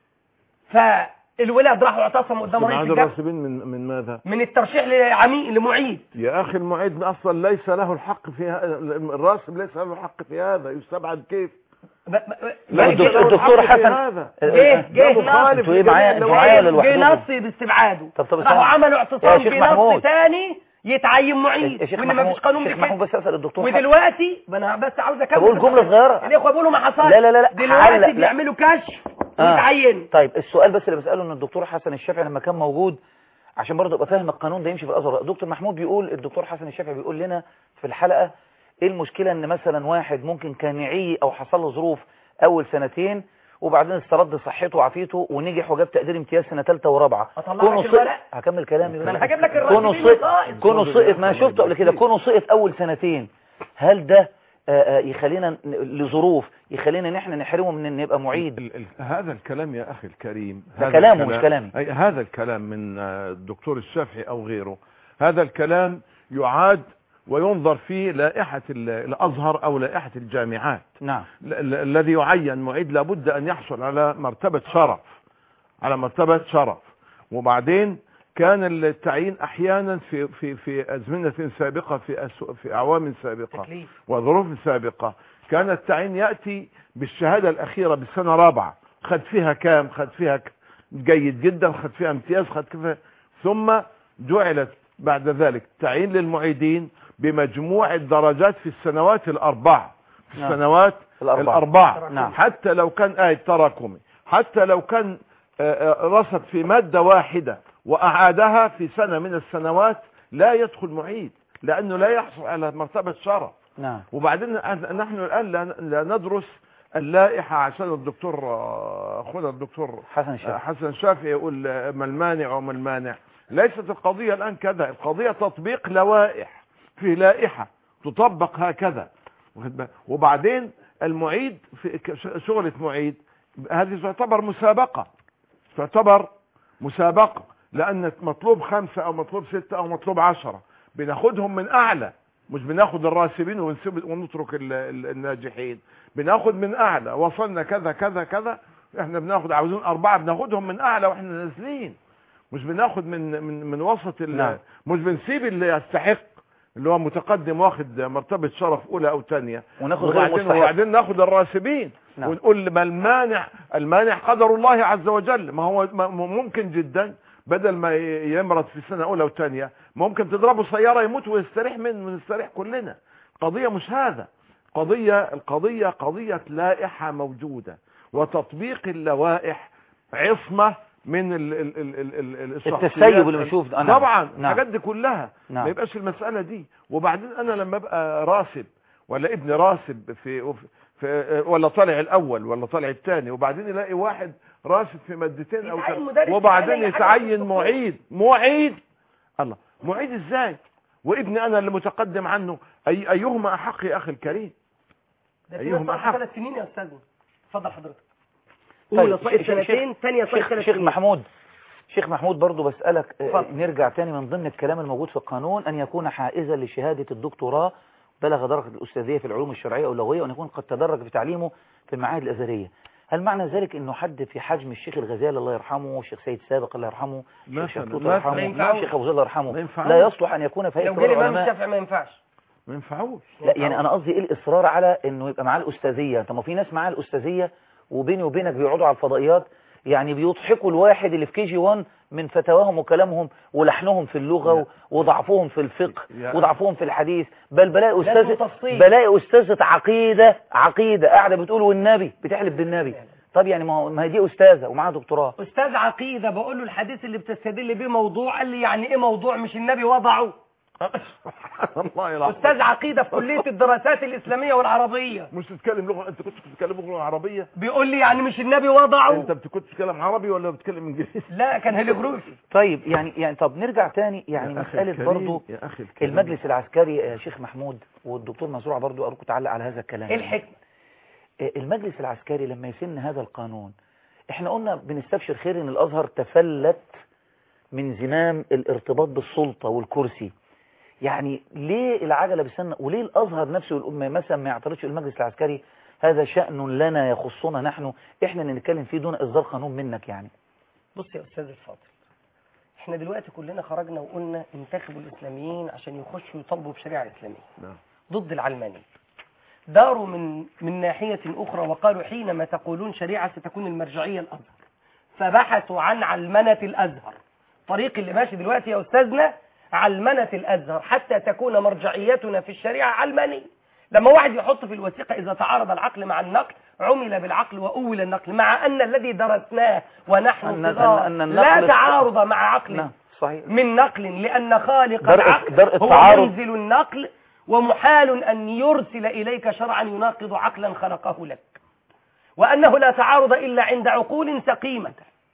فالولاد راحوا اعتصموا قدام رئيس استبعاد الجامعة الراسبين من من ماذا؟ من الترشيح لعميد لمعيد يا اخي المعيد اصلا ليس له الحق في ه- الراسب ليس له الحق في هذا يستبعد كيف؟ لا ليس الدكتور له الدكتور الحق في حسن هذا. جه جه ده مخالف انتوا ايه معايا انتوا معايا لوحدكم جه نص باستبعاده طب طب راحوا استنى. عملوا يا اعتصام شيخ بنص محمود. ثاني يتعين معيد يا شيخ وان ما محمود فيش قانون شيخ بكده محمود بس اسال الدكتور حسن. ودلوقتي ما انا بس عاوز اكمل طب قول جملة صغيرة. الاخوه بيقولوا ما حصلش لا لا لا لا دلوقتي حل- لا. بيعملوا كشف آه. ويتعين طيب السؤال بس اللي بساله ان الدكتور حسن الشافعي لما كان موجود عشان برضه ابقى فاهم القانون ده يمشي في الازهر دكتور محمود بيقول الدكتور حسن الشافعي بيقول لنا في الحلقه ايه المشكله ان مثلا واحد ممكن كان يعي او حصل له ظروف اول سنتين وبعدين استرد صحته وعافيته ونجح وجاب تقدير امتياز سنه ثالثه ورابعه أطلعك كونه الورق؟ سقط هكمل كلامي ما أنا هجيب لك كونه الراتبين سقط والقائد. كونه سقط ما أنا شفته قبل كده كونه سقط اول سنتين هل ده آه، آه، يخلينا ن- لظروف يخلينا ان احنا نحرمه من ان يبقى معيد هذا الكلام يا أخي الكريم ده هذا كلامه الكلام- مش كلامي. أي هذا الكلام من آه، الدكتور الشافعي أو غيره هذا الكلام يعاد وينظر في لائحة ال- الأزهر أو لائحة الجامعات نعم ال- ال- الذي يعين معيد لابد أن يحصل على مرتبة شرف على مرتبة شرف وبعدين كان التعيين أحيانا في في في أزمنة سابقة في أسو- في أعوام سابقة تكليف. وظروف سابقة كان التعيين يأتي بالشهادة الأخيرة بالسنة رابعة خد فيها كام خد فيها ك- جيد جدا خد فيها امتياز خد فيها ثم جعلت بعد ذلك تعيين للمعيدين بمجموع الدرجات في السنوات الأربع في نعم. السنوات الأربعة. الأربعة نعم. حتى لو كان آية تراكمي حتى لو كان آه، آه، رصد في مادة واحدة وأعادها في سنة من السنوات لا يدخل معيد لأنه لا يحصل على مرتبة شرف نعم وبعدين نحن الآن لا- لا ندرس اللائحة عشان الدكتور آه، أخونا الدكتور حسن الشافعي. آه، حسن شافعي يقول آه، ما المانع وما المانع ليست القضية الآن كذا القضية تطبيق لوائح في لائحة تطبق هكذا واخد بالك؟ وبعدين المعيد في ك- ش- شغلة معيد هذه تعتبر مسابقة تعتبر مسابقة لأن مطلوب خمسة أو مطلوب ستة أو مطلوب عشرة بناخدهم من أعلى مش بناخد الراسبين ونسيب ونترك ال- ال- الناجحين بناخد من أعلى وصلنا كذا كذا كذا احنا بناخد عاوزين أربعة بناخدهم من أعلى واحنا نازلين مش بناخد من من من وسط ال- نعم. مش بنسيب اللي يستحق اللي هو متقدم واخد مرتبة شرف أولى أو ثانية وناخد غير وبعدين, المستحق. وبعدين ناخد الراسبين نعم. ونقول ما المانع المانع قدر الله عز وجل ما هو ما- ممكن جدا بدل ما ي- يمرض في سنة أولى وثانية ممكن تضربه سيارة يموت ويستريح من ونستريح كلنا قضية مش هذا قضية القضية قضية لائحة موجودة وتطبيق اللوائح عصمة من ال ال ال ال ال ال الشخصيات. التسيب اللي بنشوف ده. نعم. طبعا نعم. الحاجات دي كلها نعم. ما يبقاش المسألة دي وبعدين أنا لما أبقى راسب ولا ابن راسب في, في ولا طالع الأول ولا طالع الثاني وبعدين يلاقي واحد راسب في مادتين أو يتعين ثلاثة مدرس وبعدين يتعين أي حاجة في يتعين الدكتور. معيد معيد الله معيد ازاي وابني أنا اللي متقدم عنه أي أيهما أحق يا أخي الكريم ده في أيهما ناس أحق ثلاث سنين يا استاذ اتفضل حضرتك طيب، اولى صائد شيخ- شيخ- سنتين ثانيه صائد شيخ, ثلاث شيخ سنين محمود شيخ محمود برضو بسألك آه، اتفضل. نرجع تاني من ضمن الكلام الموجود في القانون أن يكون حائزا لشهادة الدكتوراه بلغ درجة الأستاذية في العلوم الشرعية أو اللغوية وأن يكون قد تدرج في تعليمه في المعاهد الأزهرية هل معنى ذلك انه حد في حجم الشيخ الغزالي الله يرحمه الشيخ سيد سابق الله يرحمه الشيخ مثلاً، شفتوت مثلاً. الله ما يرحمه ينفعوش. الشيخ ابو زيد الله يرحمه ينفعوش. لا يصلح ان يكون في هيئه لو كبار جه الامام العلماء الشافعي ما ينفعش ما ينفعوش لا يعني انا قصدي ايه الاصرار على انه يبقى معاه الاستاذيه طب ما في ناس معاه الاستاذيه وبيني وبينك بيقعدوا على الفضائيات يعني بيضحكوا الواحد اللي في كي جي 1 من فتواهم وكلامهم ولحنهم في اللغه و- وضعفهم في الفقه يا- وضعفهم في الحديث بل بلاقي لازم استاذ تفصيل. بلاقي استاذه عقيده عقيده قاعده بتقول والنبي بتحلف بالنبي طب يعني ما هو- ما هي دي استاذه ومعاها دكتوراه استاذ عقيده بقول له الحديث اللي بتستدل بيه موضوع قال لي يعني ايه موضوع مش النبي وضعه الله العظيم استاذ عقيده في كليه الدراسات الاسلاميه والعربيه مش تتكلم لغه انت كنت بتتكلم لغه عربيه بيقول لي يعني مش النبي وضعه انت كنت بتتكلم عربي ولا بتتكلم انجليزي لا كان هيلوجروفي طيب يعني يعني طب نرجع تاني يعني يا أخي مساله الكريم، برضو يا اخي الكريم المجلس العسكري يا شيخ محمود والدكتور منصور برضو أرجو تعلق على هذا الكلام ايه الحكمه المجلس العسكري لما يسن هذا القانون احنا قلنا بنستبشر خير ان الازهر تفلت من زمام الارتباط بالسلطة والكرسي يعني ليه العجلة بالسنة وليه الازهر نفسه والأمة مثلا ما يعترضش المجلس العسكري هذا شأن لنا يخصنا نحن احنا اللي نتكلم فيه دون اصدار قانون منك يعني بص يا استاذ الفاضل احنا دلوقتي كلنا خرجنا وقلنا انتخبوا الاسلاميين عشان يخشوا يطالبوا بشريعه اسلاميه نعم. ضد العلمانيه داروا من من ناحيه اخرى وقالوا حينما تقولون شريعه ستكون المرجعيه الازهر فبحثوا عن علمنه الازهر طريق اللي ماشي دلوقتي يا استاذنا علمنه الازهر حتى تكون مرجعيتنا في الشريعه علمانيه لما واحد يحط في الوثيقه اذا تعارض العقل مع النقل عمل بالعقل واول النقل مع ان الذي درسناه ونحن أن- صغار أن- أن لا النقل- تعارض مع عقل نعم صحيح من نقل لأن خالق درء- العقل درء هو التعارض. منزل النقل ومحال أن يرسل إليك شرعا يناقض عقلا خلقه لك وأنه لا تعارض إلا عند عقول سقيمة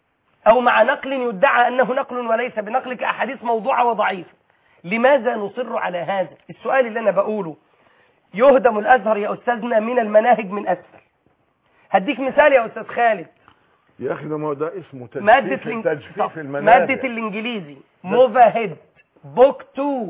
أو مع نقل يدعى أنه نقل وليس بنقل كأحاديث موضوعة وضعيفة لماذا نصر على هذا السؤال اللي أنا بقوله يهدم الأزهر يا أستاذنا من المناهج من أسفل هديك مثال يا أستاذ خالد يا اخي ده ما هو ده اسمه تجفيف مادة الإنج... تجفيف طب، المناهج مادة الإنجليزي موفا هيد بوك 2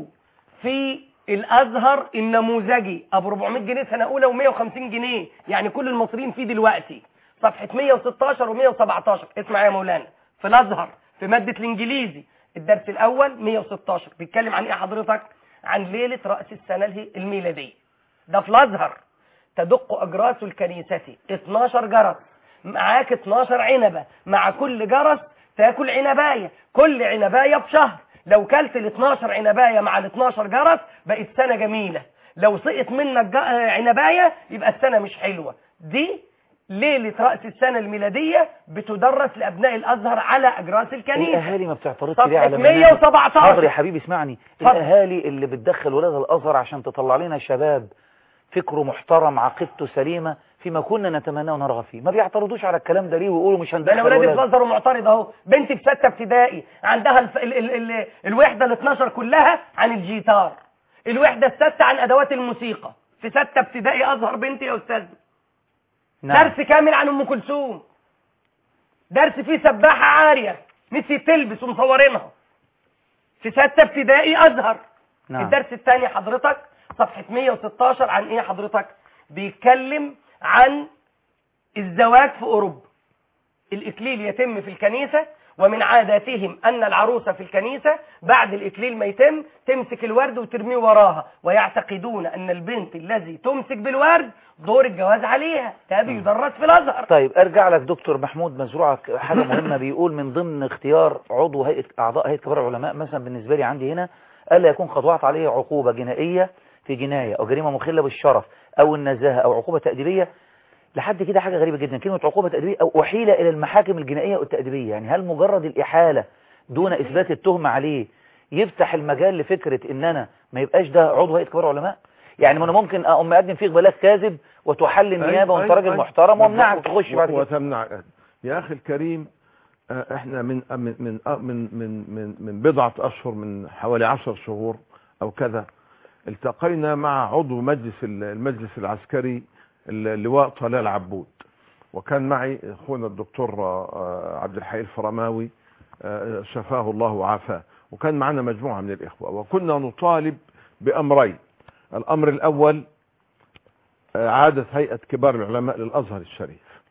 في الأزهر النموذجي أبو 400 جنيه سنة أولى و150 جنيه يعني كل المصريين فيه دلوقتي صفحة 116 و117 اسمع يا مولانا في الأزهر في مادة الإنجليزي الدرس الأول 116 بيتكلم عن إيه حضرتك؟ عن ليلة رأس السنة اله- الميلادية ده في الأزهر تدق أجراس الكنيسة 12 جرس معاك 12 عنبة مع كل جرس تاكل عنباية كل عنباية بشهر لو كلت ال 12 عنباية مع ال 12 جرس بقت سنة جميلة لو سقط منك جا- آه، عنباية يبقى السنة مش حلوة دي ليلة رأس السنة الميلادية بتدرس لأبناء الأزهر على أجراس الكنيسة الاهالي ما بتعترضش صفحة ليه على 117. حاضر يا حبيبي اسمعني اتفضل. الاهالي اللي بتدخل ولاد الازهر عشان تطلع لنا شباب فكره محترم عقيدته سليمه فيما كنا نتمناه ونرغب فيه ما بيعترضوش على الكلام ده ليه ويقولوا مش ده هندخل انا ولادي في ولاد الازهر ومعترض اهو بنتي في سته ابتدائي عندها الف... ال... ال... ال... الوحده ال 12 كلها عن الجيتار الوحده السادسه عن ادوات الموسيقى في سته ابتدائي ازهر بنتي يا استاذ نعم. درس كامل عن ام كلثوم درس فيه سباحه عاريه نسيت تلبس ومصورينها في سته ابتدائي ازهر نعم. الدرس الثاني حضرتك صفحه 116 عن ايه حضرتك بيتكلم عن الزواج في اوروبا الإكليل يتم في الكنيسة ومن عاداتهم أن العروسة في الكنيسة بعد الإكليل ما يتم تمسك الورد وترميه وراها ويعتقدون أن البنت الذي تمسك بالورد دور الجواز عليها ده بيدرس في الأزهر طيب ارجع لك دكتور محمود مزروع حاجه مهمه بيقول من ضمن اختيار عضو هيئه اعضاء هيئه كبار العلماء مثلا بالنسبه لي عندي هنا الا يكون قد وقعت عليه عقوبه جنائيه في جنايه او جريمه مخله بالشرف او النزاهه او عقوبه تاديبيه لحد كده حاجه غريبه جدا كلمه عقوبه تاديبيه او احيل الى المحاكم الجنائيه والتاديبيه يعني هل مجرد الاحاله دون اثبات التهمه عليه يفتح المجال لفكره ان انا ما يبقاش ده عضو هيئه كبار العلماء يعني ما انا ممكن اقوم اقدم فيك بلاغ كاذب وتحل النيابه وانت راجل محترم وامنعك تخش بعد كده وتمنعك يا اخي الكريم آه، احنا من آه، من من آه، من من من, من بضعة اشهر من حوالي عشر شهور او كذا التقينا مع عضو مجلس ال- المجلس العسكري اللواء طلال عبود وكان معي اخونا الدكتور آه، آه، عبد الحي الفرماوي آه، شفاه الله وعافاه وكان معنا مجموعة من الاخوة وكنا نطالب بامرين الامر الاول آه، عادة هيئة كبار العلماء للازهر الشريف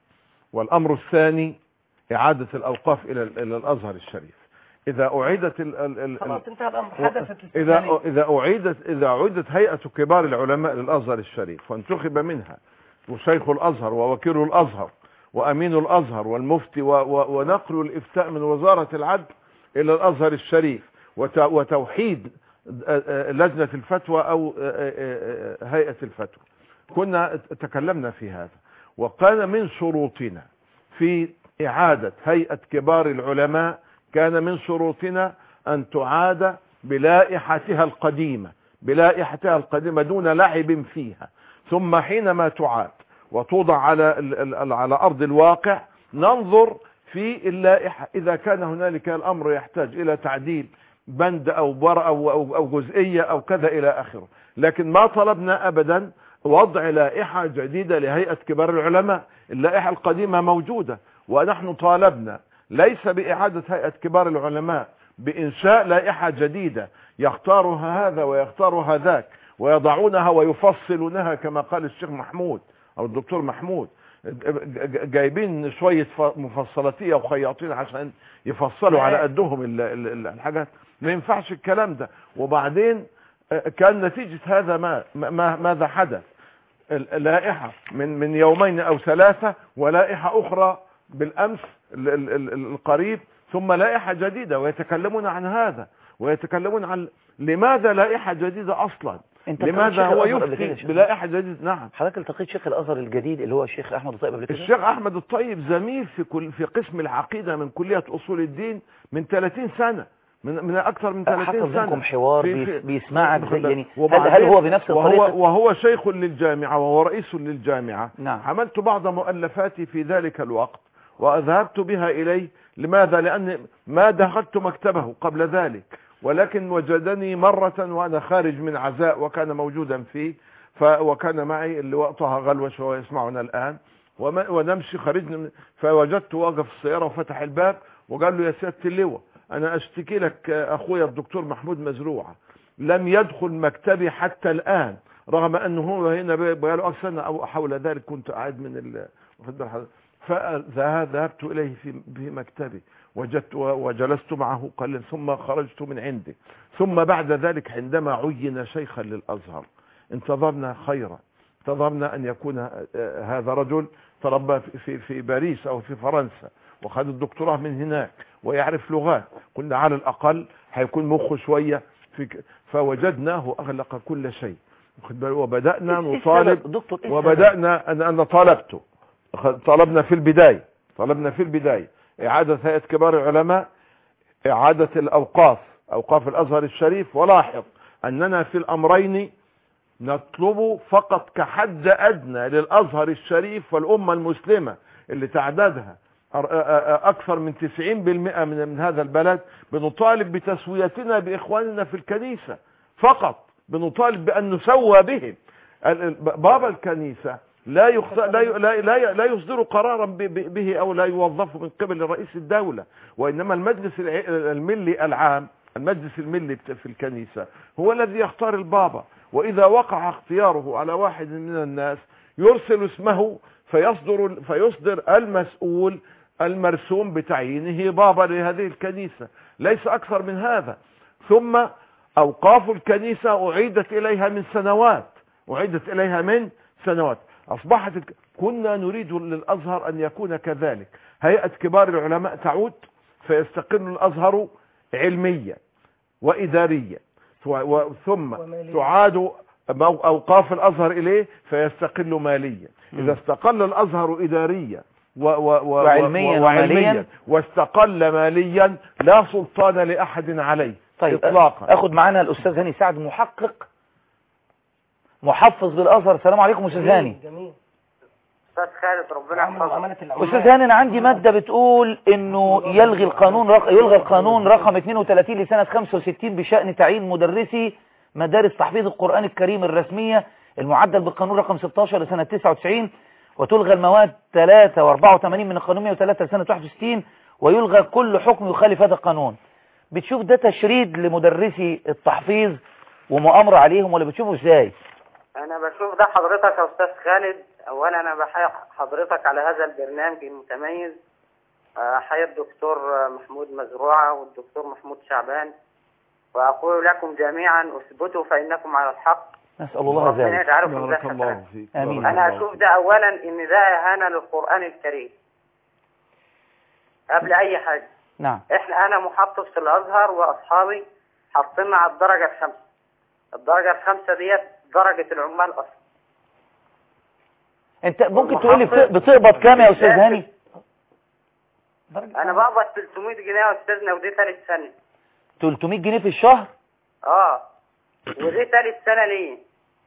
والأمر الثاني إعادة الأوقاف إلى إلى الأزهر الشريف إذا أعيدت ال ال ال خلاص انتهى الامر حدثت إذا الاستقلالية. إذا أعيدت إذا أعيدت هيئة كبار العلماء للأزهر الشريف وانتخب منها وشيخ الأزهر ووكيل الأزهر وأمين الأزهر والمفتي و و ونقل الإفتاء من وزارة العدل إلى الأزهر الشريف وت وتوحيد آه، آه، لجنة الفتوى أو آه، آه، آه، هيئة الفتوى كنا تكلمنا في هذا وكان من شروطنا في إعادة هيئة كبار العلماء كان من شروطنا أن تعاد بلائحتها القديمة بلائحتها القديمة دون لعب فيها ثم حينما تعاد وتوضع على ال- ال- على أرض الواقع ننظر في اللائحة إذا كان هنالك الأمر يحتاج إلى تعديل بند أو بر أو, أو, أو جزئية أو كذا إلى آخره لكن ما طلبنا أبدا وضع لائحة جديدة لهيئة كبار العلماء اللائحة القديمة موجودة ونحن طالبنا ليس بإعادة هيئة كبار العلماء بإنشاء لائحة جديدة يختارها هذا ويختارها ذاك ويضعونها ويفصلونها كما قال الشيخ محمود أو الدكتور محمود جايبين شوية ف- مفصلاتية وخياطين عشان يفصلوا على قدهم ال- ال- ال- الحاجات ما ينفعش الكلام ده وبعدين آه، كان نتيجة هذا ما ما ماذا حدث ال- لائحة من من يومين أو ثلاثة ولائحة أخرى بالأمس ال- ال- ال- القريب ثم لائحة جديدة ويتكلمون عن هذا ويتكلمون عن لماذا لائحة جديدة أصلا انت التقيت لماذا شيخ هو الأزهر قبل كده يا يفتي شيخ؟ بلائحة جديدة نعم حضرتك التقيت شيخ الازهر الجديد اللي هو الشيخ احمد الطيب قبل كده الشيخ احمد الطيب زميل في كل في قسم العقيده من كليه اصول الدين من 30 سنه من من اكثر من 30 حصل سنه بينكم حوار في- بيس- في- بيسمعك زي يعني هل, وبعدين هل هو بنفس وهو الطريقه وهو شيخ للجامعه وهو رئيس للجامعه نعم. عملت بعض مؤلفاتي في ذلك الوقت وذهبت بها اليه لماذا لان ما دخلت مكتبه قبل ذلك ولكن وجدني مرة وأنا خارج من عزاء وكان موجودا فيه ف وكان معي اللي وقتها غلوش وهو يسمعنا الآن وما ونمشي خرجنا من فوجدته واقف في السيارة وفتح الباب وقال له يا سيادة اللواء أنا أشتكي لك أخويا الدكتور محمود مزروعة لم يدخل مكتبي حتى الآن رغم أنه هو هنا بقاله أكثر سنة أو حول ذلك كنت قاعد من ال... واخد بال حضرتك؟ فذهبت إليه في في مكتبي وجدت وجلست معه قليلا ثم خرجت من عنده ثم بعد ذلك عندما عين شيخا للأزهر انتظرنا خيرا انتظرنا أن يكون آه، هذا رجل تربى في- في في باريس أو في فرنسا وخد الدكتوراه من هناك ويعرف لغات قلنا على الأقل هيكون مخه شوية في ك- فوجدناه أغلق كل شيء واخد بالك؟ وبدأنا إيه نطالب السبب؟ دكتور إيه وبدأنا أن أنا طالبته طلبنا في البداية طلبنا في البداية إعادة هيئة كبار العلماء إعادة الأوقاف أوقاف الأزهر الشريف ولاحظ أننا في الأمرين نطلب فقط كحد أدنى للأزهر الشريف والأمة المسلمة اللي تعدادها أر- أ- أ- أكثر من 90% من من هذا البلد بنطالب بتسويتنا بإخواننا في الكنيسة فقط بنطالب بأن نسوى بهم ال- ال- بابا الكنيسة لا يخت... لا ي... لا لا لا يصدر قرارا ب... ب- به او لا يوظف من قبل رئيس الدولة وانما المجلس الع- الملي العام المجلس الملي بت- في الكنيسة هو الذي يختار البابا واذا وقع اختياره على واحد من الناس يرسل اسمه فيصدر فيصدر المسؤول المرسوم بتعيينه بابا لهذه الكنيسة ليس اكثر من هذا ثم اوقاف الكنيسة اعيدت اليها من سنوات اعيدت اليها من سنوات اصبحت الك... كنا نريد للازهر ان يكون كذلك هيئة كبار العلماء تعود فيستقل الازهر علميا واداريا و... و... ثم ومالياً. تعاد مو- اوقاف الازهر اليه فيستقل ماليا اذا استقل الازهر اداريا و و و وعلمياً و- ومالياً. واستقل ماليا لا سلطان لاحد عليه طيب اطلاقا اخد معانا الاستاذ هاني سعد محقق محفظ بالازهر السلام عليكم استاذ هاني جميل استاذ خالد ربنا يحفظك استاذ هاني انا عندي ماده بتقول انه يلغي القانون رق... يلغى القانون رقم 32 لسنه 65 بشان تعيين مدرسي مدارس تحفيظ القران الكريم الرسميه المعدل بالقانون رقم 16 لسنه 99 وتلغى المواد 3 و84 من القانون 103 لسنه 61 ويلغى كل حكم يخالف هذا القانون بتشوف ده تشريد لمدرسي التحفيظ ومؤامره عليهم ولا بتشوفه ازاي انا بشوف ده حضرتك يا استاذ خالد اولا انا بحيي حضرتك على هذا البرنامج المتميز احيي الدكتور محمود مزروعه والدكتور محمود شعبان واقول لكم جميعا اثبتوا فانكم على الحق نسأل الله ربنا ذلك يجعلكم ذات حسنات. آمين انا اشوف ده اولا ان ده اهانه للقران الكريم قبل اي حاجه نعم احنا انا محفظ في الازهر واصحابي حاطيننا على الدرجه الخامسه الدرجه الخامسه ديت درجه العمال اصلا انت ممكن تقول لي بت- بتقبض كام يا استاذ هاني انا بقبض 300 جنيه يا استاذنا ودي ثالث سنه 300 جنيه في الشهر اه ودي ثالث سنه ليه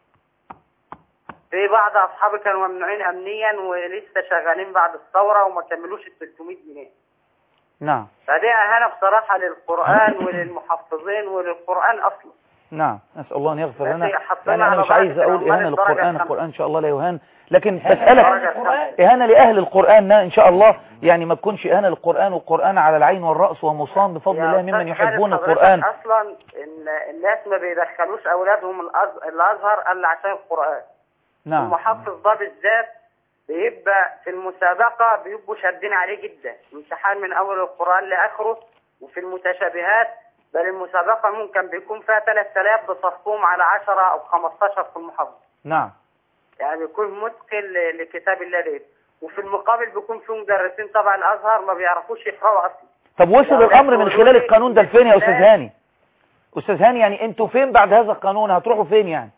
في بعض اصحابي كانوا ممنوعين امنيا ولسه شغالين بعد الثوره وما كملوش ال 300 جنيه نعم فدي اهانه بصراحه للقران وللمحفظين وللقران اصلا نعم نسأل الله أن يغفر لنا التي حطينا يعني أنا على مش عايز درجة أقول العمال إهانة الدرجة للقرآن الخامسة. القرآن إن شاء الله لا يهان لكن بسألك درجة الخامسة. إهانة لأهل القرآن إن شاء الله يعني ما تكونش إهانة للقرآن والقرآن على العين والرأس ومصان بفضل يا الله أستاذ ممن خالد يحبون حضرتك القرآن اصلا ان الناس ما بيدخلوش اولادهم الأز- الازهر الا عشان القران نعم المحفظ ده بالذات بيبقى في المسابقه بيبقوا شادين عليه جدا امتحان من اول القران لاخره وفي المتشابهات بل المسابقه ممكن بيكون فيها 3000 بصفهم على 10 او 15 في المحافظه نعم يعني بيكون متقن ل- لكتاب الله ده وفي المقابل بيكون في مدرسين تبع الازهر ما بيعرفوش يقراوا اصلا طب وصل يعني الأمر من يقولوا خلال لي القانون ده لفين يا أستاذ الناس- هاني أستاذ هاني يعني أنتوا فين بعد هذا القانون هتروحوا فين يعني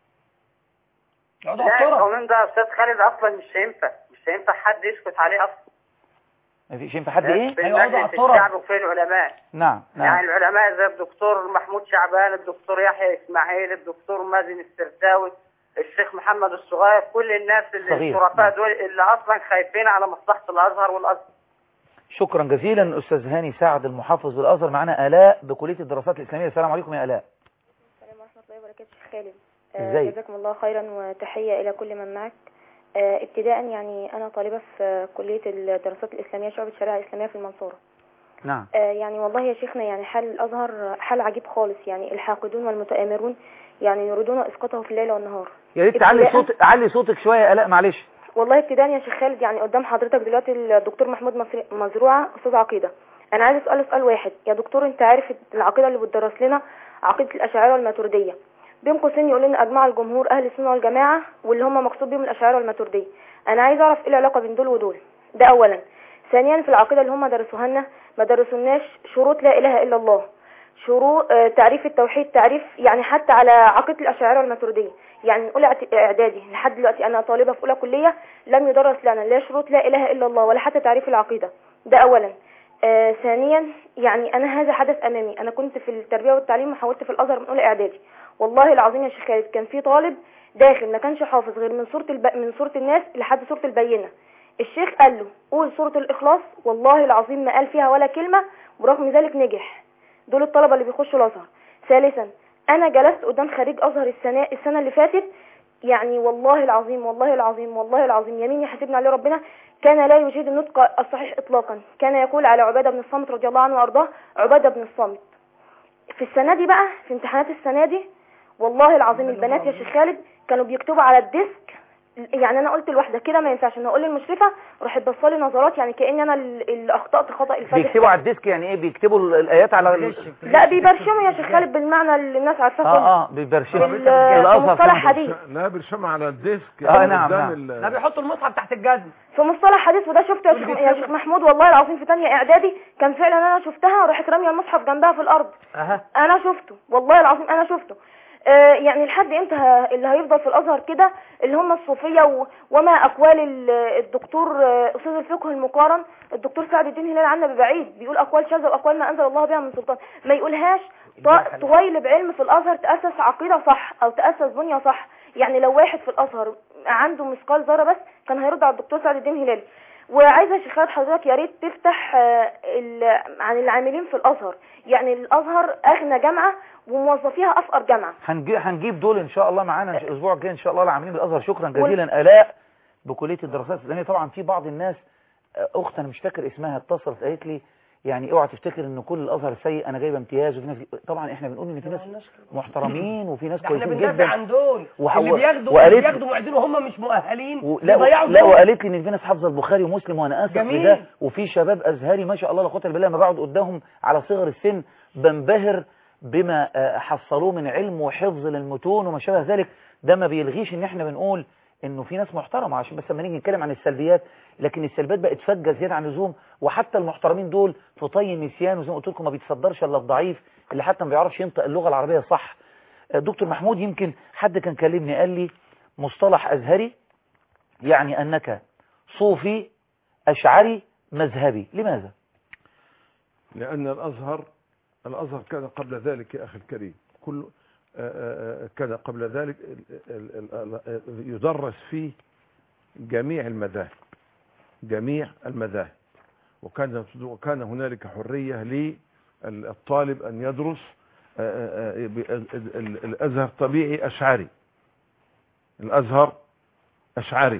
لا القانون ده يا استاذ خالد اصلا مش هينفع مش هينفع حد يسكت عليه اصلا ما فيش ينفع حد إيه في مجلس الشعب وفي العلماء نعم يعني نعم العلماء زي الدكتور محمود شعبان الدكتور يحيى اسماعيل الدكتور مازن السرتاوي الشيخ محمد الصغير كل الناس اللي صغير. الشرفاء دول اللي اصلا خايفين على مصلحه الازهر والازهر شكرا جزيلا أستاذ هاني سعد المحافظ بالأزهر معنا آلاء بكلية الدراسات الإسلامية السلام عليكم يا آلاء السلام ورحمة الله وبركاته شيخ خالد آه، ازيك؟ جزاكم الله خيرا وتحية إلى كل من معك آه، ابتداء يعني أنا طالبة في كلية الدراسات الإسلامية شعبة الشريعة الإسلامية في المنصورة نعم آه، يعني والله يا شيخنا يعني حال الأزهر حال عجيب خالص يعني الحاقدون والمتآمرون يعني يريدون إسقاطه في الليل والنهار يا ريت تعلي ابتداءً- صوت علي صوتك شوية يا آلاء معلش والله ابتداء يا شيخ خالد يعني قدام حضرتك دلوقتي الدكتور محمود مصري- مزروعه استاذ عقيده انا عايز اساله سؤال واحد يا دكتور انت عارف العقيده اللي بتدرس لنا عقيده الاشاعره والماتريديه بين قوسين يقول لنا اجمع الجمهور اهل السنه والجماعه واللي هم مقصود بهم الاشاعره والماتريديه انا عايز اعرف ايه العلاقه بين دول ودول ده اولا ثانيا في العقيده اللي هم درسوها لنا ما درسولناش شروط لا اله الا الله شروط آه، تعريف التوحيد تعريف يعني حتى على عقيده الاشاعره والماتريديه يعني من اولى اعت- اعدادي لحد دلوقتي انا طالبه في اولى كليه لم يدرس لنا لا شروط لا اله الا الله ولا حتى تعريف العقيده ده اولا آه ثانيا يعني انا هذا حدث امامي انا كنت في التربيه والتعليم وحاولت في الازهر من اولى اعدادي والله العظيم يا شيخ خالد كان في طالب داخل ما كانش حافظ غير من سوره الب... من سوره الناس لحد سوره البينه الشيخ قال له قول سوره الاخلاص والله العظيم ما قال فيها ولا كلمه ورغم ذلك نجح دول الطلبه اللي بيخشوا الازهر ثالثا انا جلست قدام خريج ازهر السنه السنه اللي فاتت يعني والله العظيم والله العظيم والله العظيم يمين يحاسبنا عليه ربنا كان لا يجيد النطق الصحيح اطلاقا كان يقول على عباده بن الصامت رضي الله عنه وارضاه عباده بن الصامت في السنه دي بقى في امتحانات السنه دي والله العظيم البنات يا شيخ خالد كانوا بيكتبوا على الديسك يعني انا قلت لوحده كده ما ينفعش انا اقول للمشرفه راحت بصالي نظرات يعني كاني انا اللي اخطات خطا الفاتح بيكتبوا على الديسك يعني ايه بيكتبوا ال- الآيات على ال... لا بيبرشموا يا شيخ خالد بالمعنى اللي الناس عارفاه كله. اه اه بيبرشموا بال- في مصطلح حديث لا برشمها على الديسك آه، نعم، قدام نعم. ال- لا بيحطوا المصحف تحت الجزم في مصطلح حديث وده شفته يا شيخ, يا شيخ محمود والله العظيم في تانية اعدادي كان فعلا انا شفتها وراحت راميه المصحف جنبها في الارض اها انا شفته والله العظيم انا شفته آه يعني لحد امتى ه- اللي هيفضل في الازهر كده اللي هم الصوفيه و... وما اقوال ال- الدكتور آه، استاذ الفقه المقارن الدكتور سعد الدين هلال عنا ببعيد بيقول اقوال شاذه واقوال ما انزل الله بها من سلطان ما يقولهاش ط- طويل بعلم في الازهر تاسس عقيده صح او تاسس بنيه صح يعني لو واحد في الازهر عنده مثقال ذره بس كان هيرد على الدكتور سعد الدين هلال وعايزه يا شيخ خالد حضرتك يا ريت تفتح آه، ال- عن العاملين في الازهر يعني الازهر اغنى جامعه وموظفيها افقر جامعه هنجي هنجيب دول ان شاء الله معانا الاسبوع الجاي ان شاء الله العاملين بالازهر شكرا جزيلا الاء بكليه الدراسات الاسلاميه طبعا في بعض الناس آه، اخت انا مش فاكر اسمها اتصلت قالت لي يعني اوعى تفتكر ان كل الازهر سيء انا جايبه امتياز وفي ناس طبعا احنا بنقول ان في ناس محترمين وفي ناس ده احنا كويسين بندافع جدا عن دول وح- اللي بياخدوا وقالت- اللي بياخدوا معيدين وهم مش مؤهلين و- لا يضيعوا لا دول. وقالت لي ان في ناس حافظه البخاري ومسلم وانا اسف جميل. لده وفي شباب ازهري ما شاء الله لا قوه الا بالله لما بقعد قدامهم على صغر السن بنبهر بما آه، حصلوه من علم وحفظ للمتون وما شابه ذلك ده ما بيلغيش ان احنا بنقول انه في ناس محترمه عشان بس لما نيجي نتكلم عن السلبيات لكن السلبيات بقت فجه زياده عن اللزوم وحتى المحترمين دول في طي نسيان وزي ما قلت لكم ما بيتصدرش الا الضعيف اللي حتى ما بيعرفش ينطق اللغه العربيه صح آه، دكتور محمود يمكن حد كان كلمني قال لي مصطلح ازهري يعني انك صوفي اشعري مذهبي لماذا لأن الأزهر الأزهر كان قبل ذلك يا أخي الكريم كل آه، آه، آه، كان قبل ذلك ال- ال- ال- ال- يدرس فيه جميع المذاهب جميع المذاهب وكان وكان هنالك حرية للطالب أن يدرس آه، آه، آه، ب- ال- ال- الأزهر طبيعي أشعري الأزهر أشعري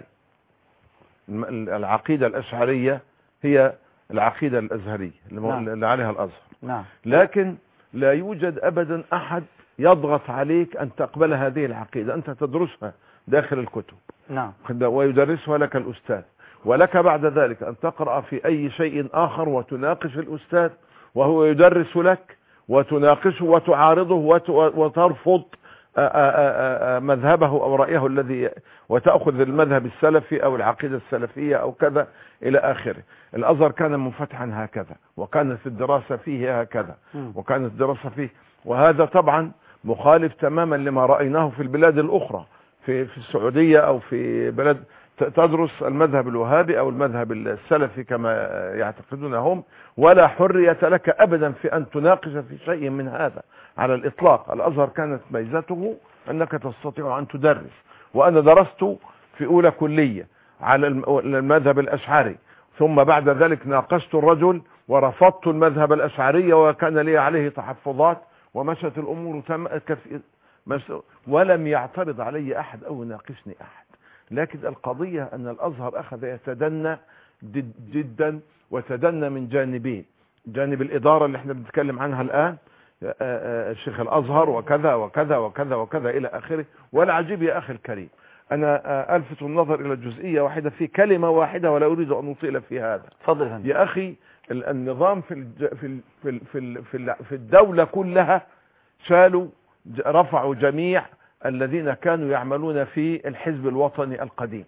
الم- العقيدة الأشعرية هي العقيدة الأزهرية اللي مو- نعم. اللي عليها الأزهر نعم لكن لا يوجد أبدا أحد يضغط عليك أن تقبل هذه العقيدة أنت تدرسها داخل الكتب نعم ويدرسها لك الأستاذ ولك بعد ذلك أن تقرأ في أي شيء آخر وتناقش الأستاذ وهو يدرس لك وتناقشه وتعارضه وت- وترفض آ- آ- آ- آ- مذهبه أو رأيه الذي وتأخذ المذهب السلفي أو العقيدة السلفية أو كذا إلى آخره الأزهر كان منفتحا هكذا وكانت الدراسة فيه هكذا وكانت الدراسة فيه وهذا طبعا مخالف تماما لما رأيناه في البلاد الأخرى في في السعودية أو في بلد ت- تدرس المذهب الوهابي أو المذهب السلفي كما يعتقدون هم ولا حرية لك أبدا في أن تناقش في شيء من هذا على الإطلاق الأزهر كانت ميزته أنك تستطيع أن تدرس وأنا درست في أولى كلية على الم- المذهب الأشعري ثم بعد ذلك ناقشت الرجل ورفضت المذهب الأشعري وكان لي عليه تحفظات ومشت الأمور تم كف- مش- ولم يعترض علي أحد أو يناقشني أحد لكن القضية أن الأزهر أخذ يتدنى جد جدا وتدنى من جانبين جانب الإدارة اللي احنا بنتكلم عنها الآن آه، آه، الشيخ الأزهر وكذا وكذا وكذا وكذا إلى آخره والعجيب يا أخي الكريم أنا آه، ألفت النظر إلى جزئية واحدة في كلمة واحدة ولا أريد أن أطيل في هذا اتفضل يا فندم يا أخي ال- النظام في الج... في ال... في ال... في ال... في, ال... في الدولة كلها شالوا ج- رفعوا جميع الذين كانوا يعملون في الحزب الوطني القديم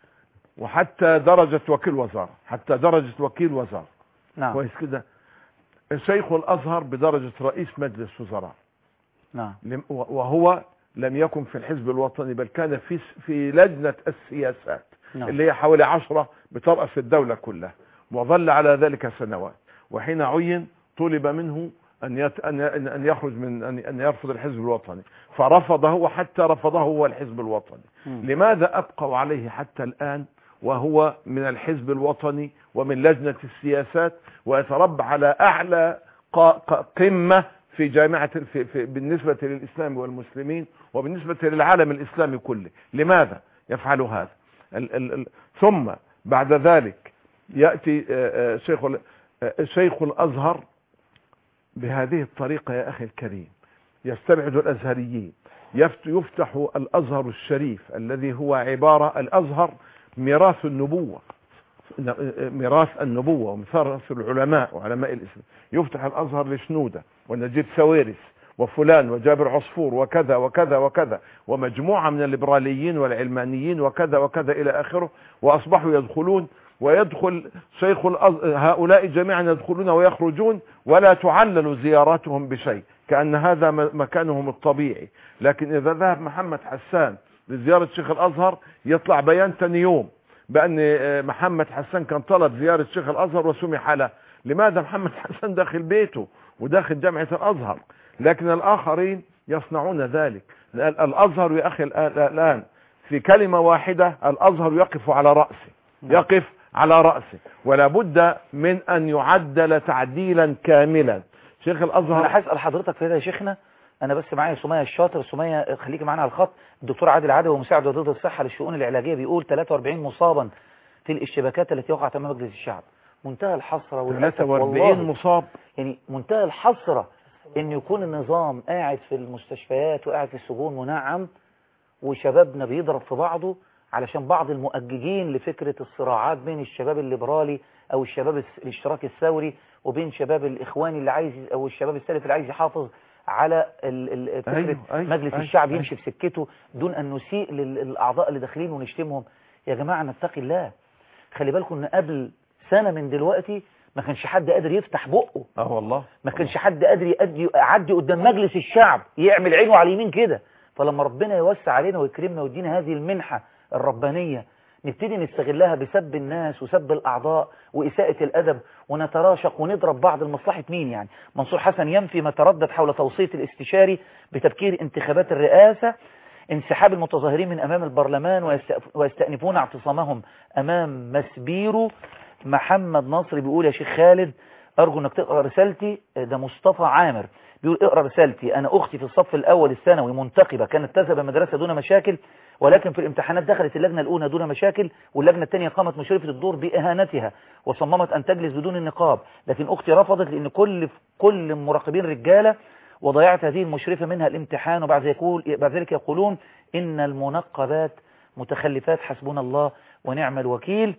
وحتى درجة وكيل وزارة حتى درجة وكيل وزارة نعم كويس كده شيخ الأزهر بدرجة رئيس مجلس وزراء نعم لم- وهو لم يكن في الحزب الوطني بل كان في في لجنة السياسات نعم. اللي هي حوالي عشرة بترأس الدولة كلها وظل على ذلك سنوات وحين عين طلب منه أن يت... أن أن أن يخرج من أن أن يرفض الحزب الوطني فرفضه وحتى رفضه هو الحزب الوطني مم. لماذا أبقوا عليه حتى الآن وهو من الحزب الوطني ومن لجنة السياسات ويتربع على أعلى ق- ق- قمة في جامعة في في بالنسبة للإسلام والمسلمين وبالنسبة للعالم الإسلامي كله لماذا يفعل هذا ال ال ال ثم بعد ذلك يأتي آه، آه، شيخ ال- آه، شيخ الأزهر بهذه الطريقة يا أخي الكريم يستبعد الأزهريين يفت- يفتح الأزهر الشريف الذي هو عبارة الأزهر ميراث النبوة ميراث النبوة وميراث العلماء وعلماء الإسلام يفتح الأزهر لشنودة ونجيب سويرس وفلان وجابر عصفور وكذا وكذا وكذا ومجموعة من الليبراليين والعلمانيين وكذا وكذا إلى آخره وأصبحوا يدخلون ويدخل شيخ الأز... هؤلاء جميعا يدخلون ويخرجون ولا تعلل زياراتهم بشيء كأن هذا م- مكانهم الطبيعي لكن إذا ذهب محمد حسان لزيارة شيخ الأزهر يطلع بيان تاني يوم بأن آه، محمد حسان كان طلب زيارة شيخ الأزهر وسمح له لماذا محمد حسان داخل بيته وداخل جامعة الأزهر لكن الآخرين يصنعون ذلك ال- الأزهر يا أخي الآن- الآن في كلمة واحدة الأزهر يقف على رأسه يقف على رأسه ولا بد من أن يعدل تعديلا كاملا شيخ الأزهر انا هسال حضرتك في هذا يا شيخنا انا بس معايا سميه الشاطر سميه خليكي معانا على الخط الدكتور عادل عدوي ومساعد وزير الصحه للشؤون العلاجيه بيقول 43 مصابا في الاشتباكات التي وقعت امام مجلس الشعب منتهى الحسرة والأسف 43 والله مصاب يعني منتهى الحسرة ان يكون النظام قاعد في المستشفيات وقاعد في السجون منعم وشبابنا بيضرب في بعضه علشان بعض المؤججين لفكرة الصراعات بين الشباب الليبرالي او الشباب الس- الاشتراكي الثوري وبين شباب الاخواني اللي عايز او الشباب السلفي اللي عايز يحافظ على ال- ال- فكرة أيوه، أيوه، مجلس أيوه، الشعب أيوه. يمشي في سكته دون ان نسيء لل- للاعضاء اللي داخلين ونشتمهم يا جماعة نتقي الله خلي بالكم ان قبل سنة من دلوقتي ما كانش حد قادر يفتح بقه اه والله ما كانش حد قادر يأدي يعدي قدام مجلس الشعب يعمل عينه على اليمين كده فلما ربنا يوسع علينا ويكرمنا ويدينا هذه المنحة الربانية نبتدي نستغلها بسب الناس وسب الأعضاء وإساءة الأدب ونتراشق ونضرب بعض لمصلحة مين يعني منصور حسن ينفي ما تردد حول توصية الاستشاري بتبكير انتخابات الرئاسة انسحاب المتظاهرين من أمام البرلمان ويست- ويستأنفون اعتصامهم أمام مسبيرو محمد نصر بيقول يا شيخ خالد أرجو أنك تقرأ رسالتي ده مصطفى عامر بيقول اقرأ رسالتي أنا أختي في الصف الأول الثانوي منتقبة كانت تذهب المدرسة دون مشاكل ولكن في الامتحانات دخلت اللجنة الأولى دون مشاكل واللجنة الثانية قامت مشرفة الدور بإهانتها وصممت أن تجلس بدون النقاب لكن أختي رفضت لأن كل كل المراقبين رجالة وضيعت هذه المشرفة منها الامتحان وبعد يقول بعد ذلك يقولون إن المنقبات متخلفات حسبنا الله ونعم الوكيل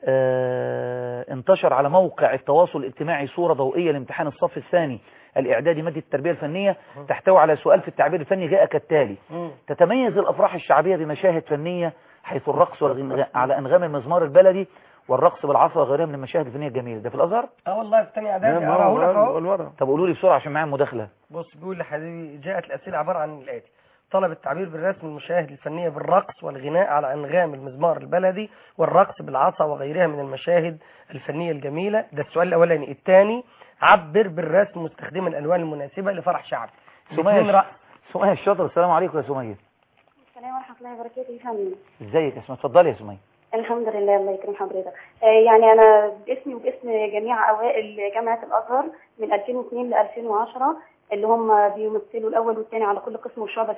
آه انتشر على موقع التواصل الاجتماعي صورة ضوئية لامتحان الصف الثاني الإعدادي مادة التربية الفنية تحتوي على سؤال في التعبير الفني جاء كالتالي تتميز الأفراح الشعبية بمشاهد فنية حيث الرقص والغناء على أنغام المزمار البلدي والرقص بالعصا وغيرها من المشاهد الفنية الجميلة ده في الأزهر اه والله في تاني اعدادي اقراه لك اهو طب قولوا لي بسرعة عشان معايا مداخلة بص بيقول لحبيبي جاءت الأسئلة عبارة عن الآتي طلب التعبير بالرسم المشاهد الفنية بالرقص والغناء على أنغام المزمار البلدي والرقص بالعصا وغيرها من المشاهد الفنية الجميلة ده السؤال الأولاني الثاني عبر بالرسم مستخدما الألوان المناسبة لفرح شعبي الاثنين سمية رأس سمية الشاطر السلام عليكم يا سمية السلام ورحمة الله وبركاته يا فندم ازيك يا سمية اتفضلي يا سمية الحمد لله الله يكرم حضرتك آه، يعني أنا باسمي وباسم جميع أوائل جامعة الأزهر من 2002 ل 2010 اللي هم بيمثلوا الأول والثاني على كل قسم وشعبة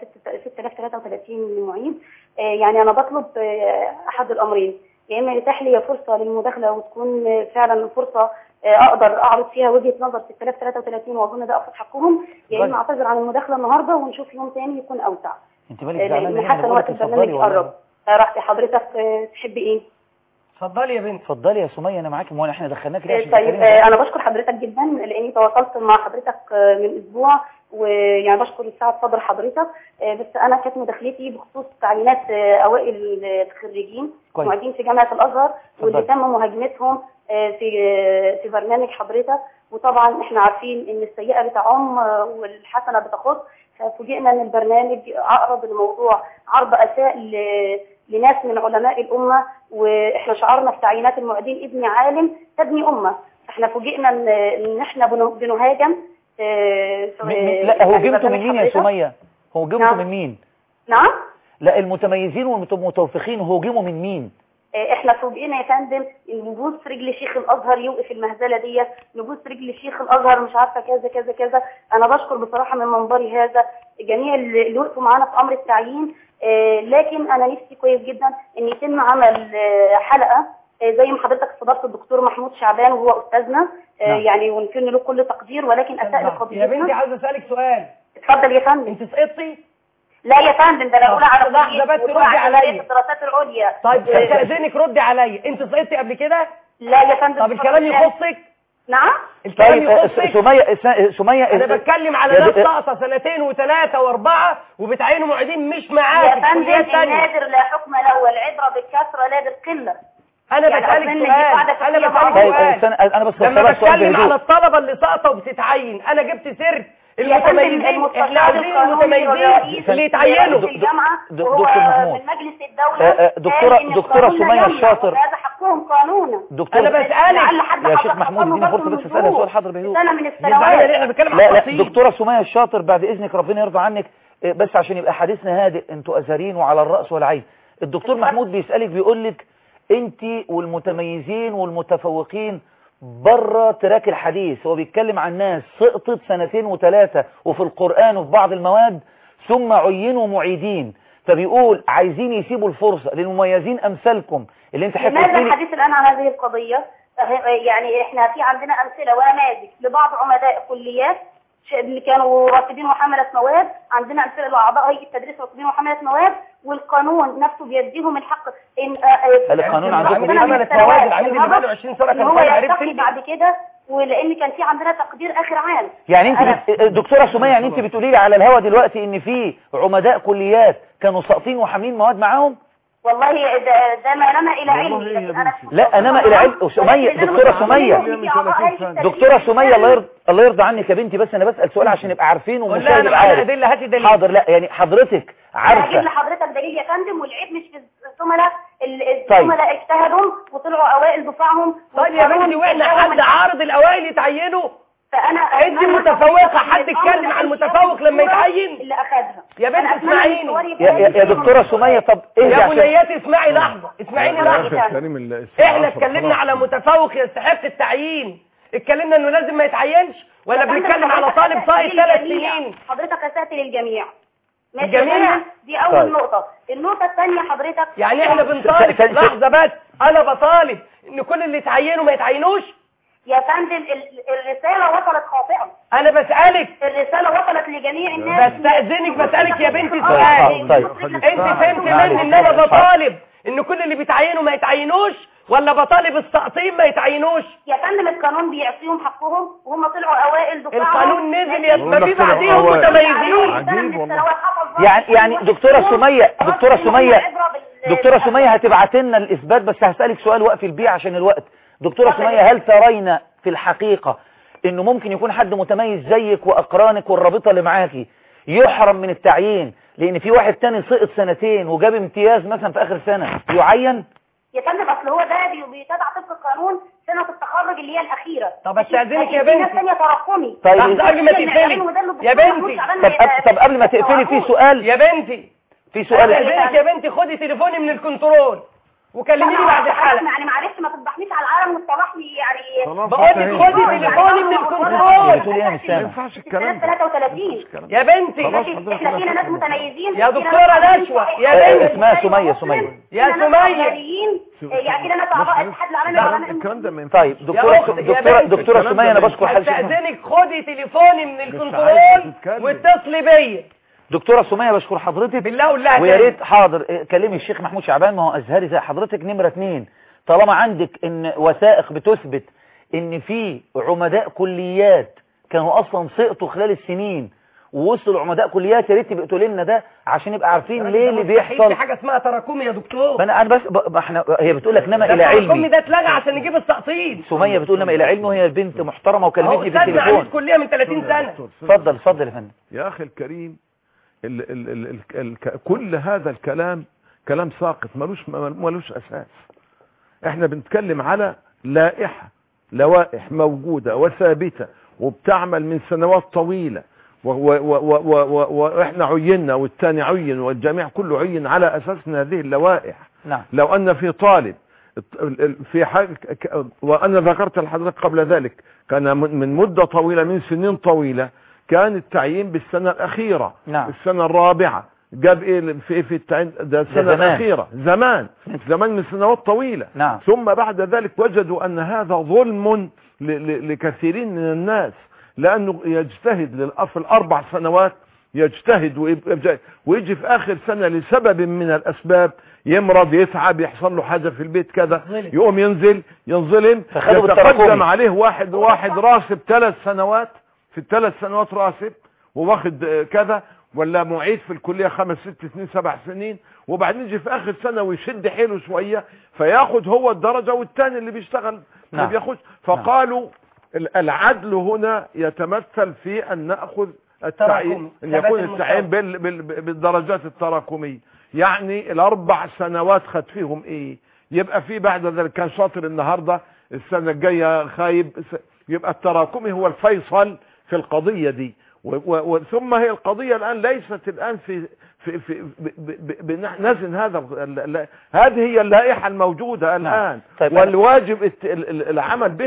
6033 معيد آه، يعني أنا بطلب آه، أحد الأمرين يا إما يتاح لي فرصة للمداخلة وتكون آه، فعلا فرصة آه، أقدر أعرض فيها وجهة نظر 6033 وأظن ده أبسط حقهم يا طيب. إما أعتذر عن المداخلة النهاردة ونشوف يوم تاني يكون أوسع انت مالك آه، زعلانة لأن ليه؟ أنا حتى بقول لك وقت البرنامج اتفضلي والله. يقرب آه، راحتي حضرتك آه، تحب إيه؟ اتفضلي يا بنت اتفضلي يا سمية انا معاكي ما هو احنا دخلناك ليه آه، عشان طيب تتكلمي آه، انا بشكر حضرتك جدا لاني تواصلت مع حضرتك آه، من اسبوع ويعني بشكر لسعة صدر حضرتك آه، بس انا كانت مداخلتي بخصوص تعيينات آه، اوائل الخريجين كويس. معيدين في جامعه الازهر واللي اتفضل. تم مهاجمتهم آه، في آه، في برنامج حضرتك وطبعا احنا عارفين ان السيئه بتعم آه، والحسنه بتخص ففوجئنا ان البرنامج عرض الموضوع عرض اساء ل- لناس من علماء الامه واحنا شعارنا في تعيينات المعيدين ابني عالم تبني امه احنا فوجئنا ان ان احنا بنه- بنهاجم آه، م- م- لا هو يعني جبته من برنامج مين يا حضرتك. سمية هو جبته نعم. من مين نعم لا المتميزين والمتوفقين هوجموا من مين آه، احنا فوجئنا يا فندم ان نبوس رجل شيخ الازهر يوقف المهزله ديت نبوس رجل شيخ الازهر مش عارفه كذا كذا كذا انا بشكر بصراحه من منبري هذا جميع اللي اللي وقفوا معانا في امر التعيين آه، لكن انا نفسي كويس جدا ان يتم عمل آه، حلقه آه، زي ما حضرتك استضفت الدكتور محمود شعبان وهو استاذنا آه، نعم. يعني ونكن له كل تقدير ولكن اساء يا لقضيتنا بنتي عاوز اسالك سؤال اتفضل يا فندم انت سقطتي لا يا فندم ده انا طب اولى على لحظة بس وأولى ردي على عليا. كلية الدراسات العليا طيب آه، استاذنك ردي عليا انت سقطتي قبل كده لا يا فندم طب الكلام يخصك نعم الكلام طيب آه، يخصك س- سمية س- سمية انا بتكلم على يا ناس د- ساقطه سنتين وثلاثه واربعه وبتعينوا معيدين مش معاك يا في فندم كليات تانية النادر لا حكم له والعبرة بالكثرة لا بالقلة انا يعني بسالك أظن دي سؤال قاعدة انا فقهية بسالك معروفة. طيب سؤال استنى انا بس لما بسألك سؤال بتكلم بهدوء. على الطلبه اللي ساقطه وبتتعين انا جبت سيره يا فندم المتميزين المستشار احنا عاوزين القانوني المتميزين والرئيس اللي يتعينوا في الجامعة د- وهو دكتور محمود. من مجلس الدولة آه، آه، دكتورة- قال إن دكتورة القانون لا سمية يمنع الشاطر. وهذا حقهم قانونا دكتور أنا بسألك. لعل حد يا شيخ حضر محمود اديني خطأه فرصة بس برضه اسالها من سؤال حاضر بهدوء سنة من يزعلنا السنوات ليه احنا بنتكلم لا عن لا تفصيل دكتورة سمية الشاطر بعد اذنك ربنا يرضى عنك إيه، بس عشان يبقى حديثنا هادئ انتوا ازهريين وعلى الراس والعين الدكتور محمود بيسالك بيقول لك انت والمتميزين والمتفوقين بره تراك الحديث هو بيتكلم عن ناس سقطت سنتين وثلاثة وفي القرآن وفي بعض المواد ثم عينوا معيدين فبيقول عايزين يسيبوا الفرصة للمميزين امثالكم اللي انت لماذا حكيت لي الحديث الآن عن هذه القضية أه- يعني احنا في عندنا امثله ونماذج لبعض عمداء كليات ش- اللي كانوا راتبين وحمله مواد عندنا امثله لاعضاء هيئه التدريس راتبين وحمله مواد والقانون نفسه بيديهم الحق ان آه، آه، هل القانون عندكم عندنا إيه؟ من حملة السنوات مواد العميد اللي الماضية بقاله 20 سنة إن كان هو طالع عرفت يرتقي بعد كده ولان كان في عندنا تقدير اخر عام يعني انت أنا- بت... دكتورة سمية يعني انت بتقولي لي على الهوا دلوقتي ان في عمداء كليات كانوا ساقطين وحاملين مواد معاهم والله ده, ده ما نما الى علمي لكن انا لا انما الى علم سمية دكتورة سمية دكتورة سمية الله يرضى الله يرضى عنك يا بنتي بس انا بسأل سؤال عشان نبقى عارفين قول لها والمشاهد انا يبقى معايا عارف ادله هاتي دليل حاضر لا يعني حضرتك هجيب عارفة لحضرتك دليل يا فندم والعيب مش في الزملاء ال- طيب. الزملاء اجتهدوا وطلعوا اوائل دفعهم طيب يا بنتي واحنا حد عارض الاوائل يتعينوا فانا انت متفوقه حد اتكلم عن المتفوق لما يتعين اللي اخذها يا بنت اسمعيني يا, يا, يا دكتورة سمية طب ايه يا بنياتي اسمعي لحظه اسمعيني يا لحظه أخي الكريم ال- احنا العصر اتكلمنا خلاص. على متفوق يستحق التعيين اتكلمنا انه لازم ما يتعينش ولا يا فندم بنتكلم على حضرتك طالب أسأت ساقط ثلاث للجميع. سنين حضرتك اسأت للجميع ماشي يا الجميع؟ فندم؟ دي اول طيب. نقطة النقطة الثانية حضرتك يعني احنا بنطالب لحظه بس انا بطالب ان كل اللي يتعينوا ما يتعينوش يا فندم ال- الرسالة وصلت خاطئة انا بسالك الرسالة وصلت لجميع الناس بستأذنك بسألك يا بنتي طيب، سؤال طيب. انت فهمت مني ان انا بطالب ان كل اللي بيتعينوا ما يتعينوش ولا بطالب الساقطين ما يتعينوش يا فندم القانون بيعطيهم حقهم وهم طلعوا اوائل دفعهم القانون نزل يا ماشي؟ ما في بعديهم متميزين عجيب والله يعني يعني دكتورة سمية دكتورة سمية دكتورة سمية هتبعت لنا الإثبات بس هسألك سؤال وقف البيع عشان الوقت دكتورة سمية هل ترين في الحقيقة إنه ممكن يكون حد متميز زيك وأقرانك والرابطة اللي معاكي يحرم من التعيين لأن في واحد تاني سقط سنتين وجاب امتياز مثلا في آخر سنة يعين يا فندم اصل هو ده بي- بيتابع طبق القانون سنة التخرج اللي هي الأخيرة طب استأذنك يا لكن في ناس بنتي. تانية تراكمي طيب. لحظة قبل ما تقفلي يا بنتي طب طب قبل ما تقفلي في سؤال يا بنتي في سؤال استأذنك يا بنتي خدي تليفوني من الكنترول وكلميني بعد الحلقة يعني معلش ما تفضحنيش على العالم وتصلحني يعني بقول لك خدي تليفوني من الكنترول بتقولي ايه مش سامع ينفعش الكلام 33 يا بنتي ماشي احنا فينا ناس متميزين يا فينا دكتورة ناس نشوى صحيحة. يا بنتي اسمها سمية سمية يا فينا ناس سمية عماليين، يعني كده ناس اعضاء الاتحاد العالمي للعلماء الكلام ده ما ينفعش طيب يا دكتورة أخت- يا دكتورة بنتي. دكتورة سمية أنا بشكر حضرتك استأذنك خدي تليفوني من عايزة الكنترول تتكلم. واتصلي بيا دكتورة سمية بشكر حضرتك بالله قول لها ويا تاني. ريت حاضر إيه، كلمي الشيخ محمود شعبان ما هو ازهري زي حضرتك نمرة اتنين طالما عندك ان وثائق بتثبت ان في عمداء كليات كانوا اصلا سقطوا خلال السنين ووصلوا عمداء كليات يا ريت تبقى تقول لنا ده عشان نبقى عارفين ليه اللي مستحيل بيحصل في حاجة اسمها تراكمي يا دكتور فانا انا بس ب- احنا هي بتقول لك نما ده الى التراكمي علمي ده اتلغى عشان نجيب التقطيع سمية بتقول نما الى علمي وهي البنت محترمة اهو وكلمتني في استاذنا عميد التليفون كلية من 30 سنة اتفضل اتفضل يا فندم يا أخي الكريم ال ال ال ال ال كل هذا الكلام كلام ساقط ملوش ملوش أساس احنا بنتكلم على لائحة لوائح موجودة وثابتة وبتعمل من سنوات طويلة و- و- و- و- و- واحنا عينا والتاني عين والجميع كله عين على اساس ان هذه اللوائح نعم لو ان في طالب ال- ال- في حاجة ك- وانا ذكرت لحضرتك قبل ذلك كان من من مدة طويلة من سنين طويلة كان التعيين بالسنة الأخيرة نعم. السنة الرابعة جاب ايه في ايه في التعيين ده السنة زمان. الأخيرة زمان زمان من سنوات طويلة نعم. ثم بعد ذلك وجدوا أن هذا ظلم ل- ل- لكثيرين من الناس لأنه يجتهد للأ- في الأربع سنوات يجتهد ويبقى- ويجي في آخر سنة لسبب من الأسباب يمرض يتعب يحصل له حاجة في البيت كذا يقوم ينزل ينظلم فخدوا يتقدم بالتراكمي. عليه واحد واحد راسب ثلاث سنوات في الثلاث سنوات راسب وواخد آه، كذا ولا معيد في الكلية خمس ست سنين سبع سنين وبعدين يجي في اخر سنة ويشد حيله شوية فياخد هو الدرجة والتاني اللي بيشتغل ما نعم. بياخدش فقالوا ال- العدل هنا يتمثل في ان ناخذ التعيين تراكمي. ان ثبات يكون المستوى. التعيين بال بال بالدرجات التراكمية يعني الاربع سنوات خد فيهم ايه يبقى في بعد ذلك كان شاطر النهاردة السنة الجاية خايب س- يبقى التراكمي هو الفيصل في القضية دي و و و ثم هي القضية الآن ليست الآن في في في ب- ب- ب- بنزن هذا ال- ال- هذه هي اللائحة الموجودة الآن طيب أنا- والواجب الت- ال- ال- العمل بها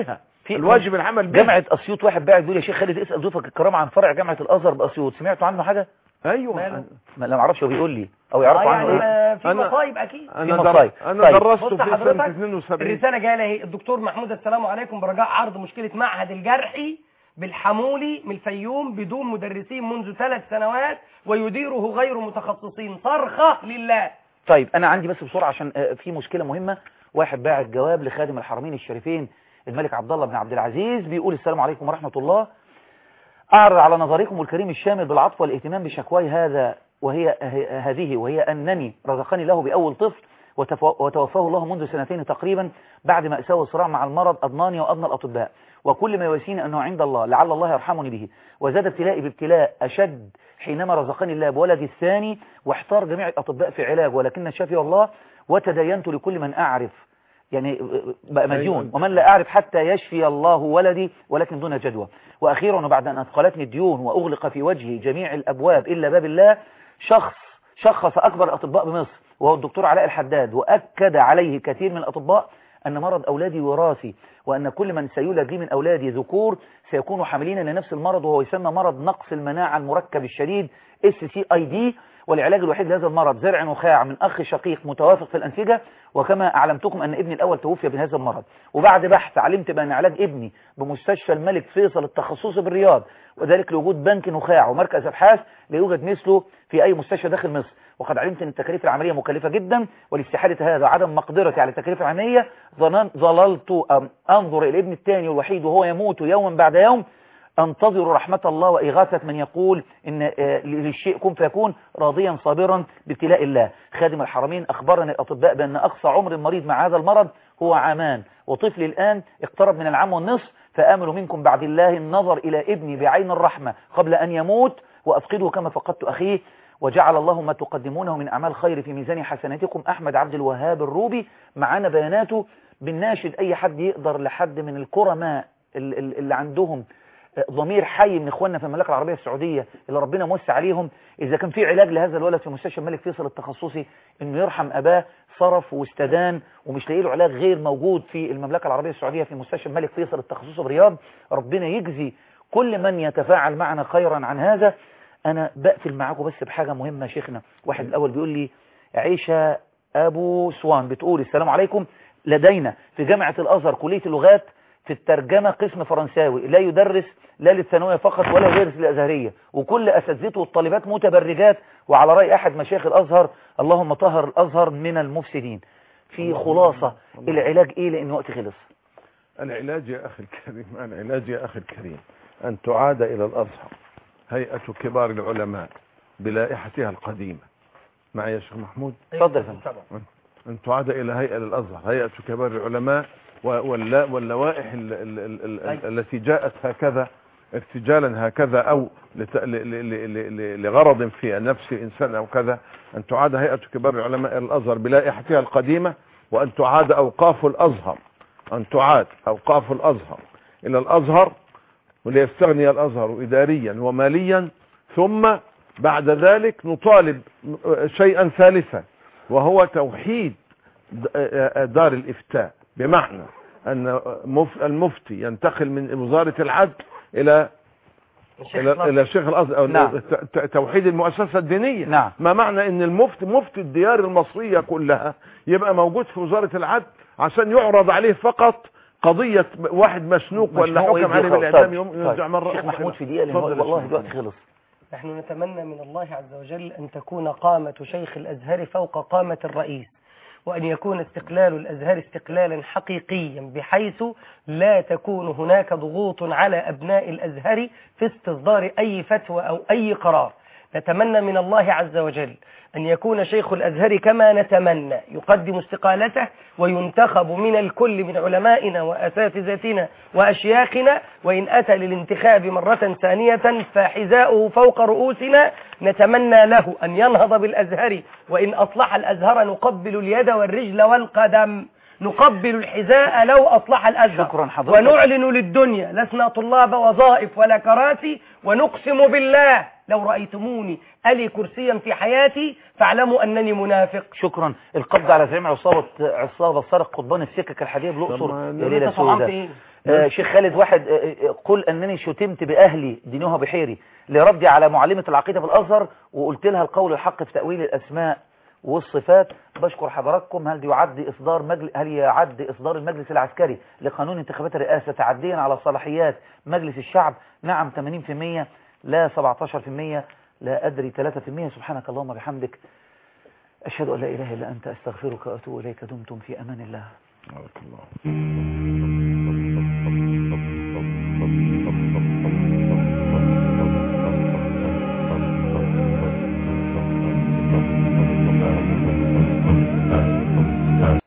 في الواجب العمل به جامعة أسيوط واحد باعت بيقول يا شيخ خالد اسأل ضيوفك الكرام عن فرع جامعة الأزهر بأسيوط سمعتوا عنه حاجة؟ ايوه ماله؟ ما لا معرفش هو بيقول لي أو يعرفوا آه عنه يعني إيه؟ ما في أنا- مصايب اكيد في انا در... مصايب. انا طيب. درسته بص في سنه حضرتك 72 الرساله جايه لي الدكتور محمود السلام عليكم برجاء عرض مشكله معهد الجرحي بالحمولي من الفيوم بدون مدرسين منذ ثلاث سنوات ويديره غير متخصصين صرخه لله طيب أنا عندي بس بسرعة عشان آه، في مشكلة مهمة واحد باعت جواب لخادم الحرمين الشريفين الملك عبد الله بن عبد العزيز بيقول السلام عليكم ورحمة الله أعرض على نظركم الكريم الشامل بالعطف والاهتمام بشكواي هذا وهي ه- هذه وهي أنني رزقني له بأول طفل وتف- وتوفاه الله منذ سنتين تقريبا بعد مأساة وصراع مع المرض أضناني وأضنى الأطباء وكل ما يواسيني أنه عند الله لعل الله يرحمني به وزاد ابتلائي بابتلاء أشد حينما رزقني الله بولدي الثاني واحتار جميع الأطباء في علاج ولكن شفي الله وتدينت لكل من أعرف يعني بقى مديون أيوة. ومن لا أعرف حتى يشفي الله ولدي ولكن دون جدوى وأخيرا وبعد أن أثقلتني الديون وأغلق في وجهي جميع الأبواب إلا باب الله شخص شخص أكبر الأطباء بمصر وهو الدكتور علاء الحداد وأكد عليه كثير من الأطباء أن مرض أولادي وراثي وأن كل من سيولد لي من أولادي ذكور سيكونوا حاملين لنفس المرض وهو يسمى مرض نقص المناعة المركب الشديد SCID والعلاج الوحيد لهذا المرض زرع نخاع من أخ شقيق متوافق في الأنسجة وكما أعلمتكم أن ابني الأول توفي بهذا المرض وبعد بحث علمت بأن علاج ابني بمستشفى الملك فيصل التخصصي بالرياض وذلك لوجود بنك نخاع ومركز أبحاث لا يوجد مثله في أي مستشفى داخل مصر وقد علمت أن التكاليف العملية مكلفة جدا ولاستحالة هذا وعدم مقدرتي على التكاليف العملية ظنن- ظللت أم- أنظر إلى ابني الثاني الوحيد وهو يموت يوما بعد يوم أنتظر رحمة الله وإغاثة من يقول إن آه، للشيء كن فيكون راضيا صابرا بابتلاء الله خادم الحرمين أخبرني الأطباء بأن أقصى عمر المريض مع هذا المرض هو عامان وطفلي الآن اقترب من العام والنصف فآمل منكم بعد الله النظر إلى ابني بعين الرحمة قبل أن يموت وأفقده كما فقدت أخيه وجعل الله ما تقدمونه من أعمال خير في ميزان حسناتكم أحمد عبد الوهاب الروبي معانا بياناته بالناشد أي حد يقدر لحد من الكرماء ال- ال- اللي عندهم ضمير حي من اخواننا في المملكه العربيه السعوديه اللي ربنا موسع عليهم اذا كان في علاج لهذا الولد في مستشفى الملك فيصل التخصصي انه يرحم اباه صرف واستدان ومش لاقي له علاج غير موجود في المملكه العربيه السعوديه في مستشفى الملك فيصل التخصصي برياض ربنا يجزي كل من يتفاعل معنا خيرا عن هذا انا بقفل معاكم بس بحاجه مهمه يا شيخنا واحد الاول بيقول لي عيشه ابو سوان بتقول السلام عليكم لدينا في جامعه الازهر كليه اللغات في الترجمة قسم فرنساوي لا يدرس لا للثانوية فقط ولا يدرس للأزهرية وكل أساتذته والطالبات متبرجات وعلى رأي أحد مشايخ الأزهر اللهم طهر الأزهر من المفسدين في خلاصة العلاج إيه لأن وقت خلص العلاج يا أخي الكريم العلاج يا أخي الكريم أن تعاد إلى الأزهر هيئة كبار العلماء بلائحتها القديمة معي يا شيخ محمود اتفضل يا فندم. أن تعاد إلى هيئة للأزهر هيئة كبار العلماء و- واللا- واللوائح ال- ال- ال- ال- ال- التي جاءت هكذا ارتجالا هكذا أو لت- ل- ل- ل- ل- لغرض في نفس الإنسان أو كذا أن تعاد هيئة كبار العلماء إلى الأزهر بلائحتها القديمة وأن تعاد أوقاف الأزهر أن تعاد أوقاف الأزهر إلى الأزهر وليستغني الأزهر إداريا وماليا ثم بعد ذلك نطالب شيئا ثالثا وهو توحيد د- دار الإفتاء بمعنى أن مف- المفتي ينتقل من وزارة العدل إلى إلى إلى شيخ الأزهر أو نعم. ت- ت- توحيد المؤسسة الدينية نعم. ما معنى أن المفتي مفتي الديار المصرية كلها يبقى موجود في وزارة العدل عشان يعرض عليه فقط قضية واحد مشنوق ولا مشنوق حكم ويدي عليه خلاص. بالإعدام طيب. يوم طيب. يرجع مرة شيخ أخرى محمود إلى- في دقيقة لأن اتفضل يا والله شيخ الوقت محمود. خلص نحن نتمنى من الله عز وجل أن تكون قامة شيخ الأزهر فوق قامة الرئيس وأن يكون استقلال الأزهر استقلالا حقيقيا بحيث لا تكون هناك ضغوط على أبناء الأزهر في استصدار أي فتوى أو أي قرار نتمنى من الله عز وجل أن يكون شيخ الأزهر كما نتمنى يقدم استقالته وينتخب من الكل من علمائنا وأساتذتنا وأشياخنا وإن أتى للانتخاب مرة ثانية فحذاؤه فوق رؤوسنا نتمنى له أن ينهض بالأزهر وإن أصلح الأزهر نقبل اليد والرجل والقدم نقبل الحذاء لو أصلح الأزهر شكرا حضرتك. ونعلن للدنيا لسنا طلاب وظائف ولا كراسي ونقسم بالله لو رأيتموني ألي كرسيا في حياتي فاعلموا أنني منافق شكرا القبض على زعيم عصابة عصابة سرق قضبان السكك الحديدية بالأقصر طب ما يا ليلة أنت طمعان سوداء في إيه؟ آه شيخ خالد واحد آه آه، قل أنني شتمت بأهلي دينها بحيري لردي على معلمة العقيدة في الأزهر وقلت لها القول الحق في تأويل الأسماء والصفات بشكر حضراتكم هل يعد إصدار مجل... هل يعد إصدار المجلس العسكري لقانون انتخابات الرئاسة تعديا على صلاحيات مجلس الشعب نعم 80% لا 17% لا أدري 3% سبحانك اللهم بحمدك أشهد أن لا إله إلا أنت أستغفرك وأتوب إليك دمتم في أمان الله بارك الله